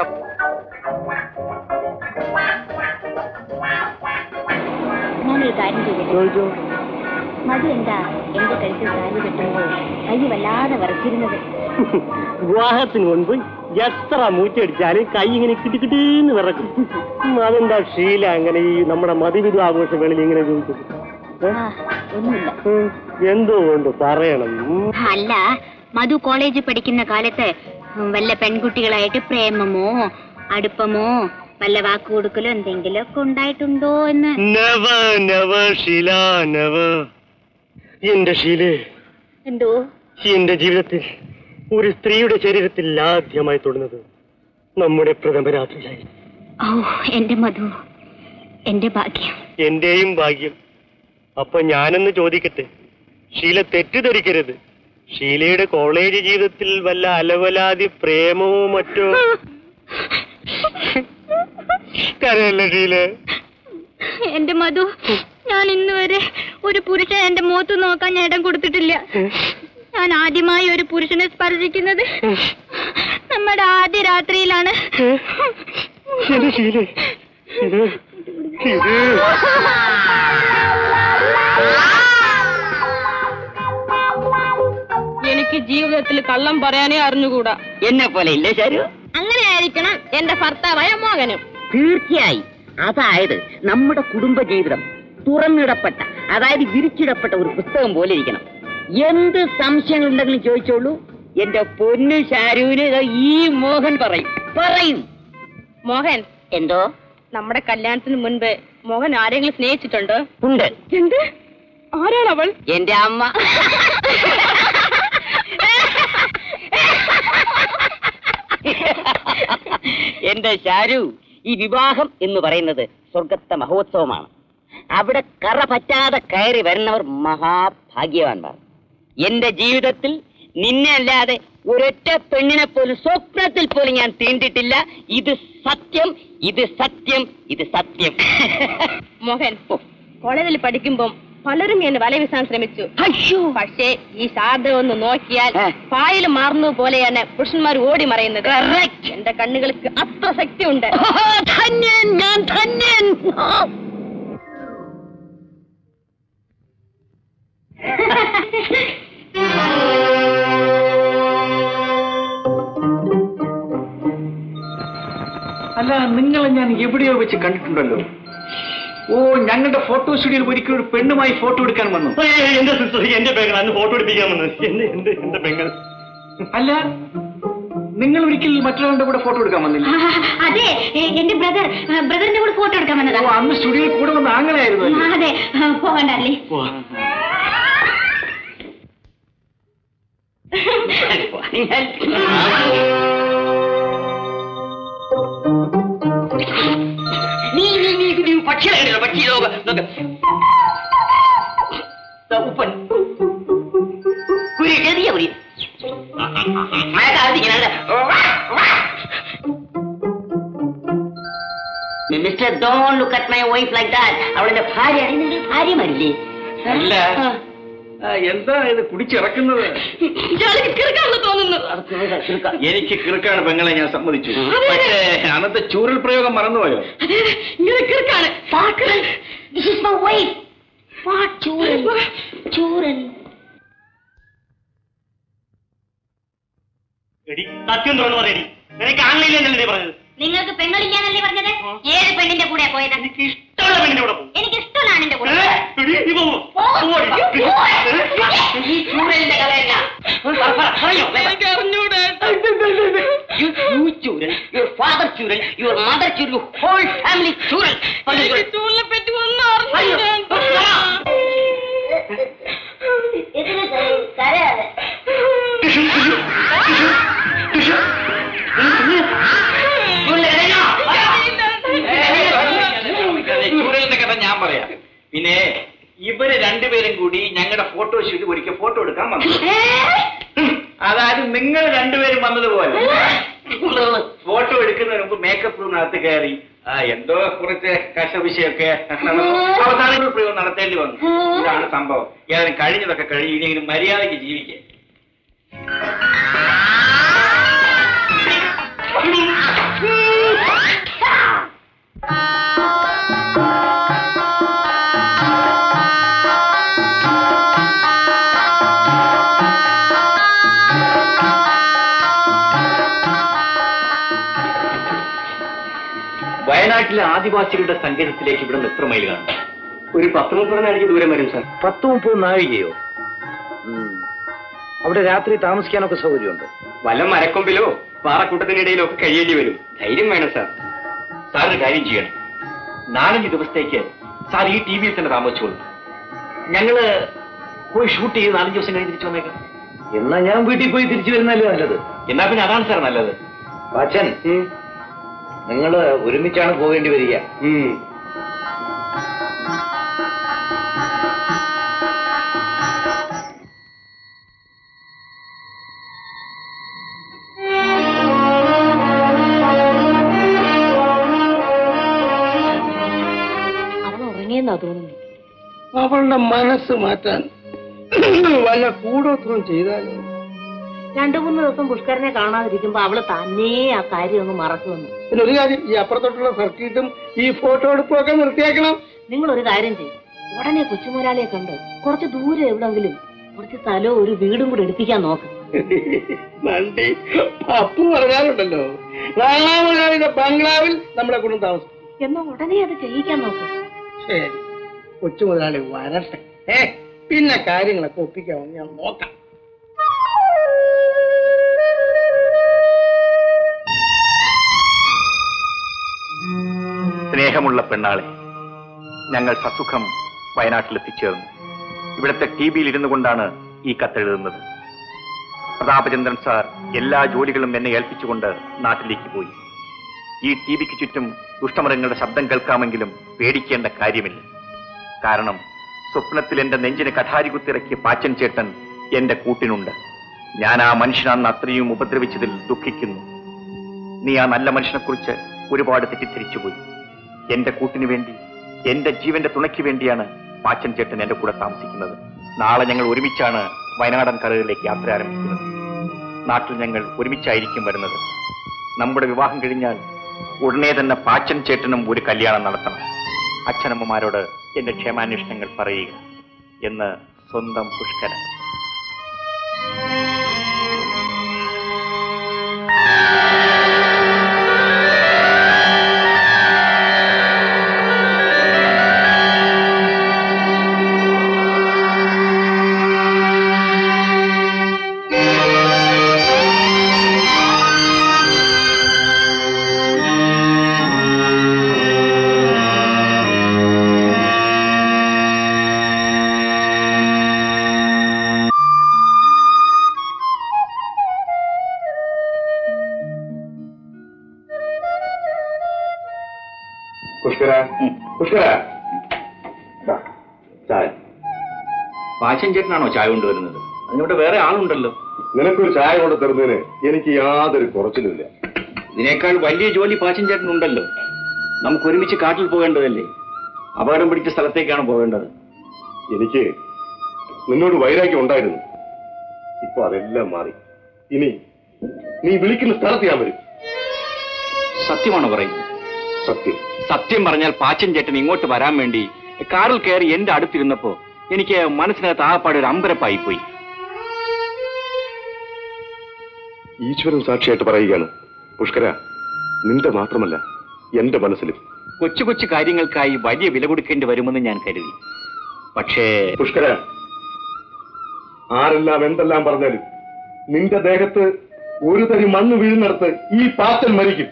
ഞാനൊരു കാര്യം ചെയ്യട്ടെ മതി എന്താ എന്റെ കഴുത്തിൽ താലി കെട്ടുമ്പോൾ കൈ വല്ലാതെ വരച്ചിരുന്നത് വിവാഹത്തിന് മുൻപ് എത്ര മൂച്ചടിച്ചാലും കൈ ഇങ്ങനെ കിട്ടിക്കിട്ടീന്ന് വിറക്കും ഉം, അതെന്താ ശീല അങ്ങനെ ഈ നമ്മുടെ മതിവിധു ആഘോഷങ്ങളിൽ ഇങ്ങനെ ചോദിച്ചത് ഏ? ഒന്നുമില്ല ഉം, എന്തോ കൊണ്ട് പറയണം ഉം. അല്ല മധു കോളേജിൽ പഠിക്കുന്ന കാലത്ത് വല്ല പെൺകുട്ടികളായിട്ട് പ്രേമമോ അടുപ്പമോ വല്ല വാക്ക് കൊടുക്കലോ എന്തെങ്കിലും ഒക്കെ ഉണ്ടായിട്ടുണ്ടോ എന്ന് Never, never, ഷീല never. എന്റെ ഷീല് എന്തോ എന്റെ ജീവിതത്തിൽ ഒരു സ്ത്രീയുടെ ശരീരത്തിൽ ആദ്യമായി തൊടുന്നത് നമ്മുടെ പ്രഥമ രാത്രിയായി ഓ എന്റെ മധു എന്റെ ഭാഗ്യം എന്റെയും ഭാഗ്യം അപ്പൊ ഞാനെന്ന് ചോദിക്കട്ടെ ഷീല തെറ്റിദ്ധരിക്കരുത് ഷീലയുടെ കോളേജ് ജീവിതത്തിൽ വല്ല അലവലാതി പ്രേമമോ മറ്റോ കരയല്ല ഷീല എന്റെ മധു ഞാൻ ഇന്ന് വരെ ഒരു പുരുഷൻ എന്റെ മുഖത്ത് നോക്കാൻ ഞാൻ ഇടം കൊടുത്തിട്ടില്ല ഞാൻ ആദ്യമായി ഒരു പുരുഷനെ സ്പർശിക്കുന്നത് നമ്മുടെ ആദ്യ രാത്രിയിലാണ് എന്റെ ഷീല ഇത് ഇത് എനിക്ക് ജീവിതത്തിൽ കള്ളം പറയാനേ അറിഞ്ഞുകൂടാ എന്നെ പോലെ ഇല്ലേ ശരു അങ്ങനെ ആയിരിക്കണം എന്റെ ഭർത്താവായ മോഹനും തീർച്ചയായും അതായത് നമ്മുടെ കുടുംബജീവിതം തുറന്നിടപ്പെട്ട അതായത് വിരിച്ചിടപ്പെട്ട ഒരു പുസ്തകം പോലെ ഇരിക്കണം എന്ത് സംശയങ്ങൾ ഉണ്ടെങ്കിലും ചോദിച്ചോളൂ എന്റെ പൊന്നു ഷാരൂന് ദാ ഈ മോഹൻ പറയും പറയും മോഹൻ എന്തോ നമ്മുടെ കല്യാണത്തിന് മുൻപ് മോഹൻ ആരെങ്കിലും സ്നേഹിച്ചിട്ടുണ്ടോ ഉണ്ട് എന്ത് ആരാണ് അവൾ എന്റെ അമ്മ എന്റെ ഷാരു ഈ വിവാഹം എന്ന് പറയുന്നത് സ്വർഗത്തെ മഹോത്സവമാണ് അവിടെ കറ പറ്റാതെ കയറി വരുന്നവർ മഹാഭാഗ്യവാന്മാർ എന്റെ ജീവിതത്തിൽ നിന്നെ അല്ലാതെ ഒരൊറ്റ പെണ്ണിനെ പോലും സ്വപ്നത്തിൽ പോലും ഞാൻ തീണ്ടിട്ടില്ല ഇത് സത്യം ഇത് സത്യം ഇത് സത്യം മോഹൻ കോളേജിൽ പഠിക്കുമ്പം പലരും എന്നെ വല വീസാൻ ശ്രമിച്ചു പക്ഷേ ഈ ശാരദ ഒന്ന് നോക്കിയാൽ പായൽ മാറുന്നത് പോലെയാണ് പുരുഷന്മാർ ഓടി മറയുന്നത് എന്റെ കണ്ണുകൾക്ക് അത്ര ശക്തിയുണ്ട് ധന്യൻ ഞാൻ ധന്യൻ അല്ല നിങ്ങളെ ഞാൻ എവിടെയോ വെച്ച് കണ്ടിട്ടുണ്ടല്ലോ ഓ ഞങ്ങളുടെ ഫോട്ടോ സ്റ്റുഡിയോയിൽ ഒരിക്കലും ഒരു പെണ്ണുമായി ഫോട്ടോ എടുക്കാൻ വന്നു എന്റെ സിസ്റ്റർ എന്റെ പെങ്ങൾ അന്ന് ഫോട്ടോ എടുപ്പിക്കാൻ വന്നത് എന്റെ എന്റെ എന്റെ പെങ്ങൾ അല്ല നിങ്ങൾ ഒരിക്കൽ മറ്റൊരാളുടെ കൂടെ ഫോട്ടോ എടുക്കാൻ വന്നില്ല അതെ എ- എന്റെ ബ്രദർ ബ്രദറിന്റെ കൂടെ ഫോട്ടോ എടുക്കാൻ വന്നതാ ഓ, അന്ന് സ്റ്റുഡിയോയിൽ കൂടെ വന്ന ആങ്ങളായിരുന്നു അല്ലേ? അതെ പോകണ്ടല്ലേ നീ നീ നീ നീ പക്ഷികളെ കണ്ടില്ലോ പക്ഷി നോക്ക് നോക്ക് ദാ ഉപ്പൻ കുരി ചെറിയ കുരി മഴക്കാലത്തിങ്ങനെ mister Don look at my wife like that അവളുടെ ഭാര്യയാണ് നിന്റെ ഭാര്യമാരില്ലേ അല്ല ആ, എന്താ ഇത് കുടിച്ചിറക്കുന്നത് തോന്നുന്നു എനിക്ക് കിറുക്കാണ് പെങ്ങളെ ഞാൻ സമ്മതിച്ചു പക്ഷേ അന്നത്തെ ചൂരൽ പ്രയോഗം മറന്നുപോയോ ഇങ്ങനെ കിറുക്കാണ് This is my wife. What ചൂരൽ ചൂരൽ എടി സത്യം തുറന്നു പറയടി നിനക്ക് ആൺലൈനിൽ നീ പറഞ്ഞത് നിങ്ങൾക്ക് പെങ്ങളില്ലാന്നല്ലേ പറഞ്ഞത് ഏത് പെണ്ണിന്റെ കൂടെ പോയത് ഇഷ്ടമുള്ള പെണ്ണിന്റെ കൂടെ പോകും എനിക്ക് ഇഷ്ടമുള്ള ആണിന്റെ കൂടെ നീ പോവോ ഈ ചൂരലിന്റെ കഥയല്ല You, you children, your father children, your mother children, your whole family children. ചൂലിനെ പറ്റി ഒന്നും അറിഞ്ഞില്ല ചൂരലിന്റെ കഥ ഞാൻ പറയാം പിന്നെ ഇവര് രണ്ടുപേരും കൂടി ഞങ്ങളുടെ ഫോട്ടോ ഷൂട്ട് ഒരിക്കൽ ഫോട്ടോ എടുക്കാൻ വന്നു അതായത് നിങ്ങൾ രണ്ടുപേരും വന്നതുപോലെ ഫോട്ടോ എടുക്കുന്നതിന് മുമ്പ് മേക്കപ്പ് റൂമിനകത്ത് കയറി ആ, എന്തോ കുറച്ച് കശവിഷയൊക്കെ അവസാന ഒരു പ്രയോഗം നടത്തേണ്ടി വന്നു ഇതാണ് സംഭവം ഏതായാലും കഴിഞ്ഞതൊക്കെ കഴിഞ്ഞ് ഇനിയെങ്കിലും മര്യാദയ്ക്ക് ജീവിക്കുക വയനാട്ടിലെ ആദിവാസികളുടെ സങ്കേതത്തിലേക്ക് ഇവിടെ നിന്ന് എത്ര മൈൽ കാണും ഒരു പത്ത് മുപ്പത് നാഴിക ദൂരം വരും സാർ പത്ത് മുപ്പത് നാഴികയോ അവിടെ രാത്രി താമസിക്കാനൊക്കെ സൗകര്യമുണ്ട് വല്ല മരക്കൊമ്പിലോ പാറക്കൂട്ടത്തിനിടയിലോ ഒക്കെ കഴിയേണ്ടി വരും ധൈര്യം വേണം സാർ സാർ ഒരു കാര്യം ചെയ്യണം നാലഞ്ച് ദിവസത്തേക്ക് സാർ ഈ ടി വിയിൽ തന്നെ താമസിച്ചോളൂ ഞങ്ങള് പോയി ഷൂട്ട് ചെയ്ത് നാലഞ്ച് ദിവസം കഴിഞ്ഞ് തിരിച്ചു വന്നേക്കാം എന്നാ ഞാൻ വീട്ടിൽ പോയി തിരിച്ചു വരുന്നല്ലേ നല്ലത് എന്നാ പിന്നെ അതാണ് സാർ നല്ലത് അച്ഛൻ നിങ്ങള് ഒരുമിച്ചാണ് പോകേണ്ടി വരിക അവൾ ഉറങ്ങിയെന്നാ തോന്നുന്നു അവളുടെ മനസ്സ് മാറ്റാൻ വല്ല കൂടോത്രം ചെയ്താലോ രണ്ടു മൂന്ന് ദിവസം പുഷ്കരനെ കാണാതിരിക്കുമ്പോ അവള് തന്നെ ആ കാര്യം ഒന്ന് മറക്കുമെന്ന് പിന്നെ ഒരു കാര്യം ഈ അപ്പുറത്തോട്ടുള്ള സർക്കിട്ടും ഈ ഫോട്ടോ എടുപ്പും ഒക്കെ നിർത്തിയേക്കണം നിങ്ങൾ ഒരു കാര്യം ചെയ്യും ഉടനെ കൊച്ചുമുരാളിയെ കണ്ട് കുറച്ച് ദൂരെ എവിടെങ്കിലും കുറച്ച് സ്ഥലവും ഒരു വീടും കൂടെ എടുപ്പിക്കാൻ നോക്ക് നണ്ടി അപ്പു പറഞ്ഞാലുണ്ടല്ലോ നാലാമതാളിന്റെ ബംഗ്ലാവിൽ നമ്മളെ കൊണ്ടും താമസിക്കും എന്നാ ഉടനെ അത് ചെയ്യിക്കാൻ നോക്ക് ശരി കൊച്ചു മുതലാളി വരട്ടെ ഏ പിന്നെ കാര്യങ്ങളൊക്കെ ഒപ്പിക്കാമെന്ന് ഞാൻ നോക്കാം സ്നേഹമുള്ള പെണ്ണാളെ ഞങ്ങൾ സസുഖം വയനാട്ടിൽ എത്തിച്ചേർന്നു ഇവിടുത്തെ ടി വിയിൽ ഇരുന്നു കൊണ്ടാണ് ഈ കത്തെഴുതുന്നത് പ്രതാപചന്ദ്രൻ സാർ എല്ലാ ജോലികളും എന്നെ ഏൽപ്പിച്ചുകൊണ്ട് നാട്ടിലേക്ക് പോയി ഈ ടി വിക്ക് ചുറ്റും ദുഷ്ടമൃഗങ്ങളുടെ ശബ്ദം കേൾക്കാമെങ്കിലും പേടിക്കേണ്ട കാര്യമില്ല കാരണം സ്വപ്നത്തിൽ എന്റെ നെഞ്ചിന് കഠാരി കുത്തിറക്കിയ പാച്ചൻ ചേട്ടൻ എന്റെ കൂട്ടിനുണ്ട് ഞാൻ ആ മനുഷ്യനാണെന്ന് അത്രയും ഉപദ്രവിച്ചതിൽ ദുഃഖിക്കുന്നു നീ ആ നല്ല മനുഷ്യനെക്കുറിച്ച് ഒരുപാട് തെറ്റിദ്ധരിച്ചുപോയി എന്റെ കൂട്ടിനു വേണ്ടി എന്റെ ജീവന്റെ തുണയ്ക്ക് വേണ്ടിയാണ് പാച്ചൻ ചേട്ടൻ എന്റെ കൂടെ താമസിക്കുന്നത് നാളെ ഞങ്ങൾ ഒരുമിച്ചാണ് വയനാടൻ കരകളിലേക്ക് യാത്ര ആരംഭിക്കുന്നത് നാട്ടിൽ ഞങ്ങൾ ഒരുമിച്ചായിരിക്കും വരുന്നത് നമ്മുടെ വിവാഹം കഴിഞ്ഞാൽ ഉടനെ തന്നെ പാച്ചൻ ചേട്ടനും ഒരു കല്യാണം നടത്തണം അച്ഛനമ്മമാരോട് എന്റെ ക്ഷേമാന്വേഷണങ്ങൾ പറയുക എന്ന് സ്വന്തം പുഷ്കരൻ പുഷ്കര പുഷ്കര ദാ, ചായ പാച്ചൻ ചേട്ടനാണോ ചായ കൊണ്ടുവരുന്നത് അതിനോട് വേറെ ആളുണ്ടല്ലോ നിനക്കൊരു ചായ കൊണ്ട് തരുന്നതിന് എനിക്ക് യാതൊരു കുറച്ചിലുമില്ല ഇതിനേക്കാൾ വലിയ ജോലി പാച്ചൻ ചേട്ടനുണ്ടല്ലോ നമുക്ക് ഒരുമിച്ച് കാട്ടിൽ പോകേണ്ടതല്ലേ അപകടം പിടിച്ച സ്ഥലത്തേക്കാണ് പോകേണ്ടത് എനിക്ക് നിന്നോട് വൈരാഗ്യം ഉണ്ടായിരുന്നു ഇപ്പൊ അതെല്ലാം മാറി ഇനി നീ വിളിക്കുന്ന സ്ഥലത്ത് ഞാൻ വരും സത്യമാണോ പറയുന്നത് സത്യം സത്യം പറഞ്ഞാൽ പാച്ചൻ ചേട്ടൻ ഇങ്ങോട്ട് വരാൻ വേണ്ടി കാറിൽ കയറി എന്റെ അടുത്തിരുന്നപ്പോ എനിക്ക് മനസ്സിനകത്ത് ആകപ്പാട് ഒരു അമ്പരപ്പായി പോയി ഈശ്വരൻ സാക്ഷിയായിട്ട് പറയുകയാണ് പുഷ്കര നിന്റെ മാത്രമല്ല എന്റെ മനസ്സിലും കൊച്ചു കൊച്ചു കാര്യങ്ങൾക്കായി വലിയ വില കൊടുക്കേണ്ടി വരുമെന്ന് ഞാൻ കരുതി പക്ഷേ പുഷ്കര ആരെല്ലാം എന്തെല്ലാം പറഞ്ഞാലും നിന്റെ ദേഹത്ത് ഒരു തരി മണ്ണ് വീഴുന്നിടത്ത് ഈ പാത്തൽ മരിക്കും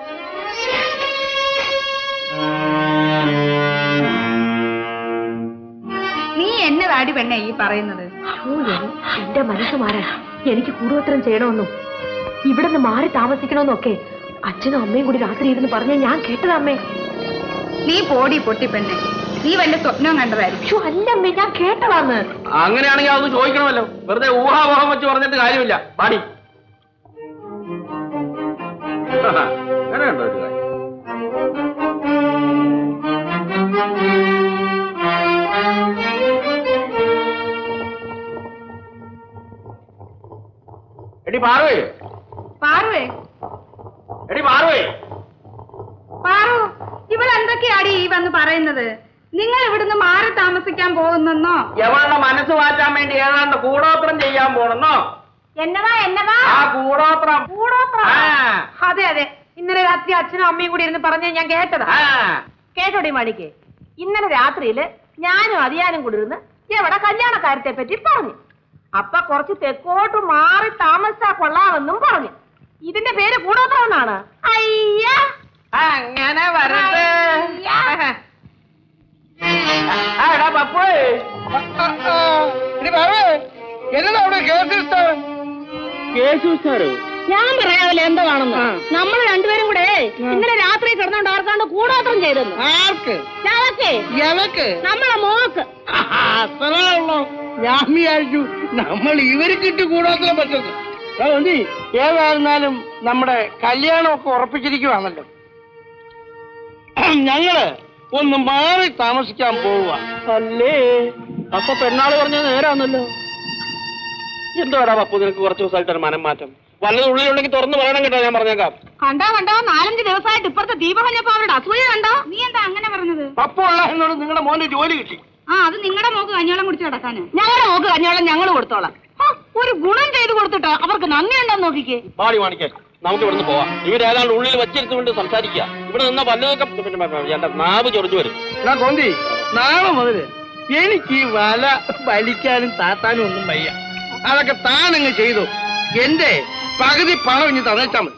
നീ എന്നതാടി പെണ്ണെ ഈ പറയുന്നത് എന്റെ മനസ്സ് മാറാൻ എനിക്ക് കൂടോത്രം ചെയ്യണമെന്നും ഇവിടെ നിന്ന് മാറി താമസിക്കണമെന്നൊക്കെ അച്ഛനും അമ്മയും കൂടി രാത്രി ഇരുന്ന് പറഞ്ഞ ഞാൻ കേട്ടതാ അമ്മേ നീ പോടി പൊട്ടി പെണ്ണെ നീ വല്ല സ്വപ്നവും കണ്ടതായിരിക്കും അല്ല അമ്മേ ഞാൻ കേട്ടതാന്ന് അങ്ങനെയാണെങ്കിൽ അതൊന്ന് ചോദിക്കണമല്ലോ വെറുതെ ഊഹാപോഹം വെച്ച് പറഞ്ഞിട്ട് കാര്യമില്ല പാടി അങ്ങനെയുണ്ടോ ഒരു കാര്യം എടി പാറുവേ പാറുവേ എടി പാറുവേ പാറു ഇവളെന്തൊക്കെയാടി ഈ വന്ന് പറയുന്നത് നിങ്ങൾ ഇവിടുന്ന് മാറി താമസിക്കാൻ പോകുന്നെന്നോ എവളുടെ മനസ്സ് മാറ്റാൻ വേണ്ടി ഏതാണ്ട് കൂടോത്രം ചെയ്യാൻ പോണെന്നോ എന്നതാ എന്നതാ ആ കൂടോത്രം കൂടോത്രം ആ. അതെ അതെ ഇന്നലെ രാത്രി അച്ഛനും അമ്മയും കൂടി ഇരുന്ന് പറഞ്ഞ ഞാൻ കേട്ടതാ ആ. കേട്ടോടി മണിക്ക് ഇന്നലെ രാത്രിയില് ഞാനും അതിയാനും കൂടി ഇരുന്ന് എവിടെ കല്യാണക്കാര്യത്തെ പറ്റി പറഞ്ഞു അപ്പൊ കുറച്ച് തെക്കോട്ട് മാറി താമസിച്ചാ കൊള്ളാമെന്നും പറഞ്ഞു ഇതിന്റെ പേര് കൂടോത്രം എന്നാണ് അയ്യ അങ്ങനെ വരട്ടെ ആ, എടാ പപ്പു എന്നതാ അവിടെ കേസിട്ട് കേശു സാറ് ഞാൻ പറയാമല്ലോ എന്താണെന്ന് നമ്മൾ രണ്ടുപേരും കൂടെ ഇന്നലെ രാത്രി കിടന്നോണ്ട് ആർക്കാണ്ട് കൂടോത്രം ചെയ്തെന്നു ആർക്ക് ഞങ്ങൾക്ക് എവക്ക് നമ്മളെ മോക്ക് അത്രേ ഉള്ളൂ ഞാൻ വിചാരിച്ചു നമ്മൾ ഇവർക്കിട്ട് കൂടാത്ര പറ്റുന്നു അതുകൊണ്ട് ഏതായിരുന്നാലും നമ്മുടെ കല്യാണമൊക്കെ ഉറപ്പിച്ചിരിക്കുവാണല്ലോ ഞങ്ങള് ഒന്ന് മാറി താമസിക്കാൻ പോവുക അല്ലേ അപ്പൊ പെണ്ണാള് പറഞ്ഞത് നേരാന്നല്ലോ എന്തോടാ പപ്പു നിനക്ക് കുറച്ച് ദിവസമായിട്ട് ഒരു മനം മാറ്റം വല്ലത് ഉള്ളിലുണ്ടെങ്കിൽ തുറന്ന് പറയണം കേട്ടോ ഞാൻ പറഞ്ഞേക്കാം കണ്ടോ കണ്ടോ നാലഞ്ച് ദിവസമായിട്ട് ഇപ്പുറത്തെ ദീപം കഴിഞ്ഞപ്പോ അവരുടെ അസൂയ കണ്ടോ നീ എന്താ അങ്ങനെ പറഞ്ഞത് പപ്പ ഉള്ള എന്നോട് നിങ്ങളുടെ മോന് ജോലി കിട്ടി ആ അത് നിങ്ങളുടെ മോക്ക് കഞ്ഞോളം കുടിച്ച് കിടക്കാന് ഞങ്ങളുടെ മോക്ക് കഞ്ഞോളം ഞങ്ങൾ കൊടുത്തോളാം ഹോ, ഒരു ഗുണം ചെയ്തു കൊടുത്തിട്ടോ അവർക്ക് നന്ദി ഉണ്ടോന്ന് നോക്കിക്കേ പാടി മാണിക്കേ നമുക്ക് ഇവിടുന്ന് പോവാം ഇവരേതാണ്ട് ഉള്ളിൽ വച്ചിരുത്തുകൊണ്ട് സംസാരിക്കുക ഇവിടെ നിന്ന വല്ലതൊക്കെ പിന്നെ എന്റെ നാവ് ചൊറിഞ്ഞു വരും ഞാൻ കൊന്തി നാളെ മുതല് എനിക്ക് ഈ വല വലിക്കാനും താത്താനും ഒന്നും വയ്യ അതൊക്കെ താനങ്ങ് ചെയ്തു എന്റെ പകുതി പണം ഇനി തന്നേച്ചാ മതി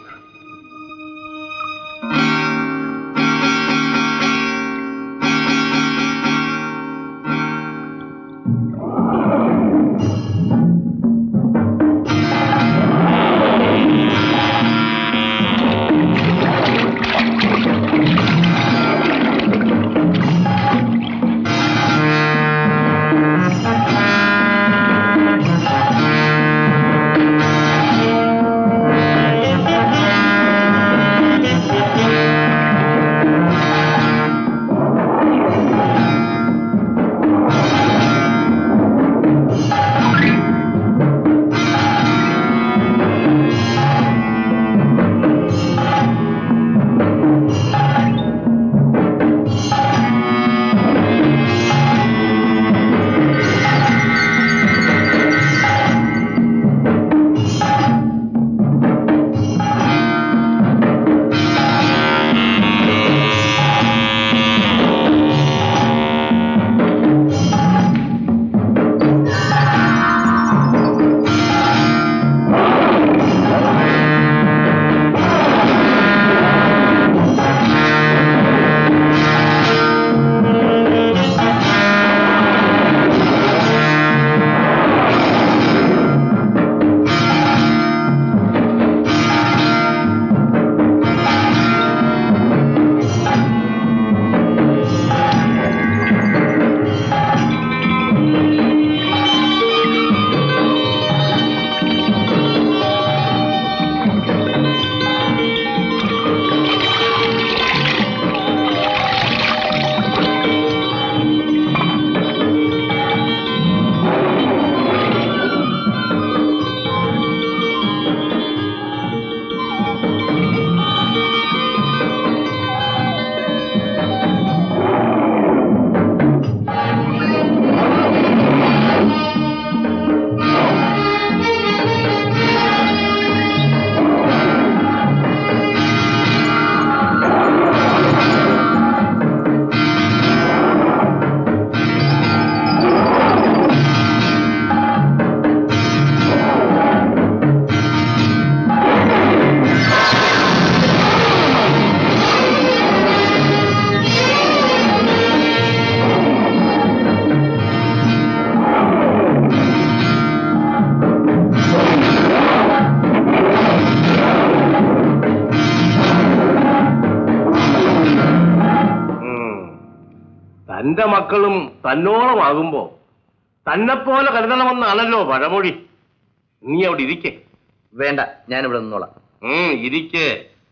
തന്റെ മക്കളും തന്നോളമാകുമ്പോ തന്നെ പോലെ കരുതണമെന്നാണല്ലോ പഴമൊഴി നീ അവിടെ ഇരിക്കേ വേണ്ട ഞാനിവിടെ നിന്നോളാം ഉം ഇരിക്കേ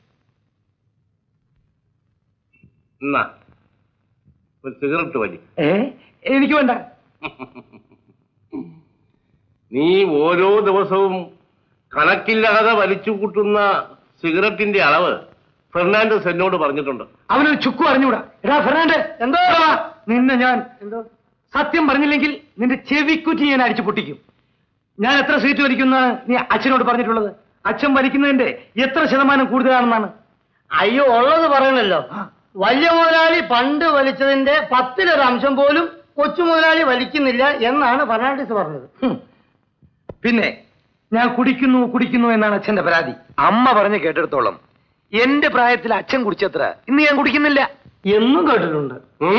എന്നാ ഒരു സിഗരറ്റ് വലി ഏ എനിക്ക് വേണ്ട നീ ഓരോ ദിവസവും കണക്കില്ലാതെ വലിച്ചു കൂട്ടുന്ന സിഗരറ്റിന്റെ അളവ് ഫെർണാണ്ടസ് എന്നോട് പറഞ്ഞിട്ടുണ്ട് അവനൊരു ചുക്കു അറിഞ്ഞൂടാ എടാ ഫെർണാണ്ട് എന്തോ നിന്നെ ഞാൻ എന്തോ സത്യം പറഞ്ഞില്ലെങ്കിൽ നിന്റെ ചെവിക്കുറ്റി ഞാൻ അടിച്ചു പൊട്ടിക്കും ഞാൻ എത്ര സീറ്റ് വലിക്കുന്ന നീ അച്ഛനോട് പറഞ്ഞിട്ടുള്ളത് അച്ഛൻ വലിക്കുന്നതിന്റെ എത്ര ശതമാനം കൂടുതലാണെന്നാണ് അയ്യോ ഉള്ളത് പറയണല്ലോ വലിയ മുതലാളി പണ്ട് വലിച്ചതിന്റെ പത്തിലൊരു അംശം പോലും കൊച്ചു മുതലാളി വലിക്കുന്നില്ല എന്നാണ് ഫെർണാണ്ടിസ് പറഞ്ഞത് ഹും. പിന്നെ ഞാൻ കുടിക്കുന്നു കുടിക്കുന്നു എന്നാണ് അച്ഛന്റെ പരാതി അമ്മ പറഞ്ഞ് കേട്ടിടത്തോളം എന്റെ പ്രായത്തിൽ അച്ഛൻ കുടിച്ചത്ര ഇന്ന് ഞാൻ കുടിക്കുന്നില്ല എന്നും കേട്ടിട്ടുണ്ട്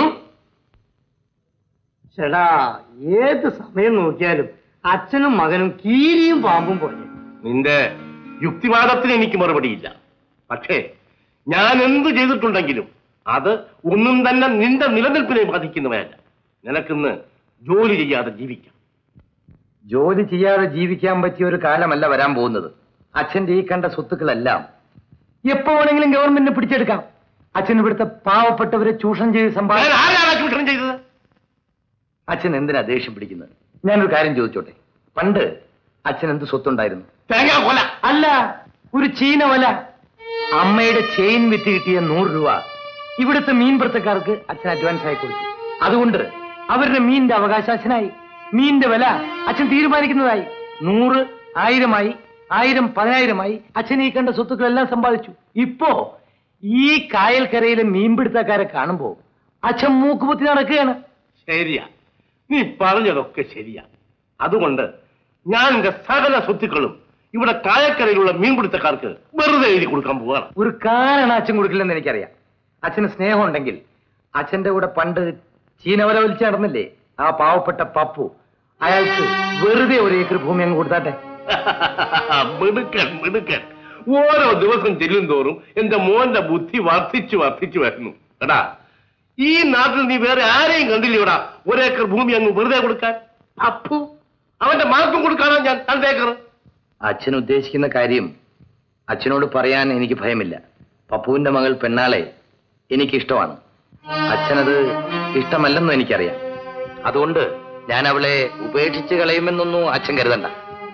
ചേടാ ഏത് സമയം നോക്കിയാലും അച്ഛനും മകനും കീരിയും പാമ്പും പോലെ നിന്റെ യുക്തിവാദത്തിന് എനിക്ക് മറുപടിയില്ല പക്ഷേ ഞാൻ എന്ത് ചെയ്തിട്ടുണ്ടെങ്കിലും അത് ഒന്നും തന്നെ നിന്റെ നിലനിൽപ്പിനെ ബാധിക്കുന്നവയല്ല നിനക്കിന്ന് ജോലി ചെയ്യാതെ ജീവിക്കാം ജോലി ചെയ്യാതെ ജീവിക്കാൻ പറ്റിയ ഒരു കാലമല്ല വരാൻ പോകുന്നത് അച്ഛന്റെ ഈ കണ്ട സ്വത്തുക്കളെല്ലാം എപ്പോ വേണമെങ്കിലും ഗവൺമെന്റിന് പിടിച്ചെടുക്കാം അച്ഛൻ ഇവിടുത്തെ പാവപ്പെട്ടവരെ ചൂഷണം ചെയ്ത് സമ്പാദിച്ചു ആരാണ് ചൂഷണം ചെയ്തത് അച്ഛൻ എന്തിനാ ദേഷ്യം പിടിക്കുന്നത് ഞാനൊരു കാര്യം ചോദിച്ചോട്ടെ പണ്ട് അച്ഛൻ എന്ത് സ്വത്തുണ്ടായിരുന്നു തേങ്ങാ കൊല അല്ല ഒരു ചീന വല അമ്മയുടെ ചെയിൻ വിറ്റ് കിട്ടിയ നൂറ് രൂപ ഇവിടുത്തെ മീൻപിടുത്തക്കാർക്ക് അച്ഛൻ അഡ്വാൻസ് ആയി കൊടുത്തു അതുകൊണ്ട് അവരുടെ മീനിന്റെ അവകാശം അച്ഛനായി മീനിന്റെ വില അച്ഛൻ തീരുമാനിക്കുന്നതായി നൂറ് ആയിരമായി ആയിരം പതിനായിരമായി അച്ഛൻ ഈ കണ്ട സ്വത്തുക്കളെല്ലാം സമ്പാദിച്ചു ഇപ്പോ ഈ കായൽക്കരയിലെ മീൻപിടുത്തക്കാരെ കാണുമ്പോ അച്ഛൻ മൂക്കുപൊത്തി നടക്കുകയാണ് ശരിയാ നീ പറഞ്ഞതൊക്കെ ശരിയാ അതുകൊണ്ട് ഞാൻ എന്റെ സകല സ്വത്തുക്കളും ഇവിടെ കായക്കരയിലുള്ള മീൻപിടുത്തക്കാർക്ക് വെറുതെ എഴുതി കൊടുക്കാൻ പോവാണ് ഒരു കാരണം അച്ഛൻ കൊടുക്കില്ലെന്ന് എനിക്കറിയാം അച്ഛന് സ്നേഹം ഉണ്ടെങ്കിൽ അച്ഛന്റെ കൂടെ പണ്ട് ചീനവല വലിച്ച് നടന്നില്ലേ ആ പാവപ്പെട്ട പപ്പു അയാൾക്ക് വെറുതെ ഒരു ഏക്കർ ഭൂമി അങ്ങ് കൊടുത്താട്ടെ മിടുക്കൻ മിടുക്കൻ ഓരോ ദിവസം ചെല്ലും തോറും എന്റെ മോന്റെ ബുദ്ധി വർദ്ധിച്ചു വർദ്ധിച്ചു വരുന്നു എടാ ഈ നാട്ടിൽ നീ വേറെ ആരെയും കണ്ടില്ലയോടാ ഒരേക്കർ ഭൂമി അങ്ങ് വെറുതെ കൊടുക്കാൻ അപ്പു അവന്റെ മകൾക്കും കൊടുക്കാനാ ഞാൻ രണ്ടേക്കർ അച്ഛൻ ഉദ്ദേശിക്കുന്ന കാര്യം അച്ഛനോട് പറയാൻ എനിക്ക് ഭയമില്ല പപ്പുവിന്റെ മകൾ പെണ്ണാളെ എനിക്കിഷ്ടമാണ് അച്ഛനത് ഇഷ്ടമല്ലെന്നും എനിക്കറിയാം അതുകൊണ്ട് ഞാൻ അവളെ ഉപേക്ഷിച്ച് കളയുമെന്നൊന്നും അച്ഛൻ കരുതണ്ട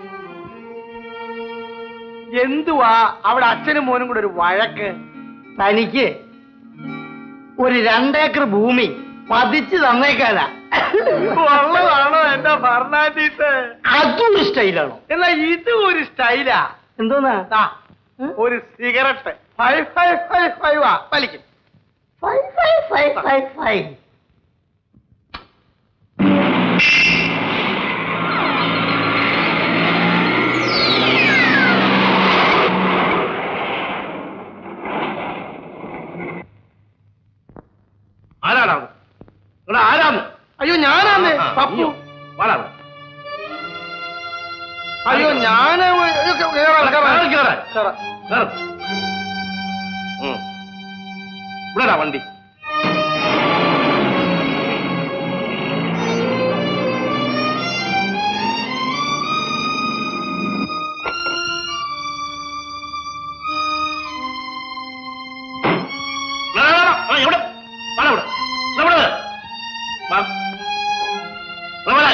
എന്തുവാ അവിടെ അച്ഛനും മോനും കൂടെ ഒരു വഴക്ക് തനിക്ക് ഒരു രണ്ടേക്കർ ഭൂമി പതിച്ച് തന്നേക്കാനാ ഉള്ളതാണോ എന്റെ ഫർണാണ്ടീസ് അതും ഒരു സ്റ്റൈലാണോ എന്നാ ഇതും ഒരു സ്റ്റൈലാ എന്തോന്നാ ദാ, ഒരു cigarette five five five five ആ വലിക്കും five five five five five ആരാടാ അത്? എടാ ആരാന്ന് അയ്യോ ഞാനാന്ന് ആ, പപ്പു നീയോ? വാടാ ഇവിടെ. അയ്യോ ഞാന് ഒരു- കേറാം, കേറാം, കേറ്, കേറ്. കേറാം. കേറ്. ഉം. ഇവിടെടാ വണ്ടി വാ, വാ, വാ, വാ, ഇവിടെ. വാടാ ഇവിടെ. ദാ ഇവിടെ. വാ. വാ, വാ.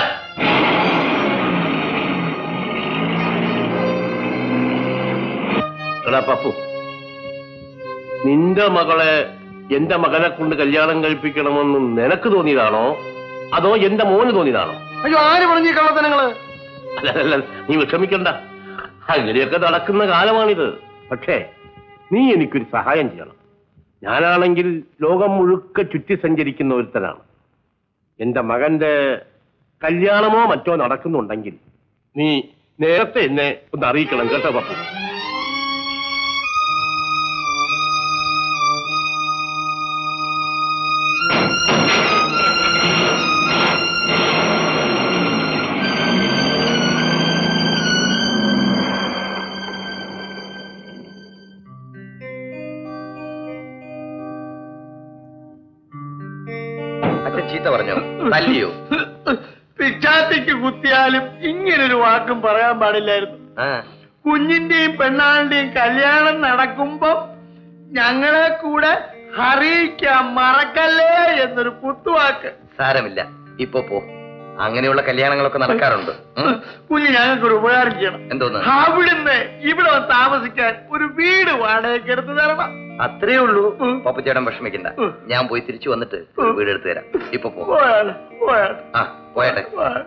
എടാ പപ്പു നിന്റെ മകളെ എന്റെ മകനെ കൊണ്ട് കല്യാണം കഴിപ്പിക്കണമെന്ന് നിനക്ക് തോന്നിയതാണോ അതോ എന്റെ മോന് തോന്നിയതാണോ അയ്യോ ആര് പറഞ്ഞു ഈ കള്ളത്തനങ്ങള് അല്ല അല്ല നീ വിഷമിക്കണ്ട അങ്ങനെയൊക്കെ നടക്കുന്ന കാലമാണിത് പക്ഷേ നീ എനിക്കൊരു സഹായം ചെയ്യണം ഞാനാണെങ്കിൽ ലോകം മുഴുക്ക ചുറ്റി സഞ്ചരിക്കുന്ന ഒരുത്തനാണ് എന്റെ മകന്റെ കല്യാണമോ മറ്റോ നടക്കുന്നുണ്ടെങ്കിൽ നീ നേരത്തെ എന്നെ ഒന്ന് അറിയിക്കണം കേട്ടോ പപ്പു അച്ഛൻ ചീത്ത പറഞ്ഞോ തല്ലിയോ പിച്ചാത്തിക്ക് കുത്തിയാലും ഇങ്ങനൊരു വാക്കും പറയാൻ പാടില്ലായിരുന്നു ആ കുഞ്ഞിന്റെയും പെണ്ണാളിന്റെയും കല്യാണം നടക്കുമ്പോ ഞങ്ങളെ കൂടെ അറിയിക്കാൻ മറക്കല്ലേ എന്നൊരു കുത്തുവാക്ക് സാരമില്ല ഇപ്പൊ പോ അങ്ങനെയുള്ള കല്യാണങ്ങളൊക്കെ നടക്കാറുണ്ട് ഉം. കുഞ്ഞ് ഞങ്ങൾക്കൊരു ഉപകാരം ചെയ്യണം എന്തോന്ന് അവിടുന്ന് ഇവിടെ വന്ന് താമസിക്കാൻ ഒരു വീട് വാടകയ്ക്ക് എടുത്ത് തരണം അത്രേ ഉള്ളൂ പപ്പുച്ചേട്ടൻ വിഷമിക്കണ്ട ഞാൻ പോയി തിരിച്ചു വന്നിട്ട് ഒരു വീട് എടുത്തു തരാം ഇപ്പൊ പോ പോയാൽ പോയാൽ ആ പോയട്ടെ പോയാൽ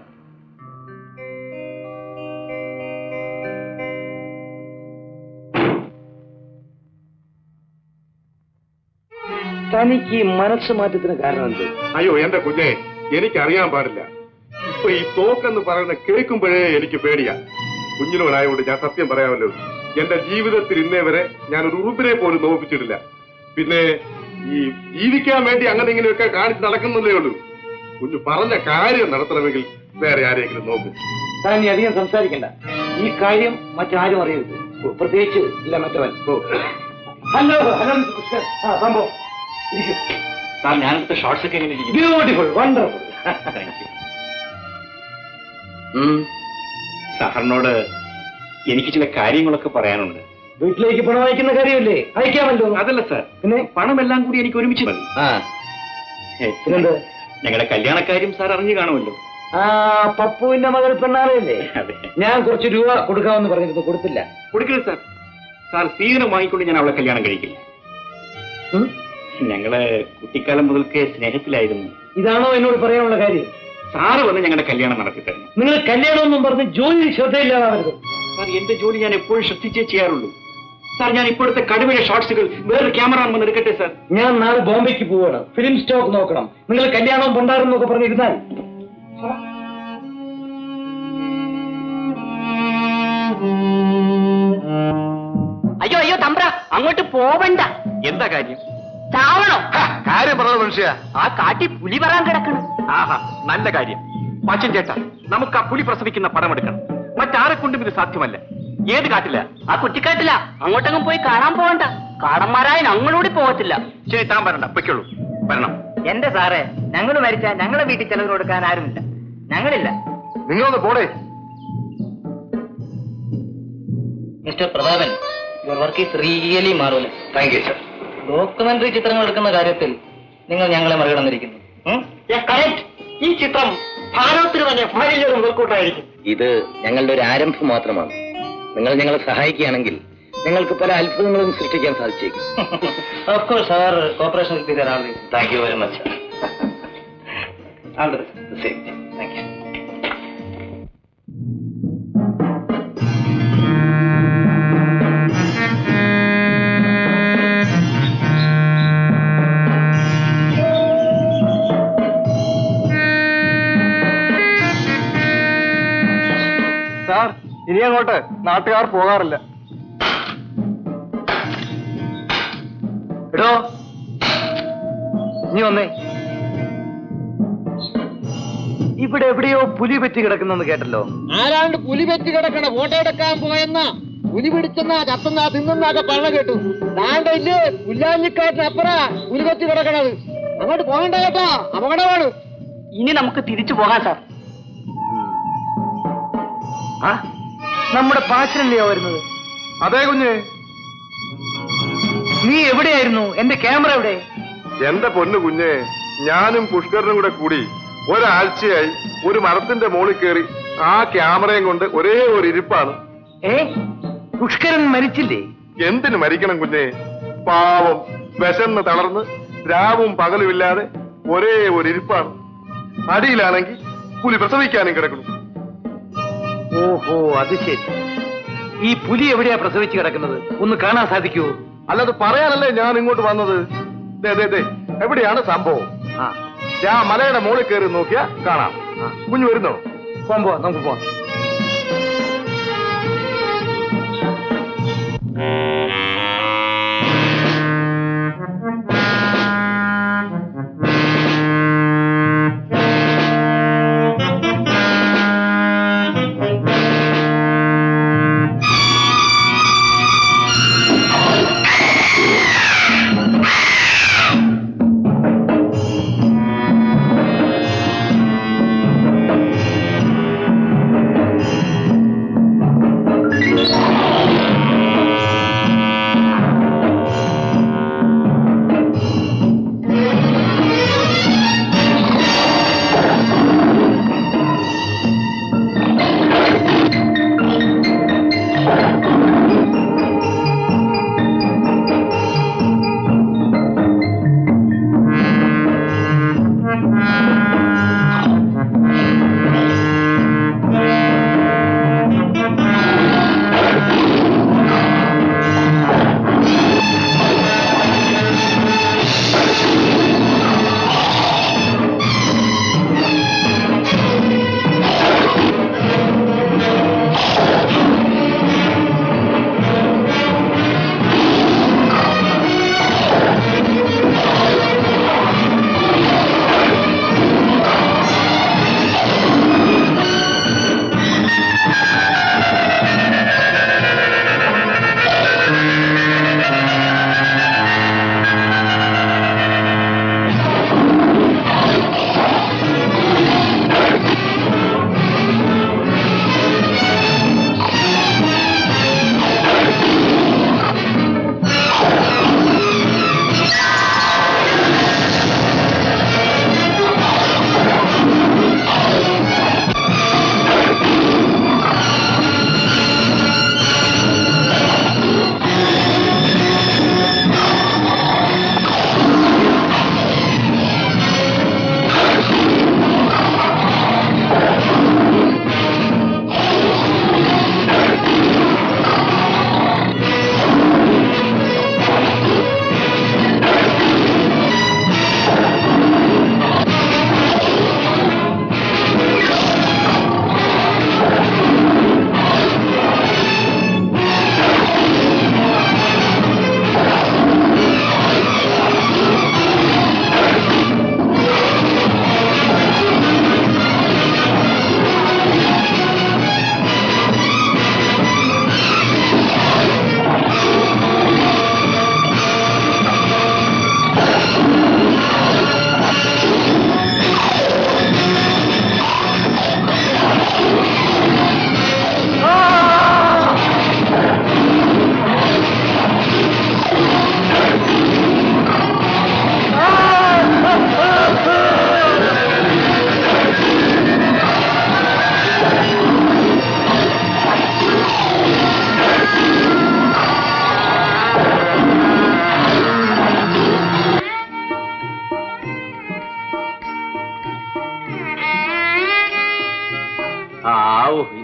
തനിക്ക് ഈ മനസ്സ് മാറ്റത്തിന് കാരണം എന്ത് അയ്യോ എന്റെ കുഞ്ഞെ എനിക്കറിയാൻ പാടില്ല ഇപ്പൊ ഈ തോക്കെന്ന് പറയുന്ന കേൾക്കുമ്പോഴേ എനിക്ക് പേടിയാ കുഞ്ഞിനോടായതുകൊണ്ട് ഞാൻ സത്യം പറയാമല്ലോ എന്റെ ജീവിതത്തിൽ ഇന്നേ വരെ ഞാൻ ഒരു ഉറുപ്പിനെ പോലും നോപ്പിച്ചിട്ടില്ല പിന്നെ ഈ ജീവിക്കാൻ വേണ്ടി അങ്ങനെ ഇങ്ങനെയൊക്കെ കാണിച്ച് നടക്കുന്നതേ ഉള്ളൂ കുഞ്ഞു പറഞ്ഞ കാര്യം നടത്തണമെങ്കിൽ വേറെ ആരെങ്കിലും നോക്കും താൻ ഇനി അധികം സംസാരിക്കണ്ട ഈ കാര്യം മറ്റാരും അറിയരുത് പ്രത്യേകിച്ച് ഇല്ല മറ്റവൻ ഹലോ ഹലോ മിസ്റ്റർ കൃഷ്ണൻ ആ സംഭവം സാർ ഞാനെടുത്ത ഷോർട്സ് ഒക്കെ എങ്ങനെ ഇരിക്കും ബ്യൂട്ടിഫുൾ വണ്ടർഫുൾ താങ്ക് യു സാറിനോട് എനിക്ക് ചില കാര്യങ്ങളൊക്കെ പറയാനുണ്ട് വീട്ടിലേക്ക് പണം അയക്കുന്ന കാര്യമല്ലേ അയക്കാമല്ലോ അതല്ല സാർ പിന്നെ പണമെല്ലാം കൂടി എനിക്ക് ഒരുമിച്ച് മതി പിന്നെന്ത് ഞങ്ങളുടെ കല്യാണക്കാര്യം സാർ അറിഞ്ഞു കാണുമല്ലോ ആ പപ്പുവിന്റെ മകൾ പെണ്ണാറയല്ലേ അതെ ഞാൻ കുറച്ച് രൂപ കൊടുക്കാമെന്ന് പറഞ്ഞിരുന്നു കൊടുത്തില്ല കൊടുക്കരുത് സാർ സാർ സ്വീകരണം വാങ്ങിക്കൊണ്ട് ഞാൻ അവളെ കല്യാണം കഴിക്കില്ല ഉം? ഞങ്ങള് കുട്ടിക്കാലം മുതൽക്കേ സ്നേഹത്തിലായിരുന്നു ഇതാണോ എന്നോട് പറയാനുള്ള കാര്യം സാറ് വന്ന് ഞങ്ങളുടെ കല്യാണം നടത്തി തരണം നിങ്ങൾ കല്യാണമെന്നും പറഞ്ഞ് ജോലി ശ്രദ്ധയില്ലാതാവരുത് സാർ എന്റെ ജോലി ഞാൻ എപ്പോഴും ശ്രദ്ധിച്ചേ ചെയ്യാറുള്ളൂ സാർ ഞാൻ ഇപ്പോഴത്തെ കടുവയുടെ ഷോർട്സുകൾ വേറൊരു ക്യാമറ വന്ന് എടുക്കട്ടെ സാർ ഞാൻ നാളെ ബോംബെക്ക് പോവാണ് ഫിലിം സ്റ്റോക്ക് നോക്കണം നിങ്ങൾ കല്യാണവും പണ്ടാറും എന്നൊക്കെ പറഞ്ഞിരുന്നാൽ അയ്യോ അയ്യോ തമ്പ്ര അങ്ങോട്ട് പോവണ്ട എന്താ കാര്യം ചാവണോ കാര്യം പറഞ്ഞത് മനുഷ്യ ആ കാട്ടി പുലി വരാൻ കിടക്കണം ആഹാ നല്ല കാര്യം പച്ചൻ ചേട്ടാ നമുക്ക് ആ പുലി പ്രസവിക്കുന്ന പടം എടുക്കണം മറ്റാരെ കൊണ്ടും ഇത് സാധ്യമല്ല ഏത് കാട്ടില്ല ആ കുറ്റിക്കാട്ടില്ല അങ്ങോട്ടെങ്ങും പോയി കാണാൻ പോവണ്ട കാടന്മാരായ ഞങ്ങളോട് പോകത്തില്ല ശരി താൻ വരണ്ട പൊയ്ക്കോളൂ വരണം എന്റെ സാറേ ഞങ്ങൾ മരിച്ചാൽ ഞങ്ങളെ വീട്ടിൽ ചെലവ് കൊടുക്കാൻ ആരുമില്ല ഞങ്ങളില്ല നിങ്ങളൊന്ന് പോടേ mister Prathapan your work is really marvellous thank you sir documentary ചിത്രങ്ങൾ എടുക്കുന്ന കാര്യത്തിൽ നിങ്ങൾ ഞങ്ങളെ മറികടന്നിരിക്കുന്നു ഈ ചിത്രം ഭാരതത്തിന് തന്നെ വലിയൊരു മുതൽക്കൂട്ടായിരിക്കും ഇത് ഞങ്ങളുടെ ഒരു ആരംഭം മാത്രമാണ് നിങ്ങൾ ഞങ്ങളെ സഹായിക്കുകയാണെങ്കിൽ നിങ്ങൾക്ക് പല അത്ഭുതങ്ങളും സൃഷ്ടിക്കാൻ സാധിച്ചേക്കും of course our cooperation will be there always thank you very much all the best thank you sir ഇനി അങ്ങോട്ട് നാട്ടുകാർ പോകാറില്ല എടോ നീ വന്നേ ഇവിടെ എവിടെയോ പുലി പറ്റി കിടക്കുന്നെന്ന് കേട്ടല്ലോ ആരാണ്ട് പുലി പറ്റി കിടക്കണ ഫോട്ടോ എടുക്കാൻ പോയെന്ന പുലി പിടിച്ചെന്നാ ചത്തുന്നാ തിന്നുന്നാക്കെ പറഞ്ഞ കേട്ടു താണ്ട ഇല്ലേ പുല്ലാഞ്ഞിക്കാട്ടിനപ്പുറ പുലി പറ്റി കിടക്കണത് അങ്ങോട്ട് പോകണ്ട കേട്ടോ അപകടമാണ് ഇനി നമുക്ക് തിരിച്ചു പോകാം സാർ ആ നമ്മുടെ പാച്ചനല്ലയോ വരുന്നത് അതേ കുഞ്ഞ് നീ എവിടെയായിരുന്നു എന്റെ ക്യാമറ എവിടെ എന്റെ പൊന്നു കുഞ്ഞെ ഞാനും പുഷ്കരനും കൂടെ കൂടി ഒരാഴ്ചയായി ഒരു മരത്തിന്റെ മുകളിൽ കയറി ആ ക്യാമറയും കൊണ്ട് ഒരേ ഒരു ഇരിപ്പാണ് ഏ പുഷ്കരൻ മരിച്ചില്ലേ എന്തിനു മരിക്കണം കുഞ്ഞെ പാവം വിശന്ന് തളർന്ന് രാവും പകലുമില്ലാതെ ഒരേ ഒരു ഇരിപ്പാണ് അടിയിലാണെങ്കിൽ പുലി പ്രസവിക്കാനും കിടക്കുന്നു ഓഹോ അത് ശരി ഈ പുലി എവിടെയാ പ്രസവിച്ച് കിടക്കുന്നത് ഒന്ന് കാണാൻ സാധിക്കുമോ അല്ലാതെ പറയാനല്ലേ ഞാൻ ഇങ്ങോട്ട് വന്നത് ദേ, ദേ, ദേ, എവിടെയാണ് സംഭവം ആ ഞാൻ മലയുടെ മുകളിൽ കയറി നോക്കിയാ കാണാം കുഞ്ഞു വരുന്നോ പോവാം പോവാം നമുക്ക് പോവാം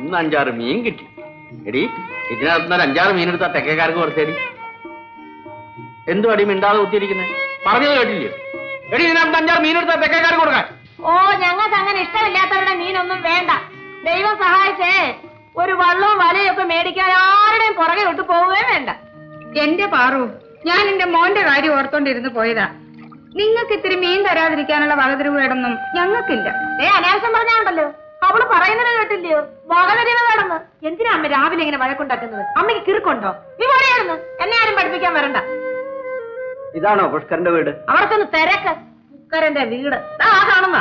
ഇന്ന് അഞ്ചാറ് മീൻ കിട്ടി എടി ഇതിനകത്ത് നിന്ന് ഒരു അഞ്ചാറ് മീൻ എടുത്താ തെക്കേക്കാർക്ക് കുറച്ചേടി എന്തു അടി മിണ്ടാതെ കുത്തിയിരിക്കുന്നത് പറഞ്ഞത് കേട്ടില്ലേ എടി ഇതിനകത്ത് അഞ്ചാറ് മീൻ എടുത്താ തെക്കേക്കാർക്ക് കൊടുക്കാൻ ഓ ഞങ്ങൾക്ക് അങ്ങനെ ഇഷ്ടമില്ലാത്തവരുടെ മീനൊന്നും വേണ്ട ദൈവം സഹായിച്ചേ ഒരു വള്ളവും വലയും ഒക്കെ മേടിക്കാൻ ആരുടെയും പുറകെ വിട്ടു പോവുകയും വേണ്ട എന്റെ പാറു ഞാൻ എന്റെ മോന്റെ കാര്യം ഓർത്തോണ്ടിരുന്ന് പോയതാ നിങ്ങൾക്ക് ഇത്തിരി മീൻ തരാതിരിക്കാനുള്ള വകതിരിവുകളൊന്നും ഞങ്ങൾക്കില്ല ഏ അനാവശ്യം പറഞ്ഞാണ്ടല്ലോ അവള് പറയുന്നത് കേട്ടില്ലയോ വകതരിവ കടന്ന് എന്തിനാ അമ്മ രാവിലെ ഇങ്ങനെ വഴക്കുണ്ടാക്കുന്നത് അമ്മയ്ക്ക് കിറുക്കുണ്ടോ നീ പറയാണെന്ന് എന്നെ ആരും പഠിപ്പിക്കാൻ വരണ്ട ഇതാണോ പുഷ്കറിന്റെ വീട് അവർക്കൊന്ന് തിരക്ക് മുക്കരന്റെ വീട് ദാ ആ കാണുന്ന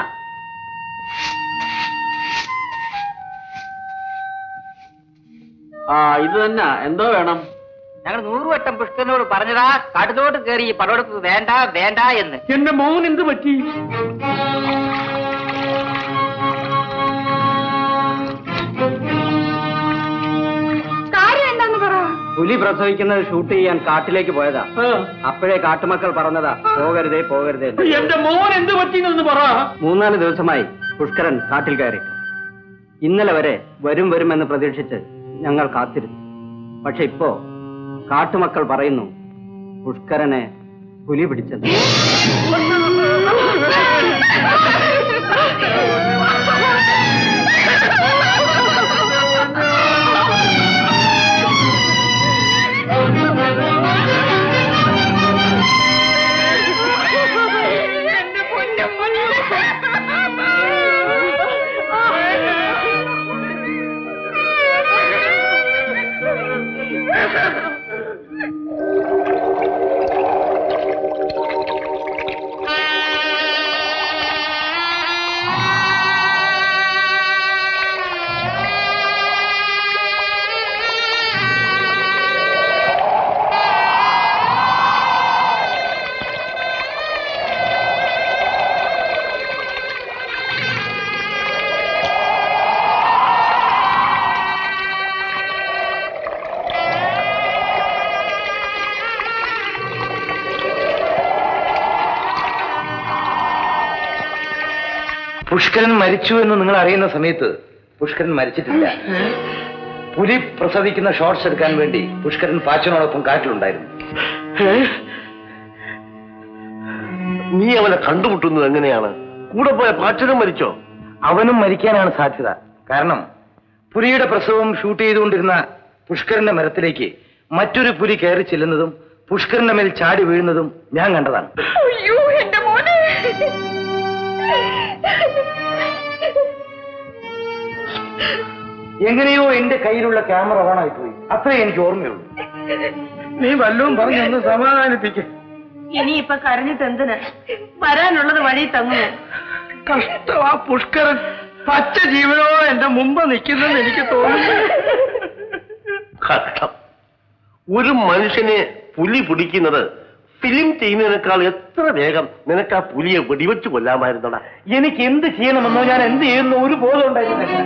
ആ ഇത് തന്നെ എന്തോ വേണം ഞങ്ങൾ നൂറുവട്ടം പുഷ്കരനോട് പറഞ്ഞതാ കടുതോട്ട് കയറി ഈ പടവെടുപ്പ് വേണ്ട വേണ്ട എന്ന് എന്റെ മോൻ എന്ത് പറ്റി കാര്യം എന്താന്ന് പറ പുലി പ്രസവിക്കുന്നത് ഷൂട്ട് ചെയ്യാൻ കാട്ടിലേക്ക് പോയതാ അപ്പോഴേ കാട്ടുമക്കൾ പറഞ്ഞതാ പോകരുതേ പോകരുതേ എന്ന്. എന്റെ മോൻ എന്ത് പറ്റിയെന്ന് പറ മൂന്നാല് ദിവസമായി പുഷ്കരൻ കാട്ടിൽ കയറി ഇന്നലെ വരെ വരും വരുമെന്ന് പ്രതീക്ഷിച്ച് ഞങ്ങൾ കാത്തിരുന്നു പക്ഷെ ഇപ്പോ കാട്ടുമക്കൾ പറയുന്നു പുഷ്കരനെ പുലി പിടിച്ചത് പുഷ്കരൻ മരിച്ചു എന്ന് നിങ്ങൾ അറിയുന്ന സമയത്ത് പുഷ്കരൻ മരിച്ചിട്ടില്ല പുലി പ്രസവിക്കുന്ന ഷോർട്സ് എടുക്കാൻ വേണ്ടി പുഷ്കരൻ പാച്ചനോടൊപ്പം കാട്ടിലുണ്ടായിരുന്നു നീ അവനെ കണ്ടുമുട്ടുന്നത് എങ്ങനെയാണ് കൂടെ പോയ പാച്ചനും മരിച്ചോ അവനും മരിക്കാനാണ് സാധ്യത കാരണം പുലിയുടെ പ്രസവം ഷൂട്ട് ചെയ്തുകൊണ്ടിരുന്ന പുഷ്കരന്റെ മരത്തിലേക്ക് മറ്റൊരു പുലി കയറി ചെല്ലുന്നതും പുഷ്കരന്റെ മേൽ ചാടി വീഴുന്നതും ഞാൻ കണ്ടതാണ് അയ്യോ എന്റെ മോനെ എങ്ങനെയോ എന്റെ കയ്യിലുള്ള ക്യാമറ ഓണായി പോയി അത്രേ എനിക്ക് ഓർമ്മയുള്ളൂ നീ വല്ലതും പറഞ്ഞൊന്ന് സമാധാനിപ്പിക്കേ ഇനിയിപ്പൊ കരഞ്ഞിട്ട് എന്തിന് വരാനുള്ളത് വഴി തങ്ങുമോ കഷ്ടം ആ പുഷ്കരൻ പച്ച ജീവനോടെ എന്റെ മുമ്പ് നിൽക്കുന്നെന്ന് എനിക്ക് തോന്നുന്നു കഷ്ടം ഒരു മനുഷ്യനെ പുലി പിടിക്കുന്നത് ഫിലിം ചെയ്യുന്നതിനേക്കാൾ എത്ര വേഗം നിനക്ക് ആ പുലിയെ വെടിവെച്ച് കൊല്ലാമായിരുന്നോടാ എനിക്ക് എന്ത് ചെയ്യണമെന്നോ ഞാൻ എന്ത് ചെയ്യുന്നു ഒരു ബോധം ഉണ്ടായിരുന്നില്ല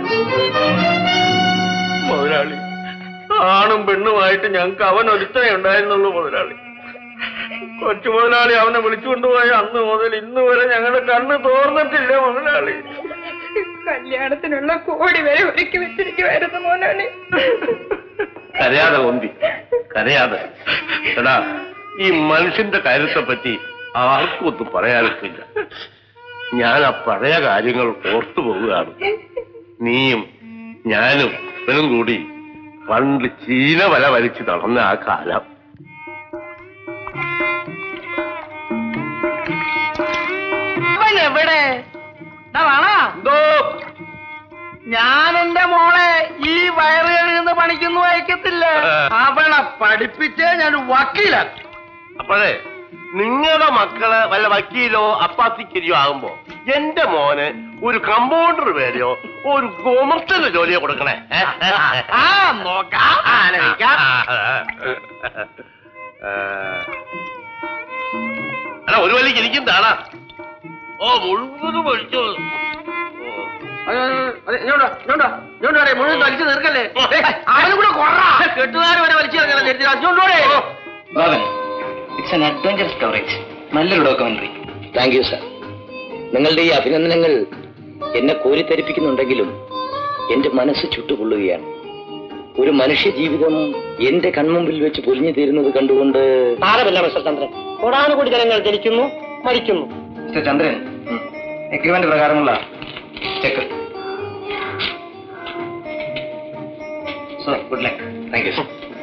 മുതലാളി ആണും പെണ്ണുമായിട്ട് ഞങ്ങൾക്ക് അവൻ ഒരുത്തനെ ഉണ്ടായിരുന്നുള്ളൂ മുതലാളി കൊച്ചു മുതലാളി അവനെ വിളിച്ചുകൊണ്ടുപോയ അന്ന് മുതൽ ഇന്ന് വരെ ഞങ്ങളുടെ കണ്ണ് തോർന്നിട്ടില്ല മുതലാളി കല്യാണത്തിനുള്ള കോടി വരെ ഒരുക്കി വെച്ചിരിക്കുവായിരുന്നു മോനാളി കരയാതെ ഒന്തി കരയാതെ എടാ ഈ മനുഷ്യന്റെ കാര്യത്തെ പറ്റി ആർക്കും ഒന്നും പറയാനൊക്കില്ല ഞാൻ ആ പഴയ കാര്യങ്ങൾ ഓർത്തു പോവുകയാണ് നീയും ഞാനും ഇവനും കൂടി പണ്ട് ചീന വല വലിച്ച് നടന്ന ആ കാലം അവൻ എവിടെ ഞാൻ എന്റെ മോളെ ഈ വയറ് കഴുകുന്ന പണിക്കൊന്നും അയക്കത്തില്ല അവളെ പഠിപ്പിച്ച് ഞാൻ വക്കീലാക്കി അപ്പോഴേ നിങ്ങളുടെ മക്കള് വല്ല വക്കീലോ അപ്പാത്തിക്കരിയോ ആകുമ്പോ എന്റെ മോന് ഒരു കമ്പൗണ്ടർ പേരെയോ ഒരു ഗോമസ്തന്റെ ജോലിയോ കൊടുക്കണേ ഏ? ആ നോക്കാം ആലോചിക്കാം എടാ ഒരു വലിക്ക് എനിക്കും താടാ ഓ മുഴുവനും ഒഴിച്ചു മുഴുവൻ വലിച്ചു തീർക്കല്ലേ അവനും കൂടെ കൊറ കെട്ടുകാർ വരെ വലിച്ചു ഇറങ്ങണം Baban it's an adventure storage നല്ലൊരു ഡോക്യുമെന്ററി താങ്ക് യു സർ നിങ്ങളുടെ ഈ അഭിനന്ദനങ്ങൾ എന്നെ കോരിത്തരിപ്പിക്കുന്നുണ്ടെങ്കിലും എന്റെ മനസ്സ് ചുട്ടുകൊള്ളുകയാണ് ഒരു മനുഷ്യ ജീവിതം എന്റെ കൺമുമ്പിൽ വെച്ച് പൊലിഞ്ഞു തീരുന്നത് കണ്ടുകൊണ്ട് സാരമില്ല മിസ്റ്റർ ചന്ദ്രൻ കോടാനുകൂടി ജനങ്ങൾ ജനിക്കുന്നു മരിക്കുന്നു മിസ്റ്റർ ചന്ദ്രൻ എഗ്രിമെന്റ് പ്രകാരമുള്ള cheque so good luck thank you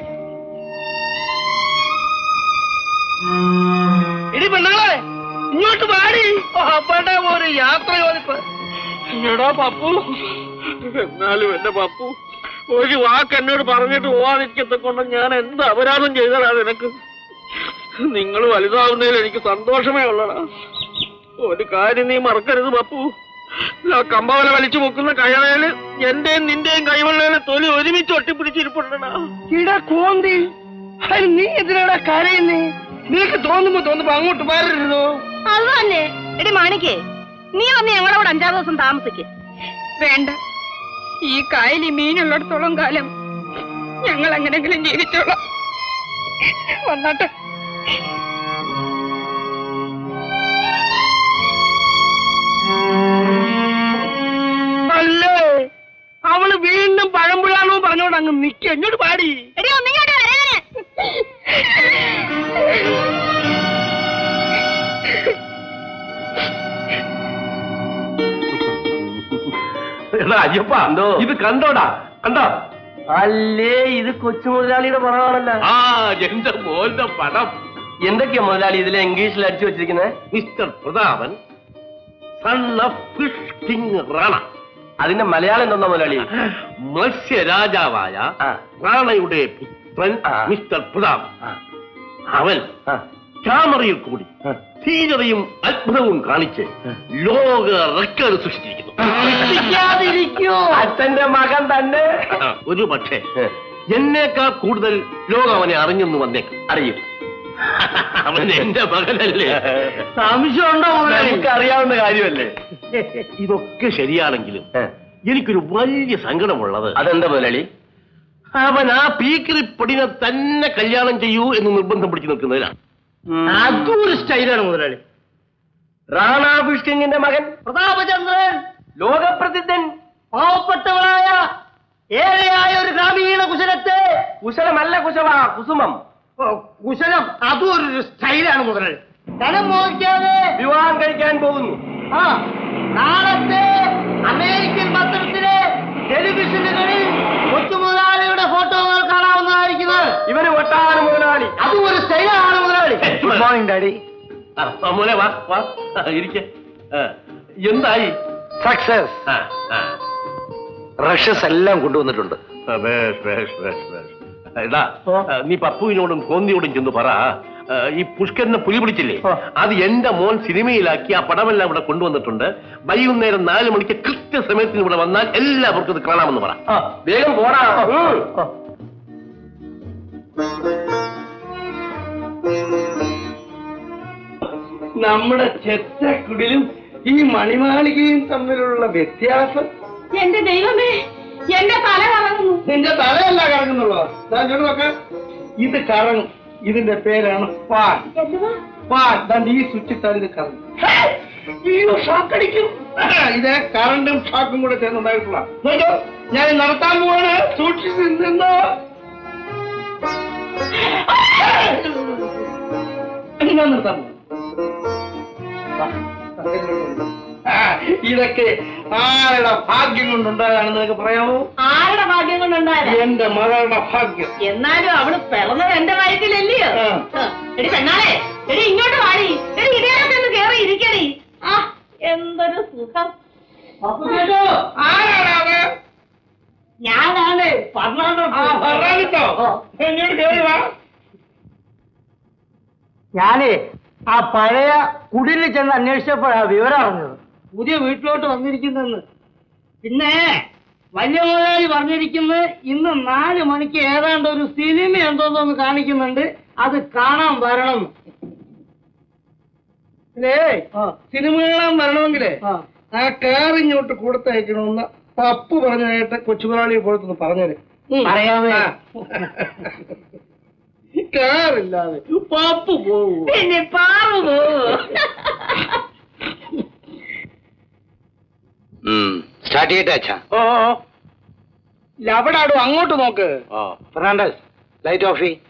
ഇടി പെണ്ണുങ്ങളെ ഇങ്ങോട്ട് പാടി അപ്പടെ ഒരു യാത്ര യോജിപ്പ് എടാ പപ്പു എന്നാലും എന്റെ പപ്പു ഒരു വാക്ക് എന്നോട് പറഞ്ഞിട്ട് പോവാതിരിക്കത്തെ കൊണ്ട് ഞാൻ എന്ത് അപരാധം ചെയ്തടാ നിനക്ക് നിങ്ങൾ വലുതാവുന്നതിൽ എനിക്ക് സന്തോഷമേ ഉള്ളടാ ഒരു കാര്യം നീ മറക്കരുത് പപ്പു ആ കമ്പവല വലിച്ചു പൊക്കുന്ന കയറയില് എന്റെയും നിന്റെയും കൈവെള്ളയിലെ തൊലി ഒരുമിച്ച് ഒട്ടിപ്പിടിച്ചിരിപ്പുണ്ടടാ ഇടാ കോന്തി അതിന് നീ എന്തിനാടാ കരയുന്നേ നിനക്ക് തോന്നുമ്പോ തോന്നുമ്പോ അങ്ങോട്ട് വരരുതോ അത് തന്നെ എടി മാണിക്കേ നീ വന്ന് ഞങ്ങളവിടെ അഞ്ചാറ് ദിവസം താമസിക്ക് വേണ്ട ഈ കായലി മീനുള്ളിടത്തോളം കാലം ഞങ്ങൾ എങ്ങനെങ്കിലും ജീവിച്ചോളാം വന്നാട്ടെ അല്ലേ അവള് വീണ്ടും പഴമ്പുഴാണോ പറഞ്ഞോണ്ട് അങ്ങ് നിക്ക എന്നോട് പാടി എടി ഒന്നിങ്ങോട്ട് വരേങ്ങനെ എടാ അയ്യപ്പ ഇത് കണ്ടോടാ കണ്ടോ അല്ലേ ഇത് കൊച്ചു മുതലാളിയുടെ പടമാണല്ലോ ആ എന്റെ മോന്റെ പടം എന്തൊക്കെയാ മുതലാളി ഇതിലെ ഇംഗ്ലീഷിൽ അടിച്ചു വെച്ചിരിക്കുന്നത് mister Prathapan son of fish king Rana അതിന്റെ മലയാളം എന്താ മുതലാളി മത്സ്യരാജാവായ റാണയുടെ പുത്രൻ മിസ്റ്റർ പ്രതാപൻ അവൻ ക്യാമറയിൽ കൂടി ധീരതയും അത്ഭുതവും കാണിച്ച് ലോക റെക്കോർഡ് സൃഷ്ടിച്ചിരിക്കുന്നു അച്ഛന്റെ മകൻ തന്നെ ഒരു പക്ഷേ എന്നേക്കാൾ കൂടുതൽ ലോകം അവനെ അറിഞ്ഞെന്ന് വന്നേക്കും അറിയും അവൻ എന്റെ മകനല്ലേ സംശയമുണ്ടോ നമുക്ക് അറിയാവുന്ന കാര്യമല്ലേ ഇതൊക്കെ ശരിയാണെങ്കിലും എനിക്കൊരു വലിയ സങ്കടമുള്ളത് അതെന്താ മുതലാളി അവൻ ആ പീക്കിറിപ്പടിനെ തന്നെ കല്യാണം ചെയ്യൂ എന്ന് നിർബന്ധം പിടിച്ചു നിൽക്കുന്നതിനാണ് അതും ഒരു സ്റ്റൈലാണ് മുതലാളി റാണ പുഷ്കിങ്ങിന്റെ മകൻ പ്രതാപചന്ദ്രൻ ലോകപ്രസിദ്ധൻ പാവപ്പെട്ടവളായ ഏഴയായ ഒരു ഗ്രാമീണ കുശലത്തെ കുശലമല്ല കുശവ കുസുമം കുശലം അതും ഒരു സ്റ്റൈലാണ് മുതലാളി ധനം മോഹിക്കാതെ വിവാഹം കഴിക്കാൻ പോകുന്നു ആ നാളത്തെ അമേരിക്കൻ പത്രത്തിലെ ടെലിവിഷനുകളിൽ കൊച്ചുമുതലാളിയുടെ ഫോട്ടോകൾ കാണാവുന്നതായിരിക്കുന്നത് ഇവന് ഒട്ടാണ് മുതലാളി അതും ഒരു സ്റ്റൈലാണ് മുതലാളി ഗുഡ് മോർണിംഗ് ഡാഡി ആ, മോനെ വാ വാ ഇരിക്കെ എന്തായി സക്സസ് ആ, ആ. റഷ്യസ് എല്ലാം കൊണ്ടുവന്നിട്ടുണ്ട് ആ, ബേഷ്, ബേഷ്, ബേഷ്, ബേഷ്. എടാ ആ, നീ പപ്പുവിനോടും കോന്തിയോടും ചെന്ന് പറ ആ, ഈ പുഷ്കരനെ പുലി പിടിച്ചില്ലേ അത് എന്റെ മോൻ സിനിമയിലാക്കി ആ പടമെല്ലാം ഇവിടെ കൊണ്ടുവന്നിട്ടുണ്ട് വൈകുന്നേരം നാല് മണിക്ക് കൃത്യസമയത്തിന് ഇവിടെ വന്നാൽ എല്ലാവർക്കും ഇത് കാണാമെന്ന് പറ വേഗം പോടാ ഉം. നമ്മുടെ ചെറ്റക്കുടിലും ഈ മണിമാളികയും തമ്മിലുള്ള വ്യത്യാസം എന്റെ ദൈവമേ എന്റെ തല കറങ്ങുന്നു നിന്റെ തലയല്ല കറങ്ങുന്നുള്ളൂ ദാ ഇങ്ങോട്ട് നോക്ക് ഇത് കറങ്ങും ഇതിന്റെ പേരാണ് പാൻ പാൻ ദാണ്ട് ഈ സ്വിച്ച് താൻ ഇത് കറങ്ങും അയ്യോ ഷോക്കടിക്കും ഇത് കറണ്ടും ഷോക്കും കൂടെ ചേർന്നുണ്ടായിട്ടുള്ള നോക്കൂ, ഞാൻ ഇത് നടത്താൻ പോവാണ് സൂക്ഷിച്ച് നിന്നോ ഞാൻ നിർത്താൻ പോകും ആ, ഇതൊക്കെ ആരുടെ ഭാഗ്യം കൊണ്ടുണ്ടായതാണെന്ന് നിനക്ക് പറയാമോ ആരുടെ ഭാഗ്യം കൊണ്ടുണ്ടായത് എന്റെ മകളുടെ ഭാഗ്യം എന്നാലും അവള് പിറന്നത് എന്റെ വയറ്റിലല്ലയോ ആ. എടി പെണ്ണാളെ എടി ഇങ്ങോട്ട് വാടി എടി ഇടയിലൊക്കെ ഒന്ന് കേറി ഇരിക്കടി ആ എന്തൊരു സുഖം ആരാണ് ഞാനാണ് പറഞ്ഞോ എന്നോട് കേറി വാ ഞാനേ ആ പഴയ കുടിലിൽ ചെന്ന് അന്വേഷിച്ചപ്പോഴാ വിവരം അറിഞ്ഞത് പുതിയ വീട്ടിലോട്ട് വന്നിരിക്കുന്നെന്ന് പിന്നെ വലിയ മുതലാളി പറഞ്ഞിരിക്കുന്നത് ഇന്ന് നാല് മണിക്ക് ഏതാണ്ട് ഒരു സിനിമ എന്തോന്നൊന്ന് കാണിക്കുന്നുണ്ട് അത് കാണാൻ വരണം പിന്നെ സിനിമ കാണാൻ വരണമെങ്കിലേ ആ കാർ ഇങ്ങോട്ട് കൊടുത്തയക്കണമെന്ന് പപ്പു പറഞ്ഞതായിട്ട് കൊച്ചുമുറാളിയെ പോലത്തൊന്ന് പറഞ്ഞേര് പറയാമേ. കാറില്ലാതെ പപ്പു പോവൂ പിന്നെ പാറു സ്റ്റാർട്ട് ചെയ്യട്ടെ അച്ഛാ ഓ ലവിടാടോ അങ്ങോട്ട് നോക്ക് ആ ഫെർണാണ്ടസ് ലൈറ്റ് ഓഫ് ചെയ്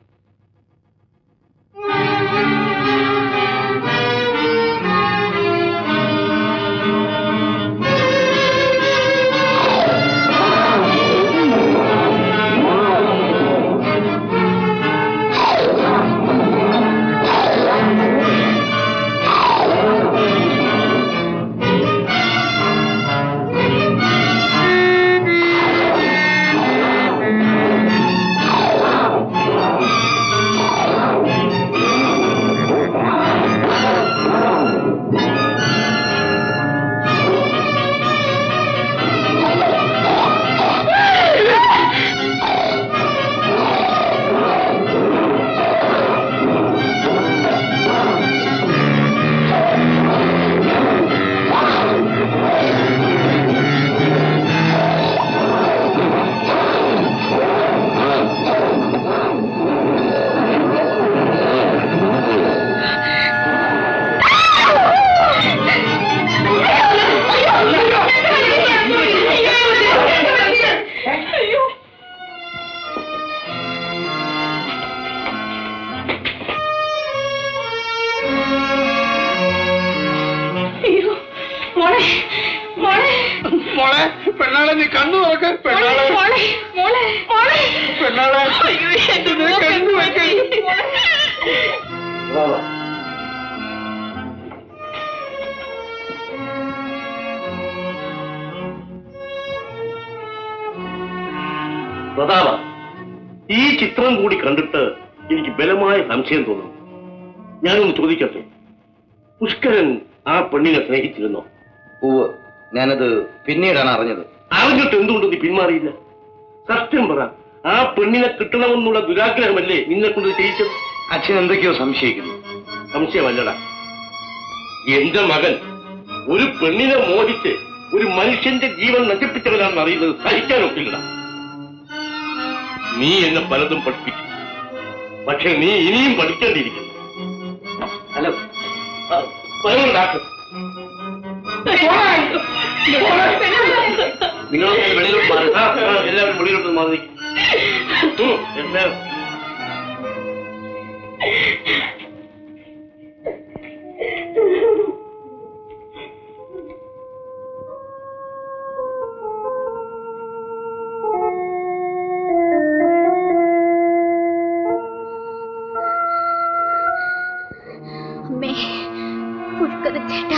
മോളെ പെണ്ണാളെ നീ കണ്ണു തുറക്ക് പെണ്ണാളെ പെണ്ണാളെ നീ കണ്ണു വെക്ക്. പ്രതാപ ഈ ചിത്രം കൂടി കണ്ടിട്ട് എനിക്ക് ബലമായ സംശയം തോന്നുന്നു ഞാനൊന്ന് ചോദിക്കട്ടെ പുഷ്കരൻ ആ പെണ്ണിനെ സ്നേഹിച്ചിരുന്നോ ഉവ് ഞാനത് പിന്നീടാണ് അറിഞ്ഞത് അറിഞ്ഞിട്ട് എന്തുകൊണ്ട് നീ പിന്മാറിയില്ല സത്യം പറ ആ പെണ്ണിനെ കിട്ടണമെന്നുള്ള ദുരാഗ്രഹമല്ലേ നിന്നെ കൊണ്ട് ചെയ്യിച്ചത് അച്ഛൻ എന്തൊക്കെയോ സംശയിക്കുന്നു സംശയമല്ലടാ എന്റെ മകൻ ഒരു പെണ്ണിനെ മോഹിച്ച് ഒരു മനുഷ്യന്റെ ജീവൻ നശിപ്പിച്ചവനാണെന്ന് അറിയുന്നത് സഹിക്കാൻ ഒക്കില്ല നീ എന്നെ പലതും പഠിപ്പിച്ചു പക്ഷെ നീ ഇനിയും പഠിക്കേണ്ടിയിരിക്കുന്നു ഹലോ വരൂ ഡാക്ടർ നിങ്ങളൊക്കെ വെളിയിലോട്ട് മാറി ആ, ആ, എല്ലാവരും വെളിയിലോട്ട് മാറി നിൽക്ക്. ഉം, എല്ലാവരും അമ്മേ പുഷ്കര ചേട്ടാ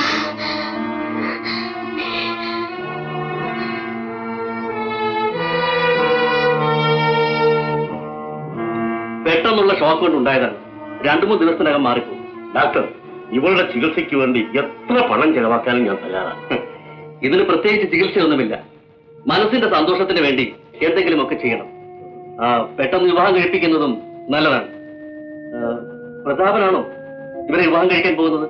പെട്ടെന്നുള്ള ഷോക്ക് കൊണ്ട് ഉണ്ടായതാണ് രണ്ടു മൂന്ന് ദിവസത്തിനകം മാറിപ്പോകും ഡാക്ടർ ഇവളുടെ ചികിത്സയ്ക്ക് വേണ്ടി എത്ര പണം ചെലവാക്കാനും ഞാൻ തയ്യാറാണ് ഇതിന് പ്രത്യേകിച്ച് ചികിത്സയൊന്നുമില്ല മനസ്സിന്റെ സന്തോഷത്തിന് വേണ്ടി എന്തെങ്കിലുമൊക്കെ ചെയ്യണം ആ, പെട്ടെന്ന് വിവാഹം കഴിപ്പിക്കുന്നതും നല്ലതാണ് ആ, പ്രതാപനാണോ ഇവരെ വിവാഹം കഴിക്കാൻ പോകുന്നത്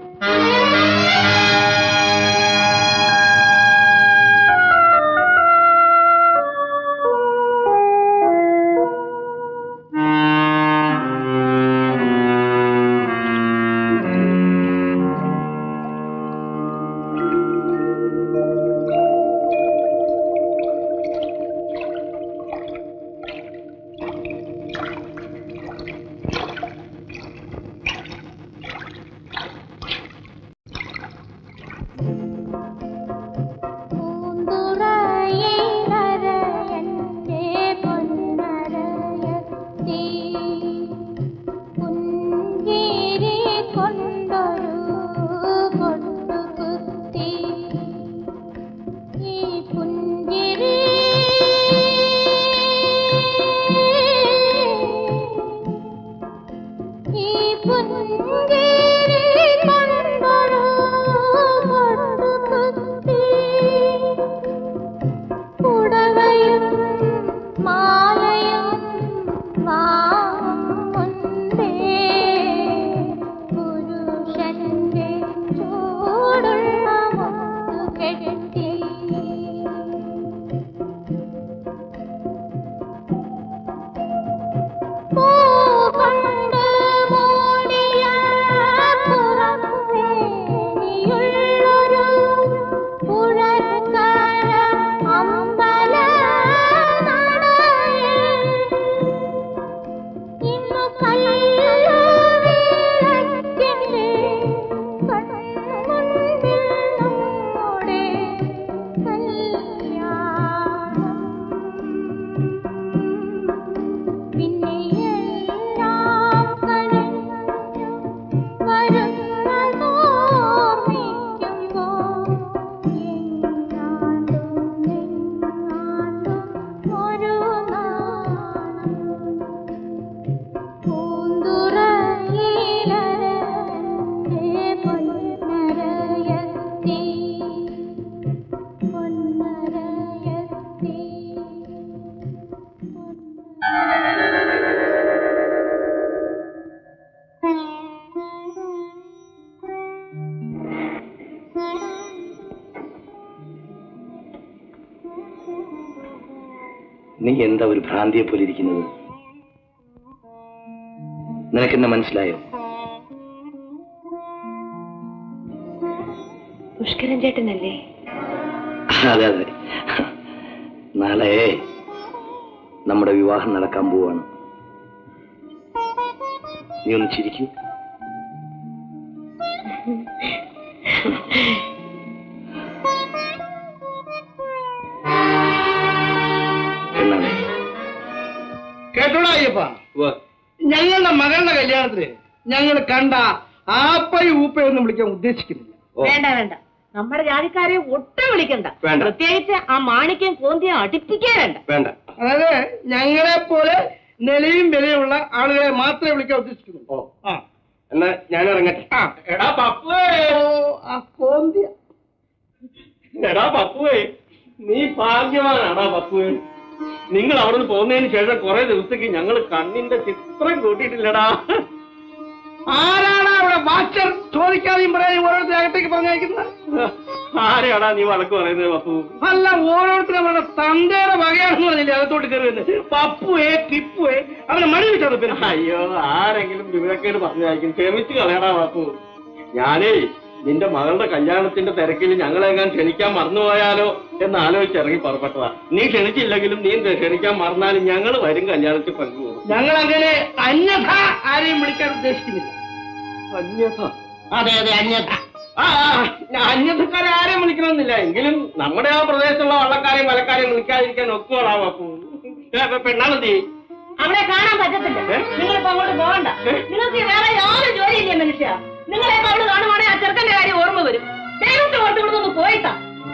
നീ എന്താ ഒരു ഭ്രാന്തിയെ പോലെ ഇരിക്കുന്നത് നിനക്കെന്നെ മനസ്സിലായോ പുഷ്കരൻ ചേട്ടനല്ലേ അതെ അതെ നാളെ നമ്മുടെ വിവാഹം നടക്കാൻ പോവാണ് നീ ഒന്ന് ചിരിക്കൂ എന്നാണ് കേട്ടോടാ അയ്യപ്പ ഞങ്ങളുടെ മകളുടെ കല്യാണത്തിന് ഞങ്ങൾ കണ്ട ആപ്പയും ഊപ്പയൊന്നും വിളിക്കാൻ ഉദ്ദേശിക്കുന്നില്ല വേണ്ട വേണ്ട നമ്മുടെ ജാതിക്കാരെ ഒട്ടും വിളിക്കണ്ട വേണ്ട. പ്രത്യേകിച്ച് ആ മാണിക്യം കോന്തിയെ അടുപ്പിക്കേ വേണ്ട വേണ്ട അതായത് ഞങ്ങളെ പോലെ നിലയും വിലയുള്ള ആളുകളെ മാത്രമേ വിളിക്കാൻ ഉദ്ദേശിക്കുന്നു ഓ ആ എന്നാ ഞാൻ ഇറങ്ങട്ടെ ആ എടാ പപ്പുവേ ആ കോന്തി എടാ പപ്പുവേ നീ ഭാഗ്യവാനാടാ പപ്പുവേ നിങ്ങൾ അവിടെ നിന്ന് പോകുന്നതിന് ശേഷം കുറെ ദിവസത്തേക്ക് ഞങ്ങൾ കണ്ണിന്റെ ചിത്രം കൂട്ടിയിട്ടില്ലടാ ആരാണ് അവിടെ വാച്ചർ ചോദിക്കാതെയും പറയാതെയും ഓരോരുത്തർ അകത്തേക്ക് പറഞ്ഞയക്കുന്നത് ആരെയാടാ നീ വഴക്ക് പറയുന്നത് പപ്പു അല്ല ഓരോരുത്തരും അവരുടെ തന്തയുടെ വകയാണെന്ന് പറഞ്ഞില്ലേ അകത്തോട്ട് കയറുന്നത് പപ്പുവേ കിപ്പുവേ അവനെ മണി വെച്ചത് പിന്നെ അയ്യോ ആരെങ്കിലും വിവരക്കേട് പറഞ്ഞായിരിക്കും ക്ഷമിച്ചു കളയടാ പപ്പു ഞാനേ നിന്റെ മകളുടെ കല്യാണത്തിന്റെ തിരക്കിൽ ഞങ്ങളെങ്ങാൻ ക്ഷണിക്കാൻ മറന്നുപോയാലോ എന്ന് ആലോചിച്ച് ഇറങ്ങി പുറപ്പെട്ടതാ നീ ക്ഷണിച്ചില്ലെങ്കിലും നീ ക്ഷണിക്കാൻ മറന്നാലും ഞങ്ങൾ വരും കല്യാണത്തിൽ പങ്കുപോകും ഞങ്ങൾ അങ്ങനെ അന്യഥ ആരെയും വിളിക്കാൻ ഉദ്ദേശിക്കുന്നില്ല അന്യഥ അതെ അതെ അന്യഥ ആ ആ, അന്യഥക്കാരെ ആരെയും വിളിക്കണമെന്നില്ല എങ്കിലും നമ്മുടെ ആ പ്രദേശത്തുള്ള വള്ളക്കാരെയും വലക്കാരെയും വിളിക്കാതിരിക്കാൻ ഒക്കുവാടാ പപ്പു പെണ്ണാളെന്തി അവിടെ കാണാൻ പറ്റത്തില്ല നിങ്ങളിപ്പോ അങ്ങോട്ട് പോകണ്ട നിങ്ങൾക്ക് വേറെ യാതൊരു ജോലിയില്ലേ മനുഷ്യ നിങ്ങളെയൊക്കെ അവിടെ കാണുവാണെങ്കിൽ ആ ചെറുക്കന്റെ കാര്യം ഓർമ്മ വരും ദൈവത്തെ ഓർത്ത് ഇവിടെ ഒന്ന് പോയിട്ടാ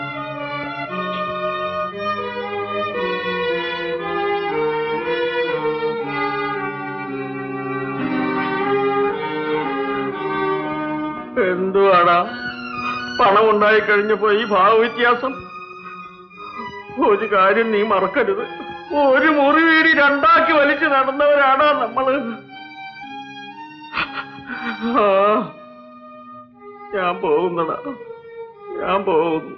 എന്തുവാടാ പണം ഉണ്ടായി കഴിഞ്ഞപ്പോ ഈ ഭാവവ്യത്യാസം ഒരു കാര്യം നീ മറക്കരുത് ഒരു മുറി വീടി രണ്ടാക്കി വലിച്ചു നടന്നവരാടാ നമ്മള് ആ, ഞാൻ പോകുന്നടാ ഞാൻ പോകുന്നു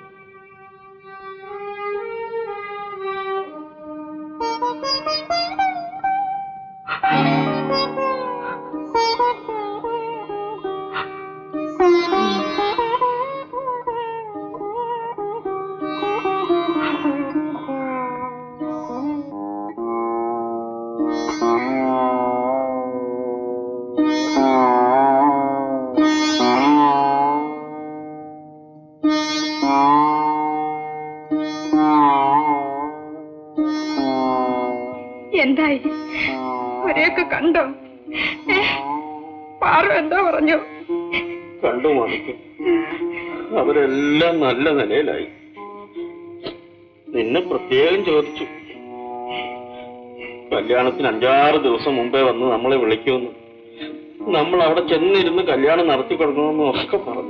എന്തായി അവരെയൊക്കെ കണ്ടോ ഏ? പാറു എന്താ പറഞ്ഞു കണ്ടു മാണിക്ക് അവരെല്ലാം നല്ല നിലയിലായി നിന്നെ പ്രത്യേകം ചോദിച്ചു കല്യാണത്തിന് അഞ്ചാറ് ദിവസം മുമ്പേ വന്ന് നമ്മളെ വിളിക്കുമെന്ന് നമ്മൾ അവിടെ ചെന്നിരുന്ന് കല്യാണം നടത്തി കൊടുക്കണമെന്നും ഒക്കെ പറഞ്ഞു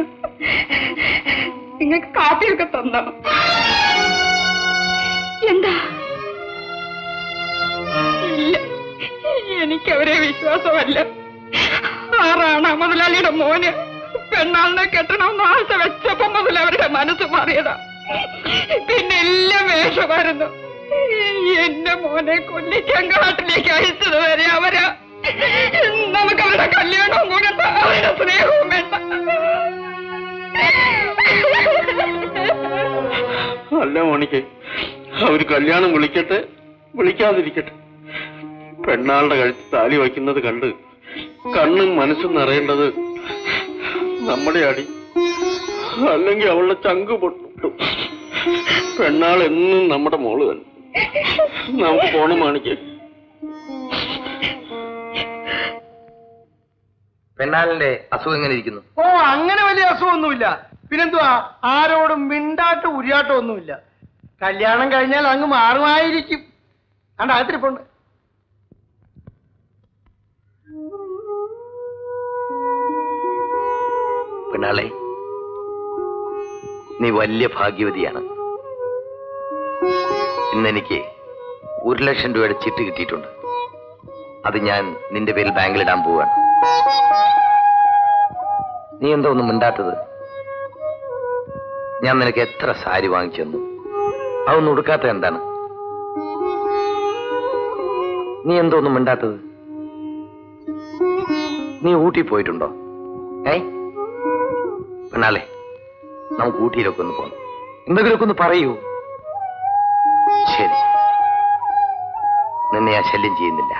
നിങ്ങൾക്ക് കാപ്പിയൊക്കെ തന്നോ എന്താ ഇല്ല എനിക്ക് അവരെ വിശ്വാസമല്ല ആറാണ് മുതലാളിയുടെ മോന് പെണ്ണാളിനെ കെട്ടണമെന്ന് ആശ വെച്ചപ്പോ മുതൽ അവരുടെ മനസ്സ് മാറിയതാ പിന്നെ എല്ലാം വേഷമായിരുന്നു എന്റെ മോനെ കൊല്ലിക്കാൻ കാട്ടിലേക്ക് അയച്ചത് വരെ അവരാ നമുക്ക് അവരുടെ കല്യാണവും കൂടെ അവരുടെ സ്നേഹവും വേണ്ട അല്ല മോണിക്ക് അവര് കല്യാണം വിളിക്കട്ടെ വിളിക്കാതിരിക്കട്ടെ പെണ്ണാളുടെ കഴുത്ത് താലി വയ്ക്കുന്നത് കണ്ട് കണ്ണും മനസ്സും നിറയേണ്ടത് നമ്മുടെ അടി അല്ലെങ്കിൽ അവളുടെ ചങ്ക് പൊട്ടും പെണ്ണാൾ എന്നും നമ്മുടെ മോള് തന്നെ നമുക്ക് പോണം മാണിക്ക് പെണ്ണാളിന്റെ അസുഖം എങ്ങനെ ഇരിക്കുന്നു ഓ അങ്ങനെ വലിയ അസുഖമൊന്നുമില്ല പിന്നെന്തുവാ ആരോടും മിണ്ടാട്ടോ ഉരിയാട്ടോ ഒന്നുമില്ല കല്യാണം കഴിഞ്ഞാൽ അങ്ങ് മാറുമായിരിക്കും കണ്ട അകത്തിരിപ്പുണ്ട് പെണ്ണാളെ നീ വലിയ ഭാഗ്യവതിയാണ് ഇന്നെനിക്ക് ഒരു ലക്ഷം രൂപയുടെ ചിട്ട് കിട്ടിയിട്ടുണ്ട് അത് ഞാൻ നിന്റെ പേരിൽ ബാങ്കിലിടാൻ പോവാണ് നീ എന്താ ഒന്നും മിണ്ടാത്തത് ഞാൻ നിനക്ക് എത്ര സാരി വാങ്ങിച്ചു തന്നു അതൊന്നും ഉടുക്കാത്ത എന്താണ് നീ എന്തോന്നും മിണ്ടാത്തത് നീ ഊട്ടി പോയിട്ടുണ്ടോ ഏ പെണ്ണാളെ നമുക്ക് ഊട്ടിയിലൊക്കെ ഒന്ന് പോകണം എന്തെങ്കിലുമൊക്കെ ഒന്ന് പറയൂ ശരി നിന്നെ ഞാൻ ശല്യം ചെയ്യുന്നില്ല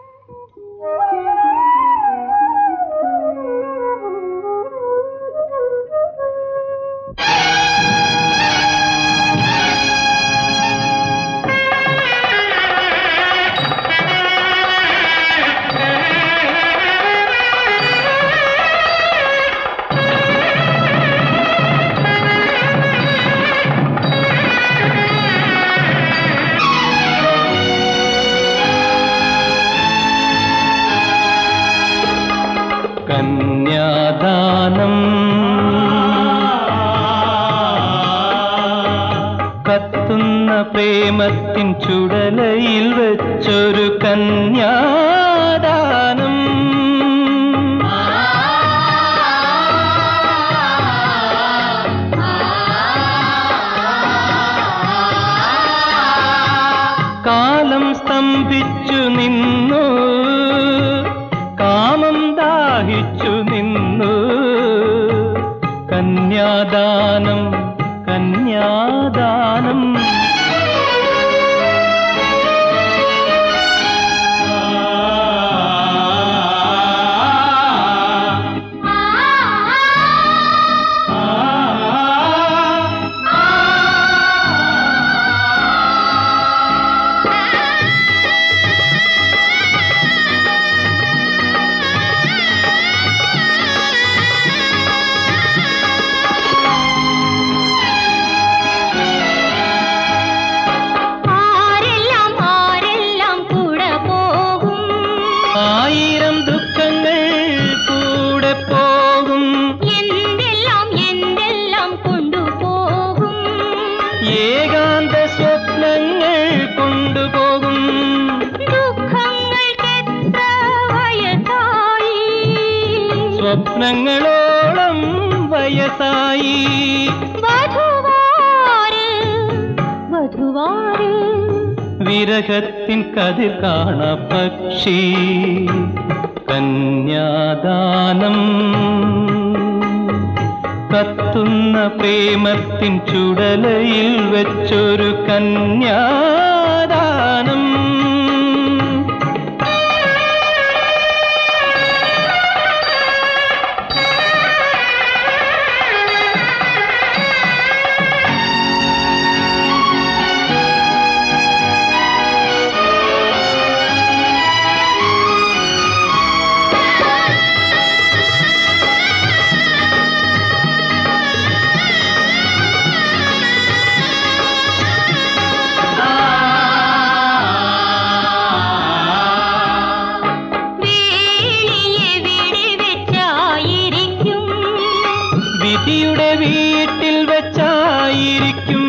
കന്യാദാനം കത്തുന്ന പ്രേമത്തിൻ ചുടലയിൽ വെച്ചൊരു കന്യാദാനം കാലം സ്തംഭിച്ചു നിന്നു കാമം ദാഹിച്ചു നിന്നു കന്യാദാനം കന്യാദാനം ആരെല്ലാം ആരെല്ലാം കൂടെ പോകും ആയിരം ദുഃഖങ്ങൾ കൂടെ പോകും എന്തെല്ലാം എന്തെല്ലാം കൊണ്ടുപോകും ഏകാന്ത സ്വപ്നങ്ങൾ കൊണ്ടുപോകും ദുഃഖങ്ങൾക്കെത്ര വയസ്സായി സ്വപ്നങ്ങളോളം വയസ്സായി വധുവാര് വധുവാര് വിരഹത്തിൻ കതിർ കാണ പക്ഷി കന്യാദാനം കത്തുന്ന പ്രേമത്തിൻ ചുടലയിൽ വെച്ചൊരു കന്യാദാനം വേളിയെവിടെ വെച്ചായിരിക്കും വിധിയുടെ വീട്ടിൽ വെച്ചായിരിക്കും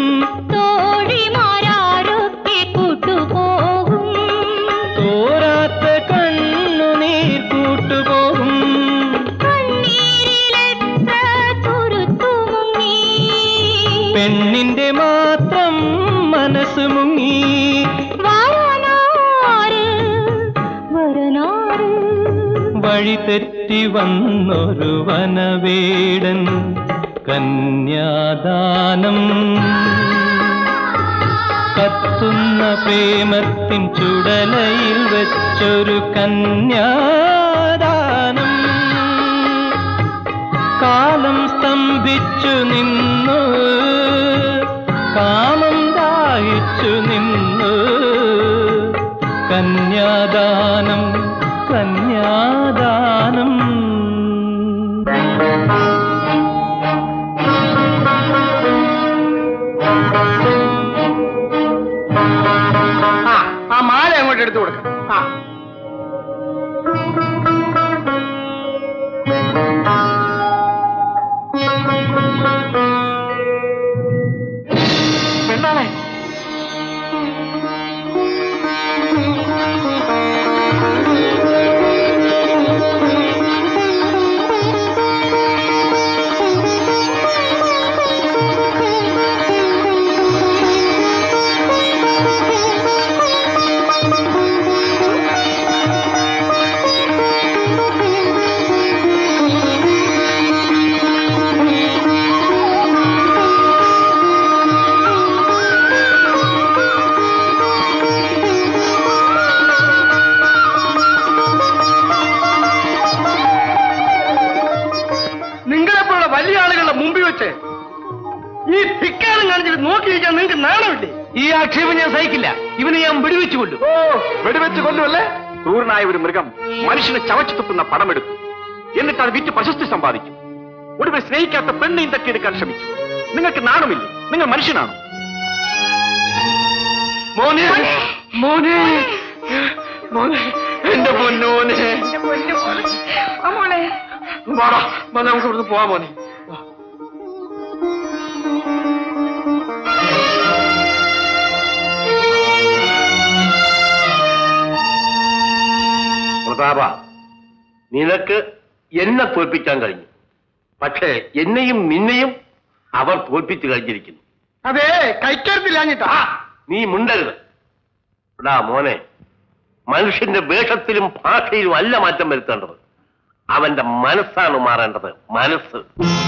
തോഴിമാരൊക്കെ കൂട്ടുപോകും തോരാത്ത കണ്ണുനീർ കൂട്ടുപോകും കണ്ണീരിലെത്ര തുരുത്തു മുങ്ങി പെണ്ണിന്റെ മാത്രം മനസ്സ് മുങ്ങി വരനാര് വരനാര് വഴി തെറ്റി വന്നൊരു വനവേടൻ കന്യാദാനം കത്തുന്ന പ്രേമത്തിൻ ചുടലയിൽ വെച്ചൊരു കന്യാദാനം കാലം സ്തംഭിച്ചു നിന്നു കാമം ദാഹിച്ചു നിന്നു കന്യാദാനം കന്യാദാനം ആ ആ മാല അങ്ങോട്ട് എടുത്തു കൊടുക്കാം ആ പെണ്ണാണേ ആ മുമ്പിൽ വെച്ച് ഈ ധിക്കാരം കാണിച്ചിട്ട് നോക്കിയിരിക്കാൻ നിങ്ങൾക്ക് നാണമില്ലേ ഈ ആക്ഷേപം ഞാൻ സഹിക്കില്ല ഇവനെ ഞാൻ വെടിവെച്ചു കൊല്ലും ഓ വെടിവെച്ച് കൊല്ലുമല്ലേ ക്രൂരനായ ഒരു മൃഗം മനുഷ്യനെ ചവച്ചു തുപ്പുന്ന പണമെടുത്തു എന്നിട്ട് അത് വിറ്റ് പ്രശസ്തി സമ്പാദിച്ചു ഒടുവിൽ സ്നേഹിക്കാത്ത പെണ്ണിയും തട്ടിയെടുക്കാൻ ശ്രമിച്ചു നിങ്ങൾക്ക് നാണമില്ലേ നിങ്ങൾ മനുഷ്യനാണോ മോനെ മോനെ മോനെ എന്റെ പൊന്നോനെ മോളെ വാടാ വാ, നമുക്ക് ഇവിടുന്ന് പോവാ മോനെ പ്രതാപ നിനക്ക് എന്നെ തോൽപ്പിക്കാൻ കഴിഞ്ഞു പക്ഷേ എന്നെയും നിന്നെയും അവർ തോൽപ്പിച്ചു കഴിഞ്ഞിരിക്കുന്നു അതെ കൈക്കരുത്തില്ലാഞ്ഞിട്ടാ നീ മുണ്ടരുത് എടാ മോനെ മനുഷ്യന്റെ വേഷത്തിലും ഭാഷയിലും അല്ല മാറ്റം വരുത്തേണ്ടത് അവന്റെ മനസ്സാണ് മാറേണ്ടത് മനസ്സ്